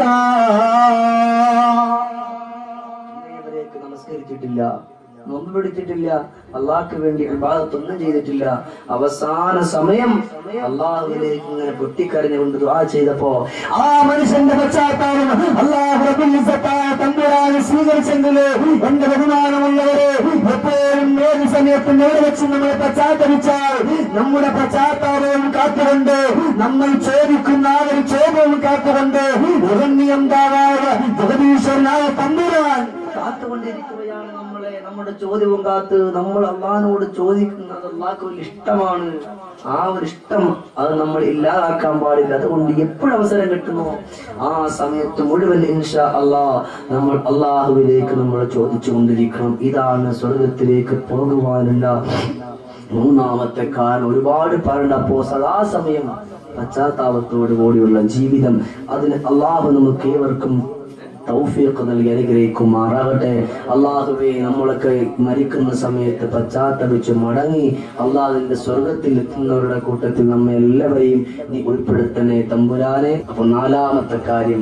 ഇന്നേവരേക്ക് നമസ്കരിച്ചിട്ടില്ല നോമ്പ് പിടിച്ചിട്ടില്ല അള്ളാഹ്ക്ക് വേണ്ടി വിവാദത്തൊന്നും ചെയ്തിട്ടില്ല അവസാന സമയം അള്ളാഹുവിലേക്ക് ഇങ്ങനെ പൊട്ടിക്കരഞ്ഞുകൊണ്ട് ദുആ ചെയ്തപ്പോ ആ മനുഷ്യന്റെ പശ്ചാത്തലം അള്ളാഹു റബ്ബുൽ ഇസ്സത്തായ തമ്പുരാനെ സ്വീകരിച്ചെങ്കില് എന്റെ ബഹുമാനമുള്ളവരെ എപ്പോഴും ഏത് സമയത്തും എവിടെ വെച്ച് നമ്മൾ പശ്ചാത്തലിച്ചാൽ നമ്മുടെ പശ്ചാത്താപവും കാത്തുകൊണ്ട് നമ്മൾ ചോദിക്കുന്ന ആ ഒരു ചോദ്യവും കാത്തുകൊണ്ട് ജഗന്യന്താവായ ജഗദീശ്വരനായ തമ്പുരാൻ കാത്തുകൊണ്ടിരിക്കുകയാണ് നമ്മളെ നമ്മുടെ ചോദ്യവും കാത്ത് നമ്മൾ അള്ളഹാനോട് ചോദിക്കുന്നത് അള്ളാഹ്ക്ക് ഒരു ഇഷ്ടമാണ് ആ ഒരു ഇഷ്ടം അത് നമ്മൾ ഇല്ലാതാക്കാൻ പാടില്ല അതുകൊണ്ട് എപ്പോഴും അവസരം കിട്ടുന്നു ആ സമയത്ത് മുഴുവൻ ഇൻഷാ അള്ളാ നമ്മൾ അള്ളാഹുവിലേക്ക് നമ്മൾ ചോദിച്ചു കൊണ്ടിരിക്കണം ഇതാണ് സ്വർഗത്തിലേക്ക് പോകുവാനുള്ള മൂന്നാമത്തെ കാരണം ഒരുപാട് പറയണ്ടപ്പോ സദാസമയം പശ്ചാത്താപത്തോടു കൂടിയുള്ള ജീവിതം അതിന് അള്ളാഹു നമുക്ക് ഏവർക്കും തൗഫീഖ് നൽകി അനുഗ്രഹിക്കുമാറാകട്ടെ അള്ളാഹുവെ നമ്മളൊക്കെ മരിക്കുന്ന സമയത്ത് പശ്ചാത്തപിച്ച് മടങ്ങി അള്ളാഹുവിന്റെ സ്വർഗത്തിൽ എത്തുന്നവരുടെ കൂട്ടത്തിൽ നമ്മെ എല്ലാവരെയും നീ ഉൾപ്പെടുത്തണേ തമ്പുരാനെ അപ്പൊ നാലാമത്തെ കാര്യം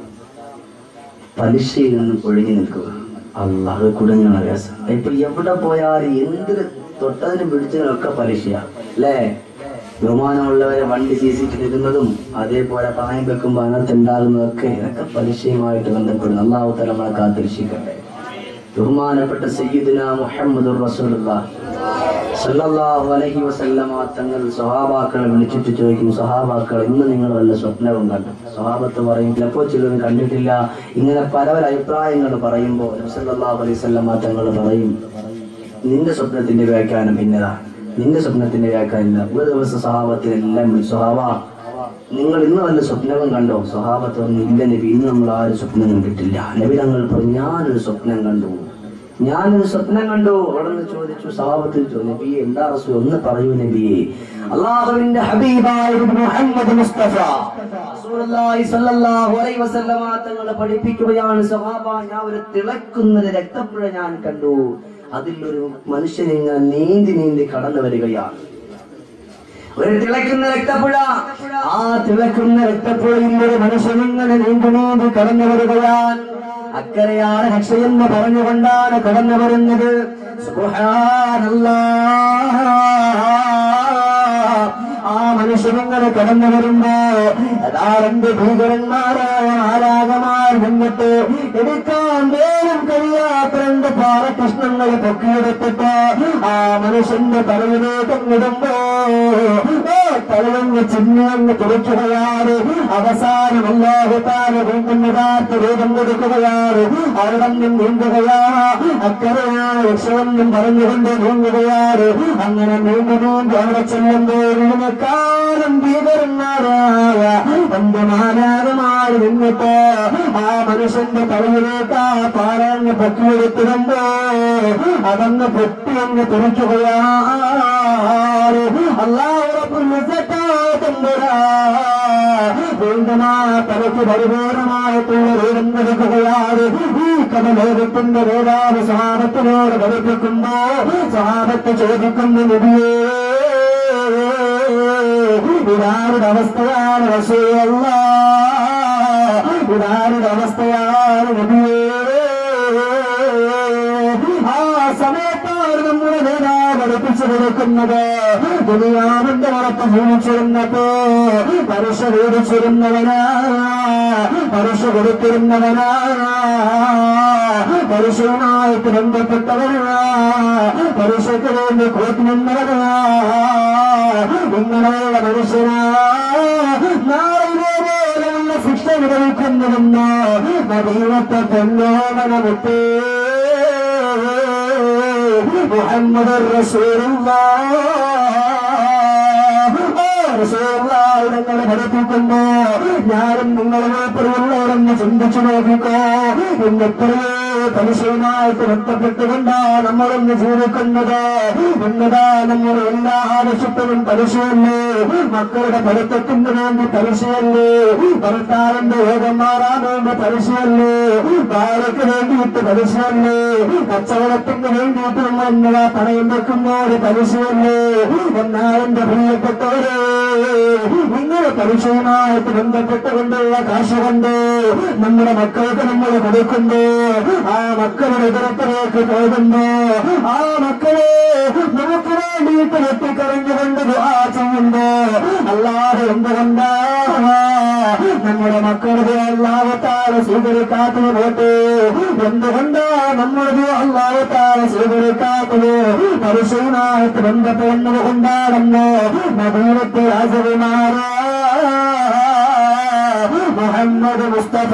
പലിശയിൽ നിന്ന് ഒഴിഞ്ഞു നിൽക്കുക അള്ളാഹ് കുടുങ്ങണ രസം ഇപ്പൊ എവിടെ പോയാലും എന്തിന് തൊട്ടതിനും പിടിച്ചതിനൊക്കെ പലിശയാ അല്ലേ ബഹുമാനമുള്ളവരെ വണ്ടി സി സി ഇരുന്നതും അതേപോലെ പായം വെക്കുമ്പോൾ അതിനകത്ത് ഉണ്ടാകുന്നതൊക്കെ ഇതൊക്കെ പലിശയുമായിട്ട് ബന്ധപ്പെടുന്നു അള്ളാഹു തല നമ്മളെ കാത്തിരിക്കട്ടെ ബഹുമാനപ്പെട്ട സയ്യിദുന മുഹമ്മദ് സല്ലല്ലാഹു അലൈഹി വസല്ലമ തങ്ങൾ സ്വഹാബാക്കളെ വിളിച്ചിട്ട് ചോദിക്കും സ്വഹാബാക്കൾ ഇന്ന് നിങ്ങൾ വല്ല സ്വപ്നവും കണ്ടു സ്വഹാബത്ത് പറയും ചിലപ്പോൾ ചിലരും കണ്ടിട്ടില്ല ഇങ്ങനെ പല പല അഭിപ്രായങ്ങൾ പറയുമ്പോൾ നബി സല്ലല്ലാഹു അലൈഹി വസല്ലമ തങ്ങൾ പറയും നിന്റെ സ്വപ്നത്തിന്റെ വ്യാഖ്യാനം ഇന്നതാ നിന്റെ സ്വപ്നത്തിന്റെ വ്യാഖ്യാനം ഒരു ദിവസം സ്വഹാബത്തിനെല്ലാം വിളിച്ചു സ്വഹാബ നിങ്ങൾ ഇന്ന് വല്ല സ്വപ്നവും കണ്ടോ സ്വഹാബത്ത് പറഞ്ഞു ഇല്ല നബി ഇന്ന് നമ്മൾ ആരും സ്വപ്നം കണ്ടിട്ടില്ല നബി തങ്ങൾ പറഞ്ഞു ഞാനൊരു സ്വപ്നം കണ്ടു ഞാനൊരു സ്വപ്നം കണ്ടു അവിടെ നിന്ന് ചോദിച്ചു സഹാബത്തിൽ ചോദിച്ചു നബി എന്താ റസൂൽ ഒന്ന് പറയൂ നബിയെ അള്ളാഹുവിന്റെ ഹബീബായ മുഹമ്മദ് മുസ്തഫ റസൂലുള്ളാഹി സ്വല്ലല്ലാഹു അലൈഹി വസല്ലമ തങ്ങൾ പഠിപ്പിക്കുകയാണ് സഹാബ ഞാൻ ഒരു തിളക്കുന്ന ഒരു രക്തപ്പുഴ ഞാൻ കണ്ടു അതിൽ ഒരു മനുഷ്യൻ ഇങ്ങനെ നീന്തി നീന്തി കടന്നു വരികയാണ് ഒരു തിളക്കുന്ന രക്തപ്പുഴ ആ തിളക്കുന്ന രക്തപ്പുഴയിൽ ഒരു മനുഷ്യൻ ഇങ്ങനെ നീന്തി നീന്തി കടന്നു വരികയാണ് അക്കരെയാണ് രക്ഷയെന്ന് പറഞ്ഞുകൊണ്ടാണ് കടന്നു വരുന്നത് ആ മനുഷ്യനിങ്ങനെ കടന്നു വരുമ്പോ അതാ രണ്ട് ഭീകരന്മാരായ ആരാഗമാർ വന്നിട്ട് എടുക്കാൻ വേണം കഴിയാത്ത രണ്ട് പാറകഷ്ണങ്ങൾ പൊക്കിയെടുത്തിട്ട് ആ മനുഷ്യന്റെ തലയിലേക്ക് ഇടുമ്പോ തലവങ്ങ് ചിന്നങ്ങ് തുറക്കുകയാണ് അവസാനം അല്ലാഹുത്താന് വീണ്ടും യഥാർത്ഥ രൂപം കൊടുക്കുകയാണ് അവിടങ്ങും നീന്തുകയാണ് അക്കരയാണ് രക്ഷമെന്നും പറഞ്ഞുകൊണ്ട് നീങ്ങുകയാണ് അങ്ങനെ നീണ്ടു നീണ്ടു അവിടെ ചെല്ലുമ്പോൾ ഇതിനെക്കാലം ഭീകരന്മാരായ എന്റെ മാനാകമാർ നിന്നിട്ട് ആ മനുഷ്യന്റെ തലയിലേക്ക് ആ പാറങ്ങ് പൊക്കിയെടുത്തിടുമ്പോ അതങ്ങ് പൊട്ടി അങ്ങ് തുറക്കുകയാണ് അള്ളാഹു റബ്ബുൽ ഇസ്സത്തായ തമ്പുരാൻ വീണ്ടും ആ തലയ്ക്ക് പരിപൂർണമായിട്ടുള്ള രൂപം നൽകുകയാണ് ഈ കഥ ലോകത്തിന്റെ നേതാവ് സഹാബത്തിനോട് പഠിപ്പിക്കുമ്പോ സഹാബത്ത് ചോദിക്കുന്നു നബിയേ ഇതാരുടെ അവസ്ഥയാണ് റസൂലല്ല ഇതാരുടെ അവസ്ഥയാണ് നബിയേ ആ സമയത്താണ് നമ്മുടെ നേതാവ് പഠിപ്പിച്ചു കൊടുക്കുന്നത് ദുനിയാവിന്റെ ഉറപ്പ് ജീവിച്ചിരുന്നപ്പോ പരുഷ വേടിച്ചിരുന്നവനാ പരുഷ കൊടുത്തിരുന്നവനാ പരുഷവുമായിട്ട് ബന്ധപ്പെട്ടവനാ പരുഷയ്ക്ക് വേണ്ടി കൂട്ടുനിന്നവനാ ഇങ്ങനെയുള്ള മനുഷ്യനാ നാളെ ഇതേപോലെയുള്ള ശിക്ഷ വിതരിക്കുന്നതെന്ന് നദീവത്തെ പൊന്നോമനമുട്ടേ മുഹമ്മദ് റസൂലുള്ളാഹിനെ പഠിപ്പിക്കുമ്പോ ഞാനും നിങ്ങളെ പ്രിയമുള്ളവരെന്ന് ചിന്തിച്ചു നോക്കിക്കോ ഇന്ന് എത്രയോ പലിശയുമായിട്ട് ബന്ധപ്പെട്ടുകൊണ്ടാണ് നമ്മളൊന്ന് ജീവിക്കുന്നത് എന്നതാ നമ്മുടെ എല്ലാ ആവശ്യത്തിനും പലിശയല്ലേ മക്കളുടെ പഠിത്തത്തിന് വേണ്ടി പലിശയല്ലേ ഭർത്താവിന്റെ യോഗം മാറാൻ വേണ്ടി പലിശയല്ലേ ഭാര്യയ്ക്ക് വേണ്ടിയിട്ട് പലിശയല്ലേ കച്ചവടത്തിന് വേണ്ടിയിട്ട് നമ്മൾ എന്നതാ പണയം വെക്കുമ്പോൾ പലിശയല്ലേ എന്നാൽ എന്റെ പ്രിയപ്പെട്ടവരെ നിങ്ങളുടെ പലിശയുമായിട്ട് ബന്ധപ്പെട്ടുകൊണ്ടുള്ള കാശ് കൊണ്ട് നമ്മുടെ മക്കൾക്ക് നമ്മൾ കൊടുക്കുമ്പോ ആ മക്കളുടെ ഇതരത്തിലേക്ക് പോകുമ്പോ ആ മക്കളെ നമുക്ക് വേണ്ടിയിട്ട് വെട്ടിക്കറിഞ്ഞുകൊണ്ട് ദുആ ചെയ്യുമ്പോ അല്ലാതെ എന്തുകൊണ്ടാ നമ്മുടെ മക്കളുടെ അല്ലാവത്താറ് സ്വീകരിക്കാത്തത് പോട്ടെ എന്തുകൊണ്ടാ നമ്മുടെ അല്ലാവത്താറ് സ്വീകരിക്കാത്തത് പലിശയുമായിട്ട് ബന്ധപ്പെടുന്നത് കൊണ്ടാണെന്ന് മദീനത്തെ രാജകുമാര മുഹമ്മദ് മുസ്തഫ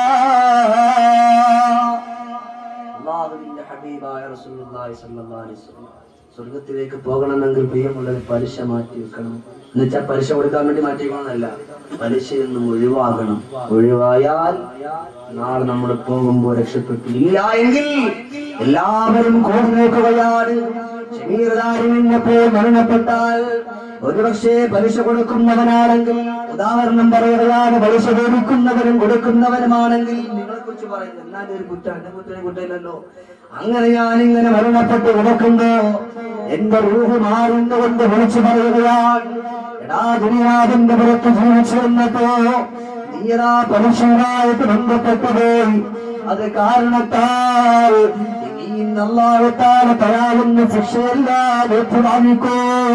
അള്ളാഹുവിന്റെ ഹബീബായ റസൂലുള്ളാഹി സ്വല്ലല്ലാഹു അലൈഹി വസല്ലം സ്വർഗത്തിലേക്ക് പോകണമെങ്കിൽ പ്രിയമുള്ളത് പലിശ മാറ്റി വെക്കണം എന്നുവെച്ചാൽ പലിശ കൊടുക്കാൻ വേണ്ടി മാറ്റിക്കണമെന്നല്ല പലിശയിൽ നിന്നും ഒഴിവാകണം ഒഴിവായാൽ നാളെ നമ്മൾ പോകുമ്പോൾ രക്ഷപ്പെട്ടു ഇല്ല എങ്കിൽ എല്ലാവരും കോടി നോക്കുകയാണ് ഷമീർദാരിമിന്നപ്പോൾ മരണപ്പെട്ടാൽ ഒരുപക്ഷെ പലിശ കൊടുക്കുന്നവനാണെങ്കിൽ ഉദാഹരണം പറയുകയാണ് പലിശ കൊടുക്കുന്നവനും കൊടുക്കുന്നവനുമാണെങ്കിൽ നിങ്ങളെ കുറിച്ച് പറയുന്നത് എന്നാലും ഒരു കുറ്റം എന്റെ കുറ്റം കുറ്റമില്ലല്ലോ അങ്ങനെ ഞാൻ ഇങ്ങനെ മരണപ്പെട്ട് കിടക്കുമ്പോ എന്റെ റൂഹ് മാറുന്നുകൊണ്ട് വിളിച്ചു പറയുകയാണ് എടാ ദുനിയാവിന്റെ പുറത്ത് ജീവിച്ചു വന്നപ്പോ നീയതാ പലിശയുമായിട്ട് ബന്ധപ്പെട്ടു പോയി അത് കാരണത്താൽ ഇനി ഇന്നല്ലാവത്താൽ തരാവുന്ന ശിക്ഷയെല്ലാം ഏറ്റുവാങ്ങിക്കോ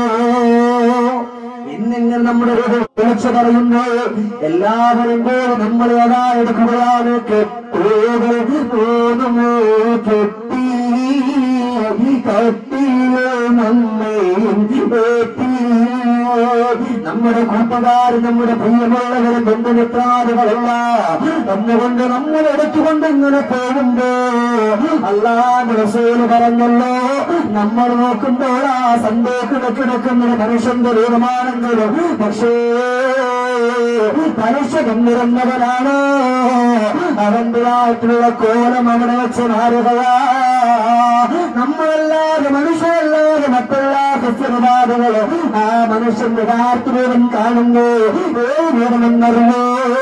ഇന്നിങ്ങനെ നമ്മുടെ ഒരു വിളിച്ചു പറയുന്നു എല്ലാവരും കൂടി നമ്മൾ അതാ എടുക്കുകയാണ് കെട്ടുകൾ മൂന്നുമോ കെട്ടി കെട്ടിയോ നമ്മയും നമ്മുടെ കൂട്ടുകാർ നമ്മുടെ പ്രിയമുള്ളവരും ബന്ധുമിത്രാദികളല്ല ഒന്നുകൊണ്ട് നമ്മൾ എടുത്തുകൊണ്ട് ഇങ്ങനെ പോകുമ്പോ അല്ലാതെ റസൂല് പറഞ്ഞല്ലോ നമ്മൾ നോക്കുമ്പോൾ ആ സന്ദേഹത്തിന് കിടക്കുന്ന മനുഷ്യന്റെ രൂപമാണെങ്കിലും പക്ഷേ പലിശ നിറഞ്ഞവനാണ് അവന്റേതായിട്ടുള്ള കോലം അവിടെ വെച്ച് മാറുകയാ നമ്മളല്ലാതെ മനുഷ്യരല്ലാതെ മറ്റെല്ലാ സസ്യപദാർത്ഥങ്ങള് ആ മനുഷ്യന്റെ യഥാർത്ഥരൂപം കാണുന്നു ഏത് രൂപമെന്നറിയോ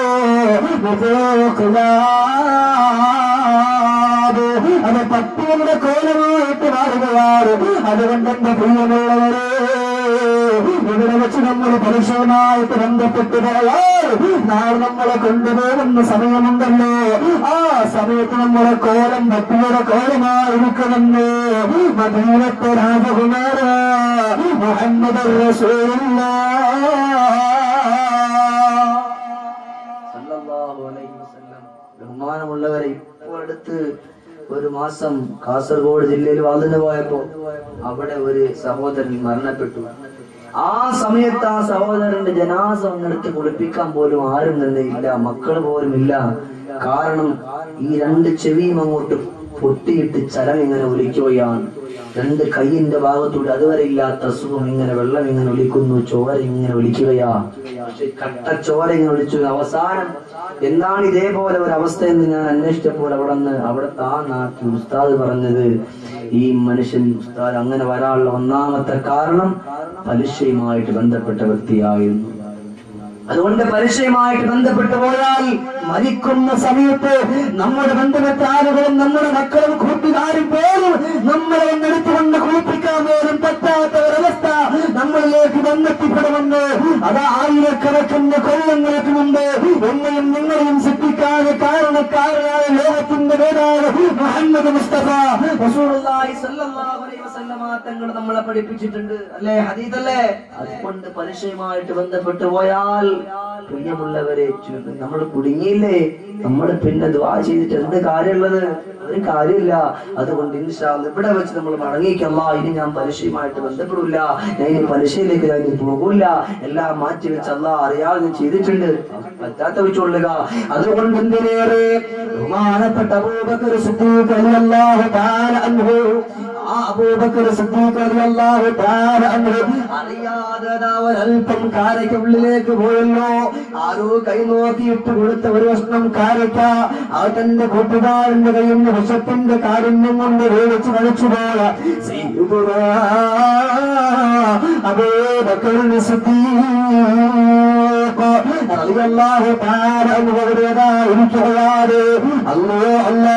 അത് പട്ടിയുടെ കോലമായിട്ട് മാറുകയാണ് അതുകൊണ്ട് എന്റെ പ്രിയമുള്ളവരെ ഇവിടെ വെച്ച് നമ്മൾ പലിശയുമായിട്ട് ബന്ധപ്പെട്ട് പോയാൽ നാളെ നമ്മളെ കൊണ്ടുപോകുന്ന സമയമുണ്ടല്ലോ ആ സമയത്ത് നമ്മളെ കോലം പട്ടിയുടെ കോലമായിരിക്കുമെന്ന് മദീനത്തെ രാജകുമാര മുഹമ്മദ് റസൂലുള്ള സല്ലല്ലാഹു അലൈഹി വസല്ലം. ബഹുമാനമുള്ളവരെ ഇപ്പോൾ അടുത്ത് ഒരു മാസം കാസർഗോഡ് ജില്ലയിൽ വളർന്നു പോയപ്പോ അവിടെ ഒരു സഹോദരൻ മരണപ്പെട്ടു ആ സമയത്ത് ആ സഹോദരന്റെ ജനാസ ഒന്നെടുത്ത് കുളിപ്പിക്കാൻ പോലും ആരും തന്നെ ഇല്ല മക്കൾ പോലും ഇല്ല കാരണം ഈ രണ്ട് ചെവിയും അങ്ങോട്ട് പൊട്ടിയിട്ട് ചലം ഇങ്ങനെ ഒലിക്കുകയാണ് രണ്ട് കൈയിന്റെ ഭാഗത്തൂടെ അതുവരെ ഇല്ലാത്ത അസുഖം ഇങ്ങനെ വെള്ളം ഇങ്ങനെ ഒലിക്കുന്നു ചോര ഇങ്ങനെ ഒലിക്കുകയാ പക്ഷെ കട്ട ചോര ഇങ്ങനെ ഒലിച്ചു അവസാനം എന്താണ് ഇതേപോലെ ഒരു അവസ്ഥ എന്ന് ഞാൻ അന്വേഷിച്ചപ്പോൾ അവിടെ നിന്ന് അവിടുത്തെ ആ നാട്ടിൽ ഉസ്താദ് പറഞ്ഞത് ഈ മനുഷ്യൻ ഉസ്താദ് അങ്ങനെ വരാനുള്ള ഒന്നാമത്തെ കാരണം പലിശയുമായിട്ട് ബന്ധപ്പെട്ട വ്യക്തിയായിരുന്നു അതുകൊണ്ട് പലിശയുമായിട്ട് ബന്ധപ്പെട്ടു പോയാൽ മരിക്കുന്ന സമയത്ത് നമ്മുടെ ബന്ധപ്പെട്ട ആളുകളും നമ്മുടെ മക്കളും കൂട്ടുകാരും പോലും നമ്മളെ ഒന്നെടുത്തുകൊണ്ട് കുളിപ്പിക്കാൻ പോലും പറ്റാത്ത ഒരവസ്ഥ നമ്മളിലേക്ക് വന്നെത്തിപ്പെടുമെന്ന് അത് ആയിരക്കണക്കിന് കൊല്ലങ്ങൾക്ക് മുമ്പ് എന്നെയും നിങ്ങളെയും സൃഷ്ടിക്കാതെ കാരണക്കാരനായ ലോകത്തിന്റെ പേരാണ് മുഹമ്മദ് മുസ്തഫ റസൂലുള്ളാഹി സ്വല്ലല്ലാഹു അലൈഹി വസല്ലമ തങ്ങൾ നമ്മളെ പഠിപ്പിച്ചിട്ടുണ്ട് അല്ലേ ഹദീദല്ലേ അതുകൊണ്ട് പലിശയുമായിട്ട് ബന്ധപ്പെട്ടു പോയാൽ പ്രിയമുള്ളവരെ നമ്മൾ കുടുങ്ങിയില്ലേ നമ്മൾ പിന്നെ ദ്വാ ചെയ്തിട്ട് എന്ത് കാര്യമുള്ളത് ഒരു കാര്യമില്ല അതുകൊണ്ട് ഇൻഷാ അല്ലാ ഇവിടെ വെച്ച് നമ്മൾ മടങ്ങിക്കല്ല ഇനി ഞാൻ പലിശയുമായിട്ട് ബന്ധപ്പെടില്ല ഞാൻ ഇനി പലിശയിലേക്ക് ഞാൻ ഇനി പോകില്ല എല്ലാം മാറ്റി വെച്ച് അല്ല അറിയാതെ ഞാൻ ചെയ്തിട്ടുണ്ട് പറ്റാത്ത വെച്ചുകൊള്ളുക അതുകൊണ്ട് എന്തിനേറെ ബഹുമാനപ്പെട്ട അബൂബക്കർ സിദ്ദീഖ് റളിയല്ലാഹു തആല അൻഹു ആ അബൂബക്കർ സിദ്ദീഖ് റളിയല്ലാഹു തആല അൻഹു അറിയാതെ ദാ ഒരൽപ്പം കാരയ്ക്കുള്ളിലേക്ക് പോയല്ലോ ആരോ കൈ നോക്കിയിട്ട് കൊടുത്ത ഒരു കഷ്ണം കാരയ്ക്ക ആ തന്റെ കൂട്ടുകാരന്റെ കയ്യിൽ നിന്ന് വിശപ്പിന്റെ കാരുണ്യം കൊണ്ട് വേവിച്ച് കഴിച്ചു പോയ അബൂബക്കർ സിദ്ദീഖ് റളിയല്ലാഹു തആല അൻഹു ഇരിക്കുകയാണ് അല്ലോ അല്ലാ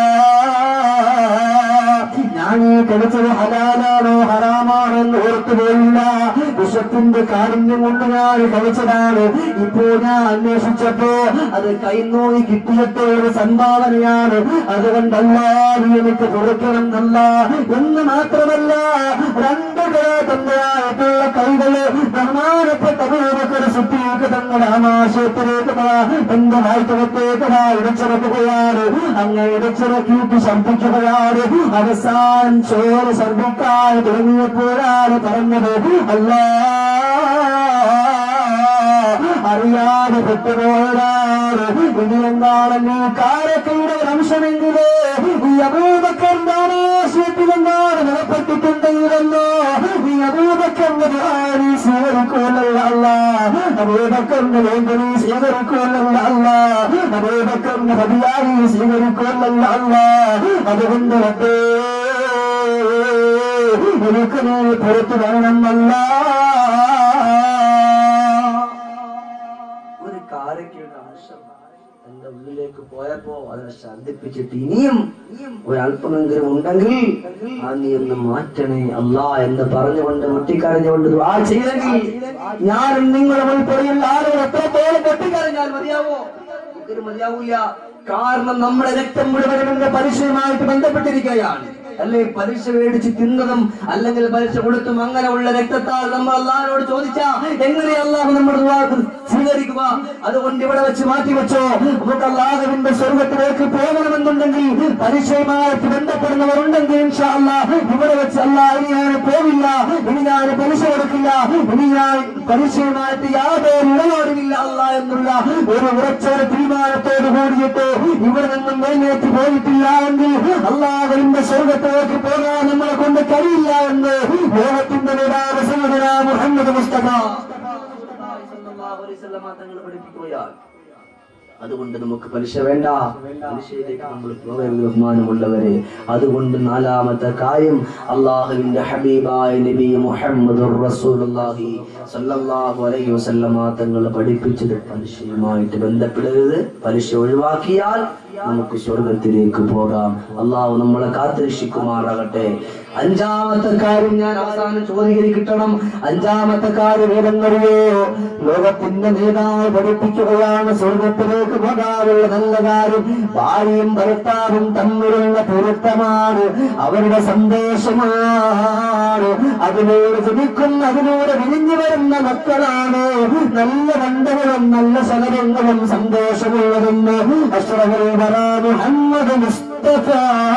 ഞാൻ ഈ കഴിച്ചത് ഹലാലാണോ ഹറാമാണോ എന്ന് ഓർത്തു പോയില്ല വിശപ്പിന്റെ കാരുണ്യം കൊണ്ട് ഞാൻ കഴിച്ചതാണ് ഇപ്പോ ഞാൻ അന്വേഷിച്ചപ്പോ അത് കൈനോയി കിട്ടിയിട്ട് ഒരു സംഭാവനയാണ് അതുകൊണ്ടല്ല നീ എനിക്ക് കൊടുക്കണം എന്നല്ല എന്ന് മാത്രമല്ല രണ്ട് തന്നെയായിട്ടുള്ള കൈകള് ബഹുമാനപ്പെട്ട അബൂബക്കർ സിദ്ദീഖ് തങ്ങളുടെ ആമാശയത്തിലേക്ക് ദാ എന്റെ വായ്പകത്തേക്ക് ദാ ഇടിച്ചിറക്കുകയാണ് അങ്ങ് ഇടിച്ചിറക്കിയിട്ട് ശബ്ദിക്കുകയാണ് അവസാൻ ചോര ശർദ്ദിക്കാൻ തുടങ്ങിയപ്പോഴാണ് പറഞ്ഞത് അല്ലാ അറിയാതെ പെട്ടുപോയതാണ് ഇനി എന്താണ് നീ കാരക്കയുടെ ഒരു അംശമെങ്കിലേ ഈ അബൂബക്കറിന്റെ ആശയത്തിലെന്താണ് നിലപ്പെട്ടിട്ടുണ്ടെങ്കിലല്ലോ ഈ അബൂബക്കറിന്റെ നീ സ്വീകരിക്കുമല്ലോ അല്ല അബൂബക്കറിന്റെ വേണ്ടി നീ സ്വീകരിക്കുമല്ലോ അല്ല അബൂബക്കറിന്റെ ഹതിയായി സ്വീകരിക്കുമല്ലോ അല്ല അതുകൊണ്ട് റബ്ബേ, എനിക്ക് നീ പുറത്തു വരണമെന്നല്ല ഒരു കാരക്കയുടെ അംശം എന്റെ ഉള്ളിലേക്ക് പോയപ്പോ അതിനെ ശ്രദ്ധിപ്പിച്ചിട്ട് ഇനിയും ഒരല്പമെങ്കിലും ഉണ്ടെങ്കിൽ ആ നീ ഒന്ന് മാറ്റണേ അല്ല എന്ന് പറഞ്ഞുകൊണ്ട് മുട്ടിക്കരഞ്ഞുകൊണ്ട് ആ ചെയ്തെങ്കിൽ ഞാനും നിങ്ങളുടെ ഉൾപ്പെടെയുള്ള ആളുകൾ എത്രത്തോളം പൊട്ടിക്കരഞ്ഞാൽ മതിയാവോ ഒരിക്കലും മതിയാവൂല കാരണം നമ്മുടെ രക്തം മുഴുവനും എന്റെ പരിചയമായിട്ട് ബന്ധപ്പെട്ടിരിക്കുകയാണ് അല്ലെ പലിശ മേടിച്ച് തിന്നതും അല്ലെങ്കിൽ പലിശ കൊടുത്തും അങ്ങനെയുള്ള രക്തത്താൽ നമ്മൾ അള്ളാഹിനോട് ചോദിച്ച എങ്ങനെ അള്ളാഹു നമ്മുടെ ദുആ സ്വീകരിക്കുക അതുകൊണ്ട് ഇവിടെ വെച്ച് മാറ്റി വെച്ചോ നമുക്ക് അള്ളാഹുവിന്റെ സ്വർഗത്തിലേക്ക് പോകണമെന്നുണ്ടെങ്കിൽ പലിശയുമായിട്ട് ബന്ധപ്പെടുന്നവരുണ്ടെങ്കിൽ ഇൻഷാ അല്ലാഹ് ഇവിടെ വെച്ച് അള്ളാഹ് ഇനി ഞാൻ പോവില്ല ഇനി ഞാൻ പലിശ കൊടുക്കില്ല ഇനി ഞാൻ പലിശയുമായിട്ട് യാതൊരു ഇടപാടുമില്ല അല്ല എന്നുള്ള ഒരു ഉറച്ച ഒരു തീരുമാനത്തോട് കൂടിയിട്ട് ഇവിടെ നിന്നും എഴുന്നേറ്റ് പോയിട്ടില്ല എങ്കിൽ അള്ളാഹുവിന്റെ സ്വർഗത്തിലേക്ക് പോകാൻ നമ്മളെ കൊണ്ട് കഴിയില്ല എന്ന് ലോകത്തിന്റെ നേതാവ് സയ്യിദുനാ മുഹമ്മദ് മുസ്തഫ തങ്ങൾ പഠിപ്പിക്കുകയാണ് അതുകൊണ്ട് നമുക്ക് പലിശ വേണ്ട പലിശയിലേക്ക് നമ്മൾ പോകാൻ ബഹുമാനമുള്ളവരെ അതുകൊണ്ട് നാലാമത്തെ കാര്യം അള്ളാഹുവിന്റെ ഹബീബായ നബി മുഹമ്മദ് റസൂലുള്ളാഹി സല്ലല്ലാഹു അലൈഹി വസല്ലമ തങ്ങൾ പഠിപ്പിച്ചത് പലിശയുമായിട്ട് ബന്ധപ്പെടരുത് പലിശ ഒഴിവാക്കിയാൽ നമുക്ക് സ്വർഗത്തിലേക്ക് പോകാം അള്ളാഹു നമ്മളെ കാത്തുരക്ഷിക്കുമാറാകട്ടെ അഞ്ചാമത്തെ കാര്യം ഞാൻ അവസാനം ചോദ്യം കിട്ടണം അഞ്ചാമത്തെ കാര്യം ഏതെന്നറിയോ ലോകത്തിന്റെ നേതാവ് പഠിപ്പിക്കുകയാണ് സ്വർഗത്തിലേക്ക് പോകാനുള്ള നല്ല കാര്യം ഭാര്യയും ഭർത്താവും തമ്മിലുള്ള പൊരുത്തമാണ് അവരുടെ സന്ദേശമാണ് അതിലൂടെ ജനിക്കുന്ന അതിലൂടെ വിരിഞ്ഞു വരുന്ന മക്കളാണ് നല്ല ബന്ധങ്ങളും നല്ല സലഭങ്ങളും സന്തോഷമുള്ളതെന്ന് അഷ്റഫുൽ വറാ മുഹമ്മദ് മുസ്തഫ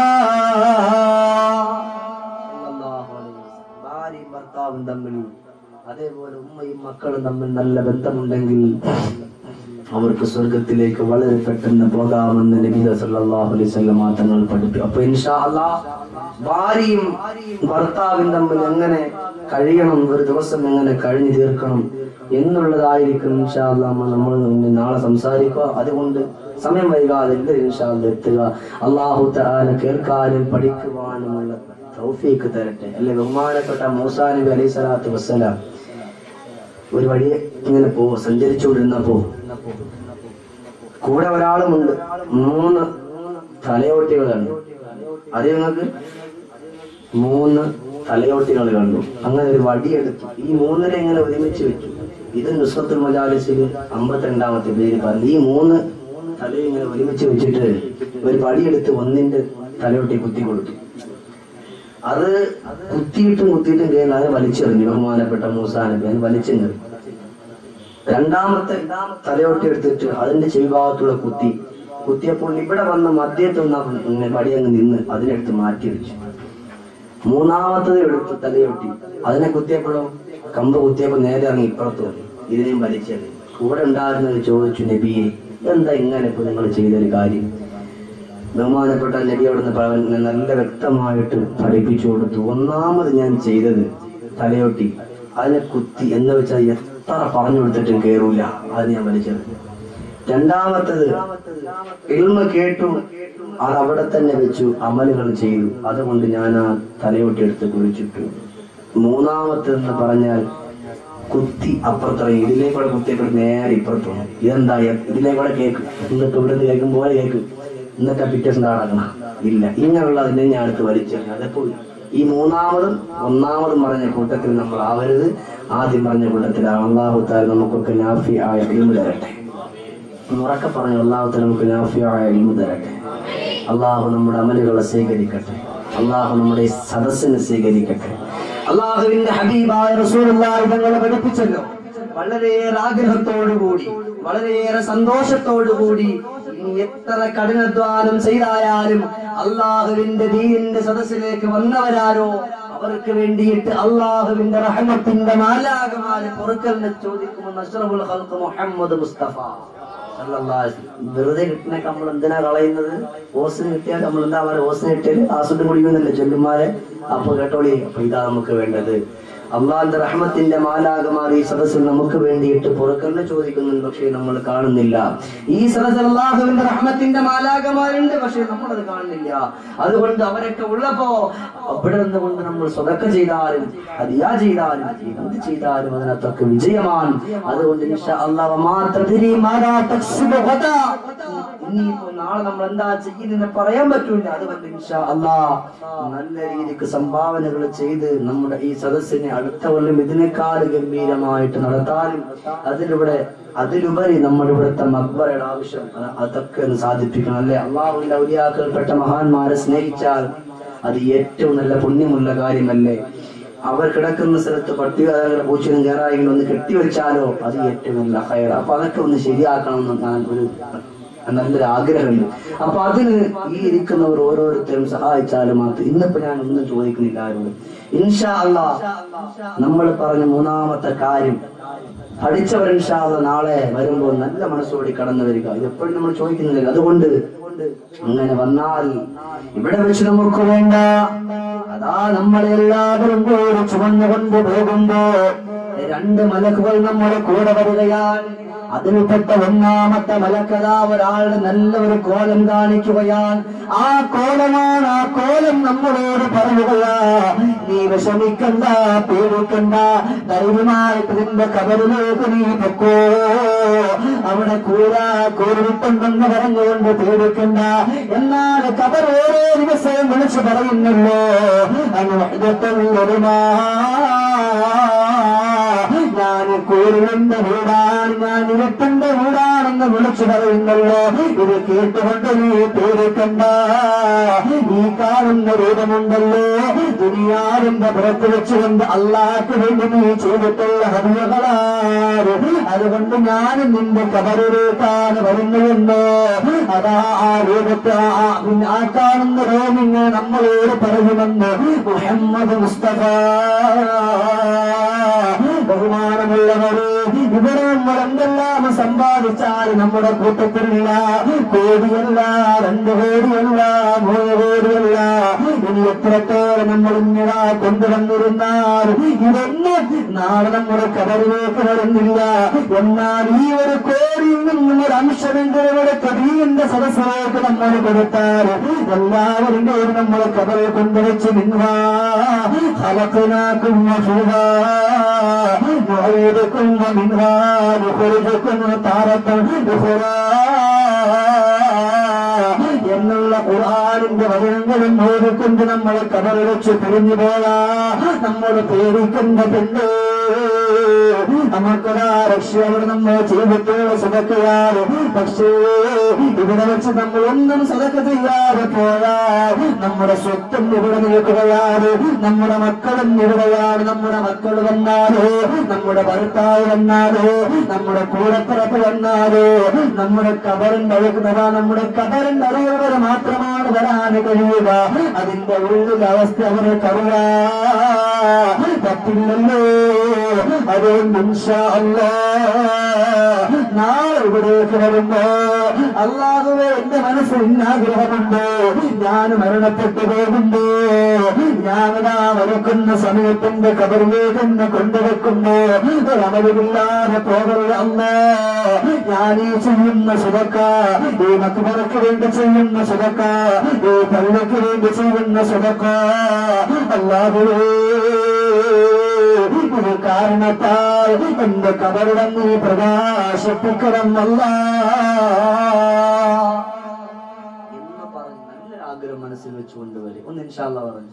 സല്ലല്ലാഹു അലൈഹി വസല്ലം. ഭാര്യയും ഭർത്താവും തമ്മിൽ അതേപോലെ ഉമ്മയും മക്കളും തമ്മിൽ നല്ല ബന്ധമുണ്ടെങ്കിൽ അവർക്ക് സ്വർഗത്തിലേക്ക് വളരെ പെട്ടെന്ന് പോകാമെന്ന് നബി സല്ലല്ലാഹു അലൈഹി വസല്ലം തങ്ങൾ പഠിപ്പിക്കും അപ്പൊ ഇൻഷാ അല്ലാഹ് ഭാര്യയും ഭർത്താവും തമ്മിൽ എങ്ങനെ കഴിയണം ഒരു ദിവസം എങ്ങനെ കഴിഞ്ഞു തീർക്കണം എന്നുള്ളതായിരിക്കും ഇൻഷാ അല്ലാഹ് നമ്മൾ ഇനി നാളെ സംസാരിക്കുക അതുകൊണ്ട് സമയം വൈകാതെ എല്ലാവരും ഇൻഷാ അല്ലാഹ് എത്തുക അള്ളാഹു തആല കേൾക്കാനും പഠിക്കുവാനുമുള്ള തൗഫീക്ക് തരട്ടെ അല്ലെ ബഹുമാനപ്പെട്ട മൂസാ നബി അലൈഹി സ്വലാത്തു വസ്സലാം ഒരു വഴിയെ ഇങ്ങനെ പോ സഞ്ചരിച്ചുകൊണ്ടിരുന്നപ്പോ കൂടെ ഒരാളുമുണ്ട് മൂന്ന് തലയോട്ടികളുണ്ട് അത് നിങ്ങൾക്ക് മൂന്ന് തലയോട്ടികൾ കണ്ടു അങ്ങനെ ഒരു വടിയെടുത്തു ഈ മൂന്നിനെ ഇങ്ങനെ ഒരുമിച്ച് വെച്ചു ഇത് നുസ്രത്തുൽ മജാലിസിൽ അമ്പത്തിരണ്ടാമത്തെ പേര് പറഞ്ഞു ഈ മൂന്ന് തല ഇങ്ങനെ ഒരുമിച്ച് വെച്ചിട്ട് ഒരു വടിയെടുത്ത് ഒന്നിന്റെ തലയോട്ടി കുത്തി കൊടുത്തു അത് കുത്തിയിട്ടും കുത്തിയിട്ടും കഴിഞ്ഞാൽ അതിനെ വലിച്ചെറിഞ്ഞു ബഹുമാനപ്പെട്ട മൂസാ നബി അതിന് വലിച്ചെറിഞ്ഞു രണ്ടാമത്തെ തലയോട്ടി എടുത്തിട്ട് അതിന്റെ ചെവിഭാഗത്തുള്ള കുത്തി കുത്തിയപ്പോൾ ഇവിടെ വന്ന മദ്യത്തിൽ നിന്ന് വടി അങ്ങ് നിന്ന് അതിനെടുത്ത് മാറ്റി വെച്ചു മൂന്നാമത്തത് എടുത്ത് തലയൊട്ടി അതിനെ കുത്തിയപ്പോഴോ കമ്പ് കുത്തിയപ്പോ നേരെ ഇറങ്ങി ഇപ്പുറത്ത് വന്നു ഇതിനെയും വലിച്ചെറിഞ്ഞു കൂടെ ഉണ്ടായിരുന്നത് ചോദിച്ചു നബിയെ എന്താ ഇങ്ങനെ ഇപ്പൊ നിങ്ങൾ ചെയ്തൊരു കാര്യം ബഹുമാനപ്പെട്ട നബി അവിടുന്ന് പ- നല്ല വ്യക്തമായിട്ട് പഠിപ്പിച്ചു കൊടുത്തു ഒന്നാമത് ഞാൻ ചെയ്തത് തലയൊട്ടി അതിനെ കുത്തി എന്ന് വെച്ചാൽ എത്ര പറഞ്ഞു കൊടുത്തിട്ടും കേറൂല അത് ഞാൻ വലിച്ചത് രണ്ടാമത്തത് ഇൽമ കേട്ടു അത് അവിടെ തന്നെ വെച്ചു അമലുകൾ ചെയ്തു അതുകൊണ്ട് ഞാൻ ആ തലയൊട്ടി എടുത്ത് കുഴിച്ചിട്ടു മൂന്നാമത്തെന്ന് പറഞ്ഞാൽ കുത്തി അപ്പുറത്തിറങ്ങി ഇതിലേ കൂടെ കുത്തിയപ്പോൾ നേരെ ഇപ്പുറത്തു ഇതെന്താ ഇതിലേ കൂടെ കേക്ക് എന്നിട്ട് ഇവിടെ നിന്ന് കേൾക്കും പോലെ കേക്ക് എന്നിട്ട് പിറ്റേ ദിവസം നടക്കണം ഇല്ല ഇങ്ങനെയുള്ള അതിനെ ഞാൻ അടുത്ത് വലിച്ചെറിഞ്ഞു അതപ്പോൾ ഈ മൂന്നാമതും ഒന്നാമതും പറഞ്ഞ കൂട്ടത്തിൽ നമ്മൾ ആവരുത് ആദ്യം പറഞ്ഞ കൂട്ടത്തിൽ അള്ളാഹുത്താൽ നമുക്കൊക്കെ നാഫി ആയ ഇൽമു തരട്ടെ ഉറക്കെ പറഞ്ഞു അള്ളാഹുത്താൽ നമുക്ക് നാഫി ആയ ഇൽമു തരട്ടെ അള്ളാഹു നമ്മുടെ അമലുകളെ സ്വീകരിക്കട്ടെ അള്ളാഹു നമ്മുടെ ഈ സദസ്സിനെ സ്വീകരിക്കട്ടെ അള്ളാഹുവിന്റെ ഹബീബായ റസൂലുള്ളാഹി തങ്ങളെ പഠിപ്പിച്ചല്ലോ വളരെയേറെ ആഗ്രഹത്തോടുകൂടി വളരെയേറെ സന്തോഷത്തോടുകൂടി ഇനി എത്ര കഠിനാധ്വാനം ചെയ്തായാലും അള്ളാഹുവിന്റെ ദീനിന്റെ സദസ്സിലേക്ക് വന്നവരാരോ അവർക്ക് വേണ്ടിയിട്ട് അള്ളാഹുവിന്റെ റഹ്മത്തിന്റെ മാലാകമാര് പൊറുക്കലിനെ ചോദിക്കുമെന്ന് അഷ്റഫുൽ ഖൽഖ് മുഹമ്മദ് മുസ്തഫ സല്ലല്ലാഹു അലൈഹി വസല്ലം. വെറുതെ കിട്ടുന്നൊക്കെ നമ്മൾ എന്തിനാ കളയുന്നത് ഓസിന് കിട്ടിയാൽ നമ്മൾ എന്താ പറയുക ഓസിന് കിട്ടിയാൽ ആസുദ്ധം കുടിക്കുന്നില്ല ചെല്ലുമാരെ അപ്പൊ കേട്ടോളി അപ്പൊ ഇതാ നമുക്ക് വേണ്ടത് അള്ളാന്റെ റഹ്മത്തിന്റെ മാലാകമാർ ഈ സദസ്സിൽ നമുക്ക് വേണ്ടിയിട്ട് പുറക്കറിന് ചോദിക്കുന്നുണ്ട് പക്ഷേ നമ്മൾ കാണുന്നില്ല ഈ സദസ്സിൽ അള്ളാഹുവിന്റെ റഹ്മത്തിന്റെ മാലാകമാരുണ്ട് പക്ഷേ നമ്മളത് കാണുന്നില്ല അതുകൊണ്ട് അവരൊക്കെ ഉള്ളപ്പോ അവിടെ നിന്നുകൊണ്ട് നമ്മൾ സ്വതക്ക ചെയ്താലും ഹദിയ ചെയ്താലും എന്ത് ചെയ്താലും അതിനകത്തൊക്കെ വിജയമാണ് അതുകൊണ്ട് ഇൻഷാ അല്ലാഹ് വമാ തദ്രി മാലാ തക്സിബു ഗദാ. ഇനിയിപ്പോ നാളെ നമ്മൾ എന്താ ചെയ്യുന്നതെന്ന് പറയാൻ പറ്റൂല അതുകൊണ്ട് ഇൻഷാ അല്ലാഹ് നല്ല രീതിക്ക് സംഭാവനകൾ ചെയ്ത് നമ്മുടെ ഈ സദസ്സിനെ അടുത്ത കൊല്ലം ഇതിനേക്കാൾ ഗംഭീരമായിട്ട് നടത്താനും അതിലൂടെ അതിലുപരി നമ്മുടെ ഇവിടുത്തെ മക്ബറയുടെ ആവശ്യം അ- അതൊക്കെ ഒന്ന് സാധിപ്പിക്കണം അല്ലെ അള്ളാഹുവിന്റെ ഔലിയാക്കൽപ്പെട്ട മഹാന്മാരെ സ്നേഹിച്ചാൽ അത് ഏറ്റവും നല്ല പുണ്യമുള്ള കാര്യമല്ലേ അവർ കിടക്കുന്ന സ്ഥലത്ത് പട്ടികയുടെ പൂച്ചനും കയറായെങ്കിലും ഒന്ന് കെട്ടിവെച്ചാലോ അത് ഏറ്റവും നല്ല ഹയർ അപ്പൊ അതൊക്കെ ഒന്ന് ശരിയാക്കണമെന്ന് ഞാൻ ഒരു നല്ലൊരു ആഗ്രഹമുണ്ട് അപ്പൊ അതിന് ഈ ഇരിക്കുന്നവർ ഓരോരുത്തരും സഹായിച്ചാലും മാത്രം ഇന്നിപ്പോ ഞാൻ ഒന്നും ചോദിക്കുന്നില്ല ആരോടും ഇൻഷാ അല്ലാ നമ്മൾ പറഞ്ഞ മൂന്നാമത്തെ കാര്യം പഠിച്ചവർ ഇൻഷാ അല്ലാ നാളെ വരുമ്പോൾ നല്ല മനസ്സോടി കടന്നു വരിക ഇത് എപ്പോഴും നമ്മൾ ചോദിക്കുന്നില്ല അതുകൊണ്ട് അങ്ങനെ വന്നാൽ ഇവിടെ വെച്ച് നമുക്ക് വേണ്ട അതാ നമ്മളെല്ലാവരും കൂടി ചുമന്നുകൊണ്ട് പോകുമ്പോ രണ്ട് മലക്കുകൾ നമ്മുടെ കൂടെ വരികയാണ് അതിൽപ്പെട്ട ഒന്നാമത്തെ മലക്കഥ ഒരാളുടെ നല്ല ഒരു കോലം കാണിക്കുകയാണ് ആ കോലമാണ് ആ കോലം നമ്മളോട് പറയുകയാ നീ വിഷമിക്കണ്ട പേടിക്കണ്ട ധൈര്യമായിട്ട് നിന്റെ കബറിലേക്ക് നീ പൊക്കോ അവിടെ കൂര കൂരിട്ടുണ്ടെന്ന് പറഞ്ഞുകൊണ്ട് പേടിക്കണ്ട എന്നാൽ കബർ ഓരോ ദിവസവും വിളിച്ചു പറയുന്നല്ലോ അനുവദിക്കുന്ന ഞാൻ കൂരിന്റെ വീടാണ് ഞാൻ ഇരട്ടിന്റെ വീടാണെന്ന് വിളിച്ചു പറയുന്നല്ലോ ഇത് കേട്ടുകൊണ്ട് നീ പേടിക്കണ്ട ഈ കാണുന്ന രൂപമുണ്ടല്ലോ ദുനിയാവിന്റെ പുറത്ത് വെച്ചുകൊണ്ട് അള്ളാഹ്ക്ക് വേണ്ടി നീ ചെയ്തിട്ടുള്ള ഹരിയകളാണ് അതുകൊണ്ട് ഞാൻ നിന്റെ കബറിലേക്കാണ് വരുന്നതെന്ന് അതാ ആ രൂപത്തെ ആ- പിന്നെ ആ കാണുന്ന റോമിങ് നമ്മളോട് പറയുമെന്ന് മുഹമ്മദ് മുസ്തഫ ബഹുമാനമുള്ളവരെ ഇവിടെ നമ്മൾ എന്തെല്ലാം സമ്പാദിച്ചാൽ നമ്മുടെ കൂട്ടത്തിലില്ല കോടിയല്ല രണ്ട് കോടിയല്ല മൂന്ന് കോടിയല്ല ഇനി എത്രത്തോളം നമ്മൾ ഇങ്ങനെ കൊണ്ടുവന്നിരുന്നാൽ ഇതൊന്നും നാളെ നമ്മുടെ കബറിലേക്ക് വരുന്നില്ല എന്നാൽ ഈ ഒരു കോടിയിൽ നിന്നും ഒരു അംശമെങ്കിലും ഇവിടെ കബീന്റെ സദസ്സിലേക്ക് നമ്മൾ കൊടുത്താൽ എല്ലാവരുടെയും നമ്മൾ കബറിൽ കൊണ്ടുവച്ച് നിന്നാ خلقناكم وفيها نعيدكم ومنها نخرجكم تارة أخرى എന്നുള്ള ഖുർആാനിന്റെ വചനങ്ങളും ഓടിക്കൊണ്ട് നമ്മളെ കബറ് വെച്ച് പിരിഞ്ഞു പോയാ നമ്മൾ പേടിക്കേണ്ടതുണ്ട് നമുക്കൊരാ രക്ഷയോട് നമ്മൾ ചെയ്തിട്ടുള്ള സതക്കയാണ് പക്ഷേ ഇവിടെ വെച്ച് നമ്മൾ ഒന്നും സതക്ക ചെയ്യാതെ പോയാൽ നമ്മുടെ സ്വത്തും ഇവിടെ നിൽക്കുകയാണ് നമ്മുടെ മക്കളും ഇവിടെയാണ് നമ്മുടെ മക്കൾ വന്നാലോ നമ്മുടെ ഭർത്താവ് വന്നാലോ നമ്മുടെ കൂടപ്പിറപ്പ് വന്നാലോ നമ്മുടെ കബറിന്റെ അഴുകുന്നതാ നമ്മുടെ കബറിന്റെ അറിയുന്നവർ മാത്രമാണ് വരാൻ കഴിയുക അതിന്റെ ഉള്ളിൽ അവസ്ഥ അവർക്ക് അറിയാ പറ്റില്ലല്ലോ അതുകൊണ്ട് ഇൻഷാ അല്ലാ നാളെ ഇവിടേക്ക് വരുമ്പോ അള്ളാഹുവെ എന്റെ മനസ്സിൽ ഇന്നാഗ്രഹമുണ്ട് ഞാൻ മരണപ്പെട്ടു പോകുമ്പോ ഞാനിതാ മരിക്കുന്ന സമയത്തിന്റെ കബറിലേക്ക് എന്നെ കൊണ്ടുവെക്കുമ്പോ ഒരമലില്ലാതെ പോകരുത് അല്ല ഞാൻ ഈ ചെയ്യുന്ന സുഖക്ക ഈ മക്കുമറയ്ക്ക് വേണ്ടി ചെയ്യുന്ന സുഖക്ക ഈ പള്ളിക്ക് വേണ്ടി ചെയ്യുന്ന സുഖക്ക അല്ലാഹുവേ ഇത് കാരണത്താൽ എന്റെ കബറിടം നീ പ്രകാശിപ്പിക്കണം അല്ല എന്ന് പറഞ്ഞ് നല്ലൊരു ആഗ്രഹം മനസ്സിൽ വെച്ചുകൊണ്ട് വരും ഒന്ന് ഇൻഷാല്ല പറഞ്ഞു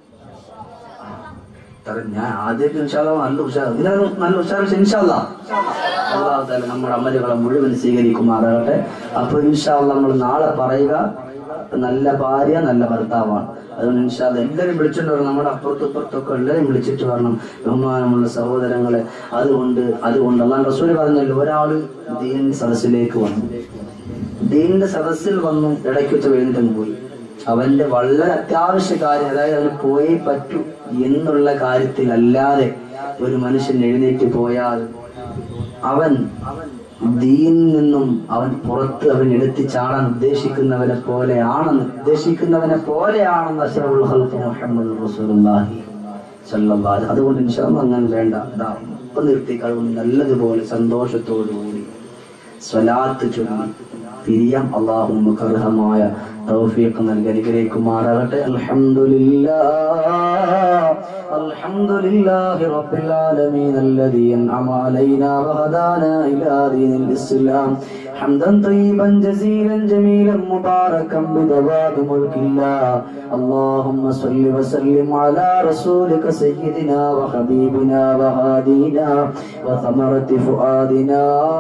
കാരണം ഞാൻ ആദ്യമൊക്കെ ഇൻഷാല്ല നല്ല ഉഷാർ ഇതിനാണ് നല്ല ഉഷാർ ഇൻഷാല്ല അള്ളാഹു താല നമ്മുടെ അമലുകളെ മുഴുവൻ സ്വീകരിക്കുമാറാകട്ടെ അപ്പൊ ഇൻഷാല്ല നമ്മൾ നാളെ പറയുക നല്ല ഭാര്യ നല്ല ഭർത്താവാണ് അതുകൊണ്ട് ഇൻഷാല്ല എല്ലാവരും വിളിച്ചിട്ട് വരണം നമ്മുടെ അപ്പുറത്തും ഇപ്പുറത്തൊക്കെ എല്ലാവരും വിളിച്ചിട്ട് വരണം ബഹുമാനമുള്ള സഹോദരങ്ങളെ അതുകൊണ്ട് അതുകൊണ്ട് അള്ളാൻ റസൂല് പറഞ്ഞല്ലോ ഒരാള് ദീൻ സദസ്സിലേക്ക് വന്നു ദീനിന്റെ സദസ്സിൽ വന്നു ഇടയ്ക്ക് വെച്ച് എഴുന്നേറ്റം പോയി അവന്റെ വളരെ അത്യാവശ്യ കാര്യം അതായത് അവന് പോയേ പറ്റൂ എന്നുള്ള കാര്യത്തിൽ അല്ലാതെ ഒരു മനുഷ്യൻ എഴുന്നേറ്റ് പോയാൽ അവൻ ദീനിൽ നിന്നും അവൻ പുറത്ത് അവൻ എടുത്തു ചാടാൻ ഉദ്ദേശിക്കുന്നവനെ പോലെയാണെന്ന് ഉദ്ദേശിക്കുന്നവനെ പോലെയാണെന്ന് അഷ്റഫുൽ ഖൽഖ് മുഹമ്മദ് റസൂലുള്ളാഹി സല്ലല്ലാഹു അലൈഹി അതുകൊണ്ട് ഇൻഷാല്ലാ അങ്ങനെ വേണ്ട ഇതാ ഇപ്പൊ നിർത്തി അതുകൊണ്ട് നല്ലതുപോലെ സന്തോഷത്തോടു കൂടി സ്വലാത്ത് ചൊല്ലി പിരിയാം അള്ളാഹു നമുക്ക് അർഹമായ തൗഫീഖ് നൽകി അനുഗ്രഹിക്കുമാറാകട്ടെ അൽഹംദുലില്ലാ അൽഹംദുലില്ലാഹി റബ്ബിൽ ആലമീൻ الذي أنعم علينا وهدانا إلى دين الإسلام حمدا طيبا جزيلا جميلا مباركا بدوام ملك الله اللهم صل وسلم على رسولك سيدنا وحبيبنا وهادينا وثمرة فؤادنا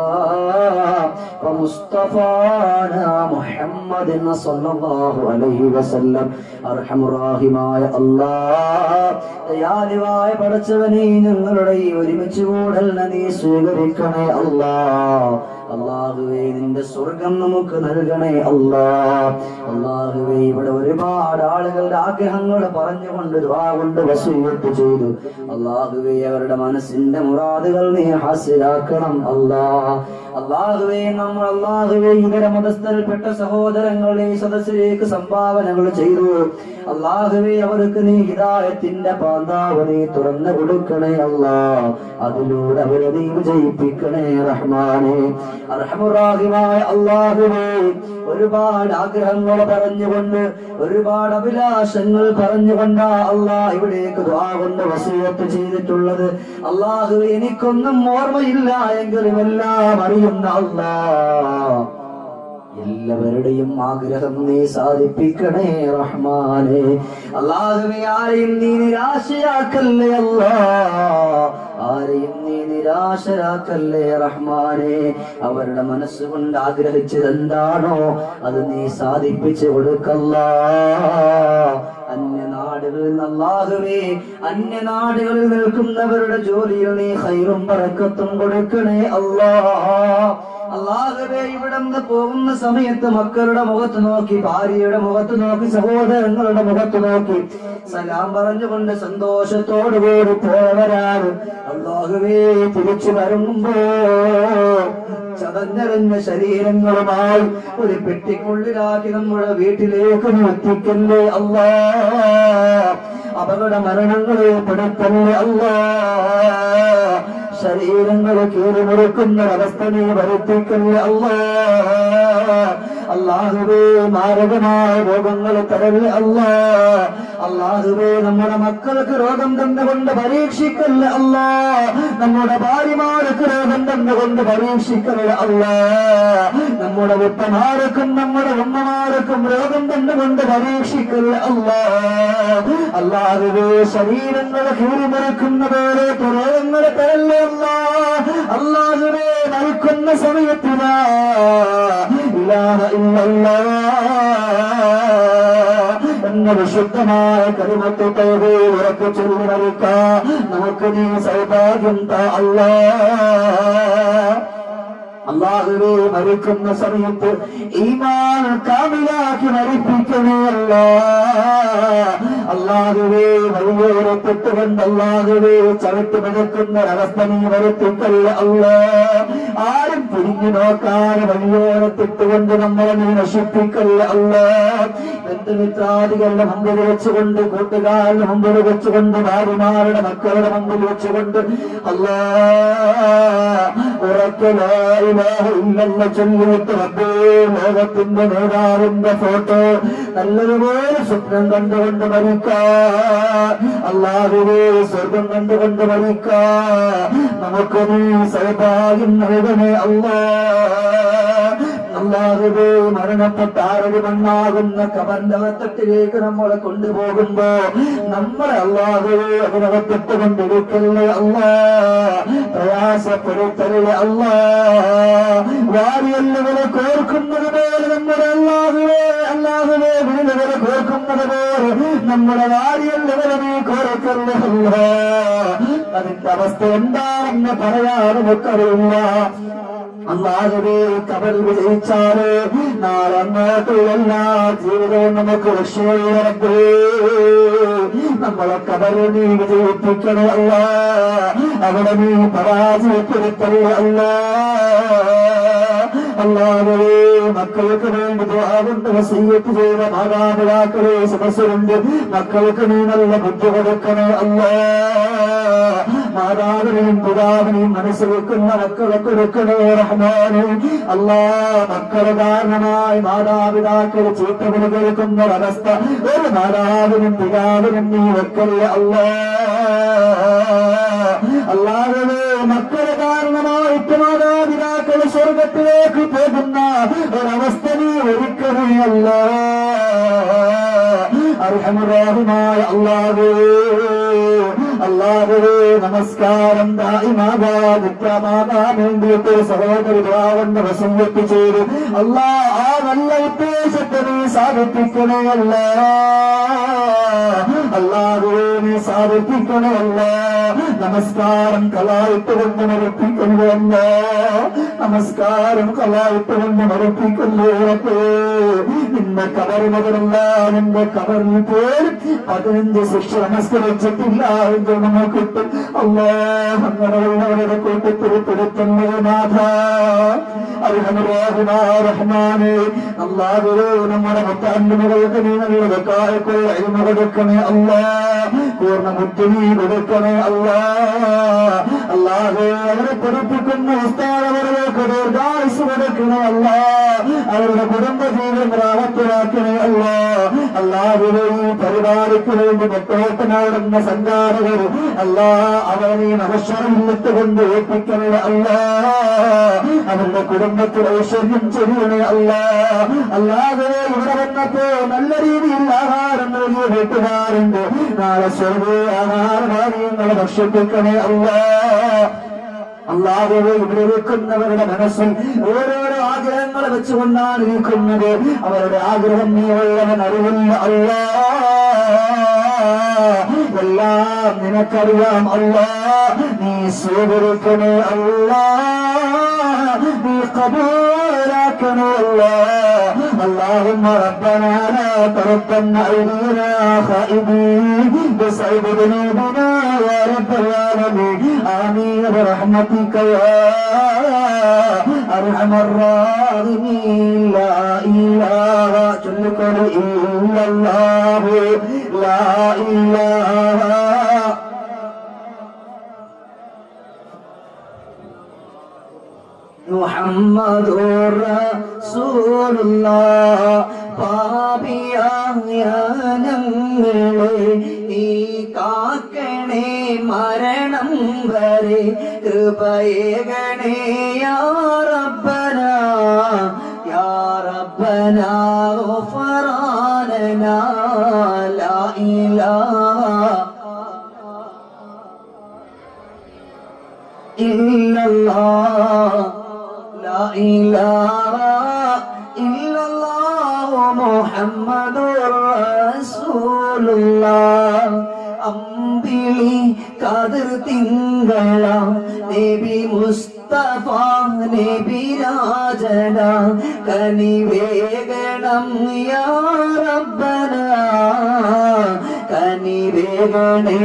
ومصطفانا محمد صلى الله عليه وسلم أرحم الراحمമായ അല്ലാഹ് ദയാലുവായ പടച്ചവനെ ഞങ്ങളുടെ ഈ ഒരുമിച്ച് കൂടലിനെ നീ സ്വീകരിക്കണേ അല്ലാ അള്ളാഹുവേ നിന്റെ സ്വർഗം നമുക്ക് നൽകണേ അല്ലാ അള്ളാഹുവേ ഇവിടെ ഒരുപാട് ആളുകളുടെ ആഗ്രഹങ്ങൾ പറഞ്ഞുകൊണ്ട് ദുആ കൊണ്ട് വസൂയത്ത് ചെയ്തു അള്ളാഹുവേ അവരുടെ മനസ്സിന്റെ മുറാദുകൾ നീ ഹാസിലാക്കണം അല്ലാ അള്ളാഹുവേ നമ്മൾ അള്ളാഹുവേ ഇതര മതസ്ഥരിൽപ്പെട്ട സഹോദരങ്ങളെ ഈ സദസ്സിലേക്ക് സംഭാവനകൾ ചെയ്തു അള്ളാഹുവേ അവർക്ക് നീ ഹിദായത്തിന്റെ പാന്താവ് നീ തുറന്നു കൊടുക്കണേ അല്ലാ അതിലൂടെ അവരെ നീ വിജയിപ്പിക്കണേ റഹ്മാനെ അർഹമുറാഹിമായ അള്ളാഹുവേ ഒരുപാട് ആഗ്രഹങ്ങൾ പറഞ്ഞുകൊണ്ട് ഒരുപാട് അഭിലാഷങ്ങൾ പറഞ്ഞുകൊണ്ടാ അള്ളാ ഇവിടേക്ക് ദ്വാ കൊണ്ട് വസീയത്ത് ചെയ്തിട്ടുള്ളത് അള്ളാഹു എനിക്കൊന്നും ഓർമ്മയില്ല എങ്കിലും എല്ലാം അറിയുന്ന അള്ളാ എല്ലാവരുടെയും ആഗ്രഹം നീ സാധിപ്പിക്കണേ റഹ്മാനെ അള്ളാഹുവെ ആരെയും നീ നിരാശയാക്കല്ലേ അല്ലാ ആരെയും നീ നിരാശരാക്കല്ലേ റഹ്മാനെ അവരുടെ മനസ്സുകൊണ്ട് ആഗ്രഹിച്ചത് എന്താണോ അത് നീ സാധിപ്പിച്ചു കൊടുക്കല്ലാ അന്യനാടുകളിൽ നിന്ന് അല്ലാഹുവേ അന്യനാടുകളിൽ നിൽക്കുന്നവരുടെ ജോലിയിൽ നീ ഹൈറും പറക്കത്തും കൊടുക്കണേ അല്ലാ അള്ളാഹുവേ ഇവിടെ നിന്ന് പോകുന്ന സമയത്ത് മക്കളുടെ മുഖത്ത് നോക്കി ഭാര്യയുടെ മുഖത്ത് നോക്കി സഹോദരങ്ങളുടെ മുഖത്ത് നോക്കി സലാം പറഞ്ഞുകൊണ്ട് സന്തോഷത്തോടുകൂടി പോയവരാണ് അള്ളാഹുവേ തിരിച്ചു വരുമ്പോ ചതഞ്ഞറിഞ്ഞ ശരീരങ്ങളുമായി ഒരു പെട്ടിക്കുള്ളിലാക്കി നമ്മുടെ വീട്ടിലേക്ക് നീ എത്തിക്കല്ലേ അല്ലാ അപകട മരണങ്ങളെ പെടുത്തല്ലേ അല്ലാ ശരീരങ്ങൾ കീറിമുറുക്കുന്ന അവസ്ഥ നീ വരുത്തിക്കല്ലേ അല്ലാ അള്ളാഹുവേ മാരകമായ രോഗങ്ങൾ തരല്ലേ അല്ലാ അള്ളാഹുവേ നമ്മുടെ മക്കൾക്ക് രോഗം തന്നുകൊണ്ട് പരീക്ഷിക്കല്ലേ അല്ലാ നമ്മുടെ ഭാര്യമാർക്ക് രോഗം തന്നുകൊണ്ട് പരീക്ഷിക്കല്ലേ അല്ലാ നമ്മുടെ ഉപ്പമാർക്കും നമ്മുടെ ഉമ്മമാർക്കും രോഗം തന്നുകൊണ്ട് പരീക്ഷിക്കല്ലേ അല്ലാ അള്ളാഹുവേ ശരീരങ്ങളെ കീറിമറിക്കുന്ന പോലെ രോഗങ്ങൾ തരല്ലേ അല്ലാ അള്ളാഹുവേ മരിക്കുന്ന സമയത്തിനാ ഇലാഹ ഇല്ലല്ലാ എന്ന വിശുദ്ധമായ കരുമത്തെ തേവേ ഉറക്കെ ചൊല്ലി മരിക്കാം നമുക്ക് നീ സൗഭാഗ്യം താ അല്ലാ അള്ളാഹുവേ മരിക്കുന്ന സമയത്ത് ഈമാൻ കാമിലാക്കി മരിപ്പിക്കണമല്ല അള്ളാഹുവേ വഴിയോരത്തിട്ടുകൊണ്ട് അള്ളാഹുവേ ചവിട്ടി മടക്കുന്ന ഒരവസ്ഥ നീ വരുത്തിക്കല്ല അല്ല ആരും തിരിഞ്ഞു നോക്കാതെ വഴിയോരത്തിട്ടുകൊണ്ട് നമ്മളെ നീ നശിപ്പിക്കല്ല അല്ല ബന്ധുമിത്രാദികളുടെ മുമ്പിൽ വെച്ചുകൊണ്ട് കൂട്ടുകാരുടെ മുമ്പിൽ വെച്ചുകൊണ്ട് ഭാര്യമാരുടെ മക്കളുടെ മുമ്പിൽ വെച്ചുകൊണ്ട് അല്ലാ ഉറക്കലായില്ല ചൊല്ലിയിട്ട് റബ്ബേ ലോകത്തിന്റെ നേതാവിന്റെ ഫോട്ടോ നല്ലതുപോലെ സ്വപ്നം കണ്ടുകൊണ്ട് മരിക്കാ അല്ലാഹുവേ സ്വർഗം കണ്ടുകൊണ്ട് മരിക്കാ നമുക്ക് നീ സൗഭാഗ്യം നൽകണേ അല്ലാ അല്ലാഹുവേ മരണപ്പെട്ട ആരടി മണ്ണാകുന്ന കബറിനകത്തട്ടിലേക്ക് നമ്മളെ കൊണ്ടുപോകുമ്പോ നമ്മളെ അല്ലാഹുവേ അതിനകത്തിട്ട് കൊണ്ടിരിക്കല്ലേ അല്ലാ പ്രയാസപ്പെടുത്തല്ലേ അല്ലാ വാരിയല്ലുകളെ കോർക്കുന്നത് പോലെ നമ്മുടെ അല്ലാഹുവേ അല്ലാഹുവേ വീടുകളെ കോർക്കുന്നത് പോലെ നമ്മുടെ വാരിയല്ലുകളെ നീ കോർക്കല്ലേ അല്ലാ അതിന്റെ അവസ്ഥ എന്താണെന്ന് പറയാൻ നമുക്കറിയില്ല അള്ളാഹുവേ കബൽ വിജയിച്ചാല് നാളെ അങ്ങോട്ടുള്ള എല്ലാ ജീവിതവും നമുക്ക് രക്ഷയുള്ളേ നമ്മളെ കബൽ നീ വിജയിപ്പിക്കണേ അല്ല അവിടെ നീ പരാജയപ്പെടുത്തണേ അല്ല അല്ലാതെ മക്കൾക്ക് വേണ്ടി ദ്വാകൊണ്ട് വസീയത്ത് ചെയ്ത മാതാപിതാക്കളെ സദസ്സുണ്ട് മക്കൾക്ക് നീ നല്ല ബുദ്ധി കൊടുക്കണേ അല്ലാ മാതാവിനെയും പിതാവിനെയും മനസ്സ് വെക്കുന്ന മക്കളെ കൊടുക്കണേ റഹ്മാനെ അല്ലാ മക്കളെ കാരണമായി മാതാപിതാക്കൾ ചീത്തവിളി കേൾക്കുന്ന ഒരവസ്ഥ ഒരു മാതാവിനും പിതാവിനും നീ വെക്കല്ലേ അല്ലാ അല്ലാതെ മക്കളെ കാരണമായിട്ട് മാതാപിതാക്കൾ സ്വർഗത്തിലേക്ക് പോകുന്ന ഒരവസ്ഥ നീ ഒരുക്കണേ അല്ല അർഹമുറാഹുമായ അല്ലാഹേ അല്ലാഹുവേ നമസ്കാരം ദായിമാകാതിത്രമാകാൻ വേണ്ടിയിട്ട് സഹോദരി ദ്രാവണ്ണ വസംവത്ത് ചെയ്തു അല്ലാ ആ നല്ല ഉദ്ദേശത്തെ നീ സാധിപ്പിക്കണേ അല്ല അല്ലാഹുവേ നീ സാധിപ്പിക്കണേ അല്ല നമസ്കാരം കലായിട്ട് കൊണ്ട് മരപ്പിക്കല്ലോ നമസ്കാരം കലായിട്ട് കൊണ്ട് മരപ്പിക്കല്ലോ നിന്റെ കബറി മുതലല്ല നിന്റെ കബറിൽ പോലും പതിനഞ്ച് ശിക്ഷ നമസ്കരിച്ചിട്ടില്ല എന്ന് നമുക്കിട്ട് അല്ലോ അങ്ങനെയുള്ളവരുടെ കൂട്ടത്തിൽ പെടുത്തുന്നത് നാഥ റഹ്മാനെ അള്ളാഹുവേ നമ്മുടെ മുത്താണ്ടുകൾക്ക് നീ നല്ലത് കായക്കുള്ള ഇൽമ കൊടുക്കണേ അല്ലാ പൂർണ്ണ ബുദ്ധി നീ കൊടുക്കണേ അല്ലാ അല്ലാഹേ അവരെ പഠിപ്പിക്കുന്ന ഉസ്താദവരിലേക്ക് ദീർഘായുസ് കൊടുക്കണേ അല്ലാ അവരുടെ കുടുംബ ജീവിതം പ്രാവർത്തിയാക്കണേ അല്ലാ അല്ലാഹുവേ ഈ പരിപാടിക്ക് വേണ്ടി നെട്ടോട്ടനാടുന്ന സംഘാടകർ അല്ലാ അവരെ നീ നമസ്കാരമിട്ട് കൊണ്ട് ഏൽപ്പിക്കണേ അല്ലാ അവരുടെ കുടുംബത്തിൽ ഐശ്വര്യം ചെയ്യണേ അല്ലാ അല്ലാതെ ഇവിടെ വന്നപ്പോ നല്ല രീതിയിൽ ആഹാരം നൽകിയ വീട്ടുകാരുണ്ട് നാളെ സ്വർഗീയ ആഹാരകാര്യങ്ങളെ ഭക്ഷിപ്പിക്കണേ അല്ലാ അള്ളാഹുവെ ഇവിടെ നിൽക്കുന്നവരുടെ മനസ്സിൽ ഓരോരോ ആഗ്രഹങ്ങൾ വെച്ചുകൊണ്ടാണ് നിൽക്കുന്നത് അവരുടെ ആഗ്രഹം നീ ഉള്ളവൻ അറിവില്ല അല്ലാ എല്ലാം നിനക്കറിയാം അല്ലാ നീ സ്വീകരിക്കണേ അല്ലാ നീ കബൂലാക്കണേ അല്ലാ اللهم ربنا لا تردن أيدينا خائبين بسعب ذنوبنا يا رب العالمين آمين برحمتك يا أرحم الراحمين لا إله إلا الله لا إله മുഹമ്മദ് റസൂലുള്ള പാപിയായ ഞങ്ങളെ നീ കാക്കണേ മരണം വരെ കൃപയേകണേ യാ റബ്ബന യാ റബ്ബന غفراننا لا إله إلا الله لا إله إلا الله محمد رسول الله അമ്പിളി കതിർ തിങ്കള നബി മുസ്തഫ നബി രാജന കനിവേഗണം യാ റബ്ബന കനിവേഗണേ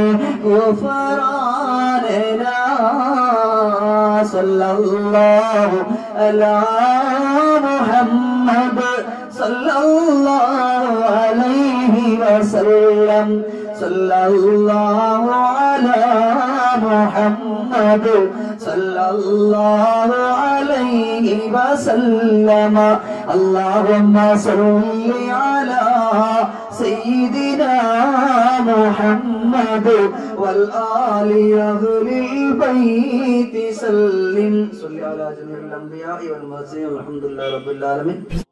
ഗുഫറാനന സല്ലല്ലാഹു അലാ മുഹമ്മദ് സല്ലല്ലാഹു അലൈഹി വസല്ലം സല്ലല്ലാഹു അലാ മുഹമ്മദ് സല്ലല്ലാഹു അലൈഹി വസല്ലമ اللهم صل على سيدنا محمد والآل أهل البيت سلم صل على جميع الأنبياء والمرسلين والحمد لله رب العالمين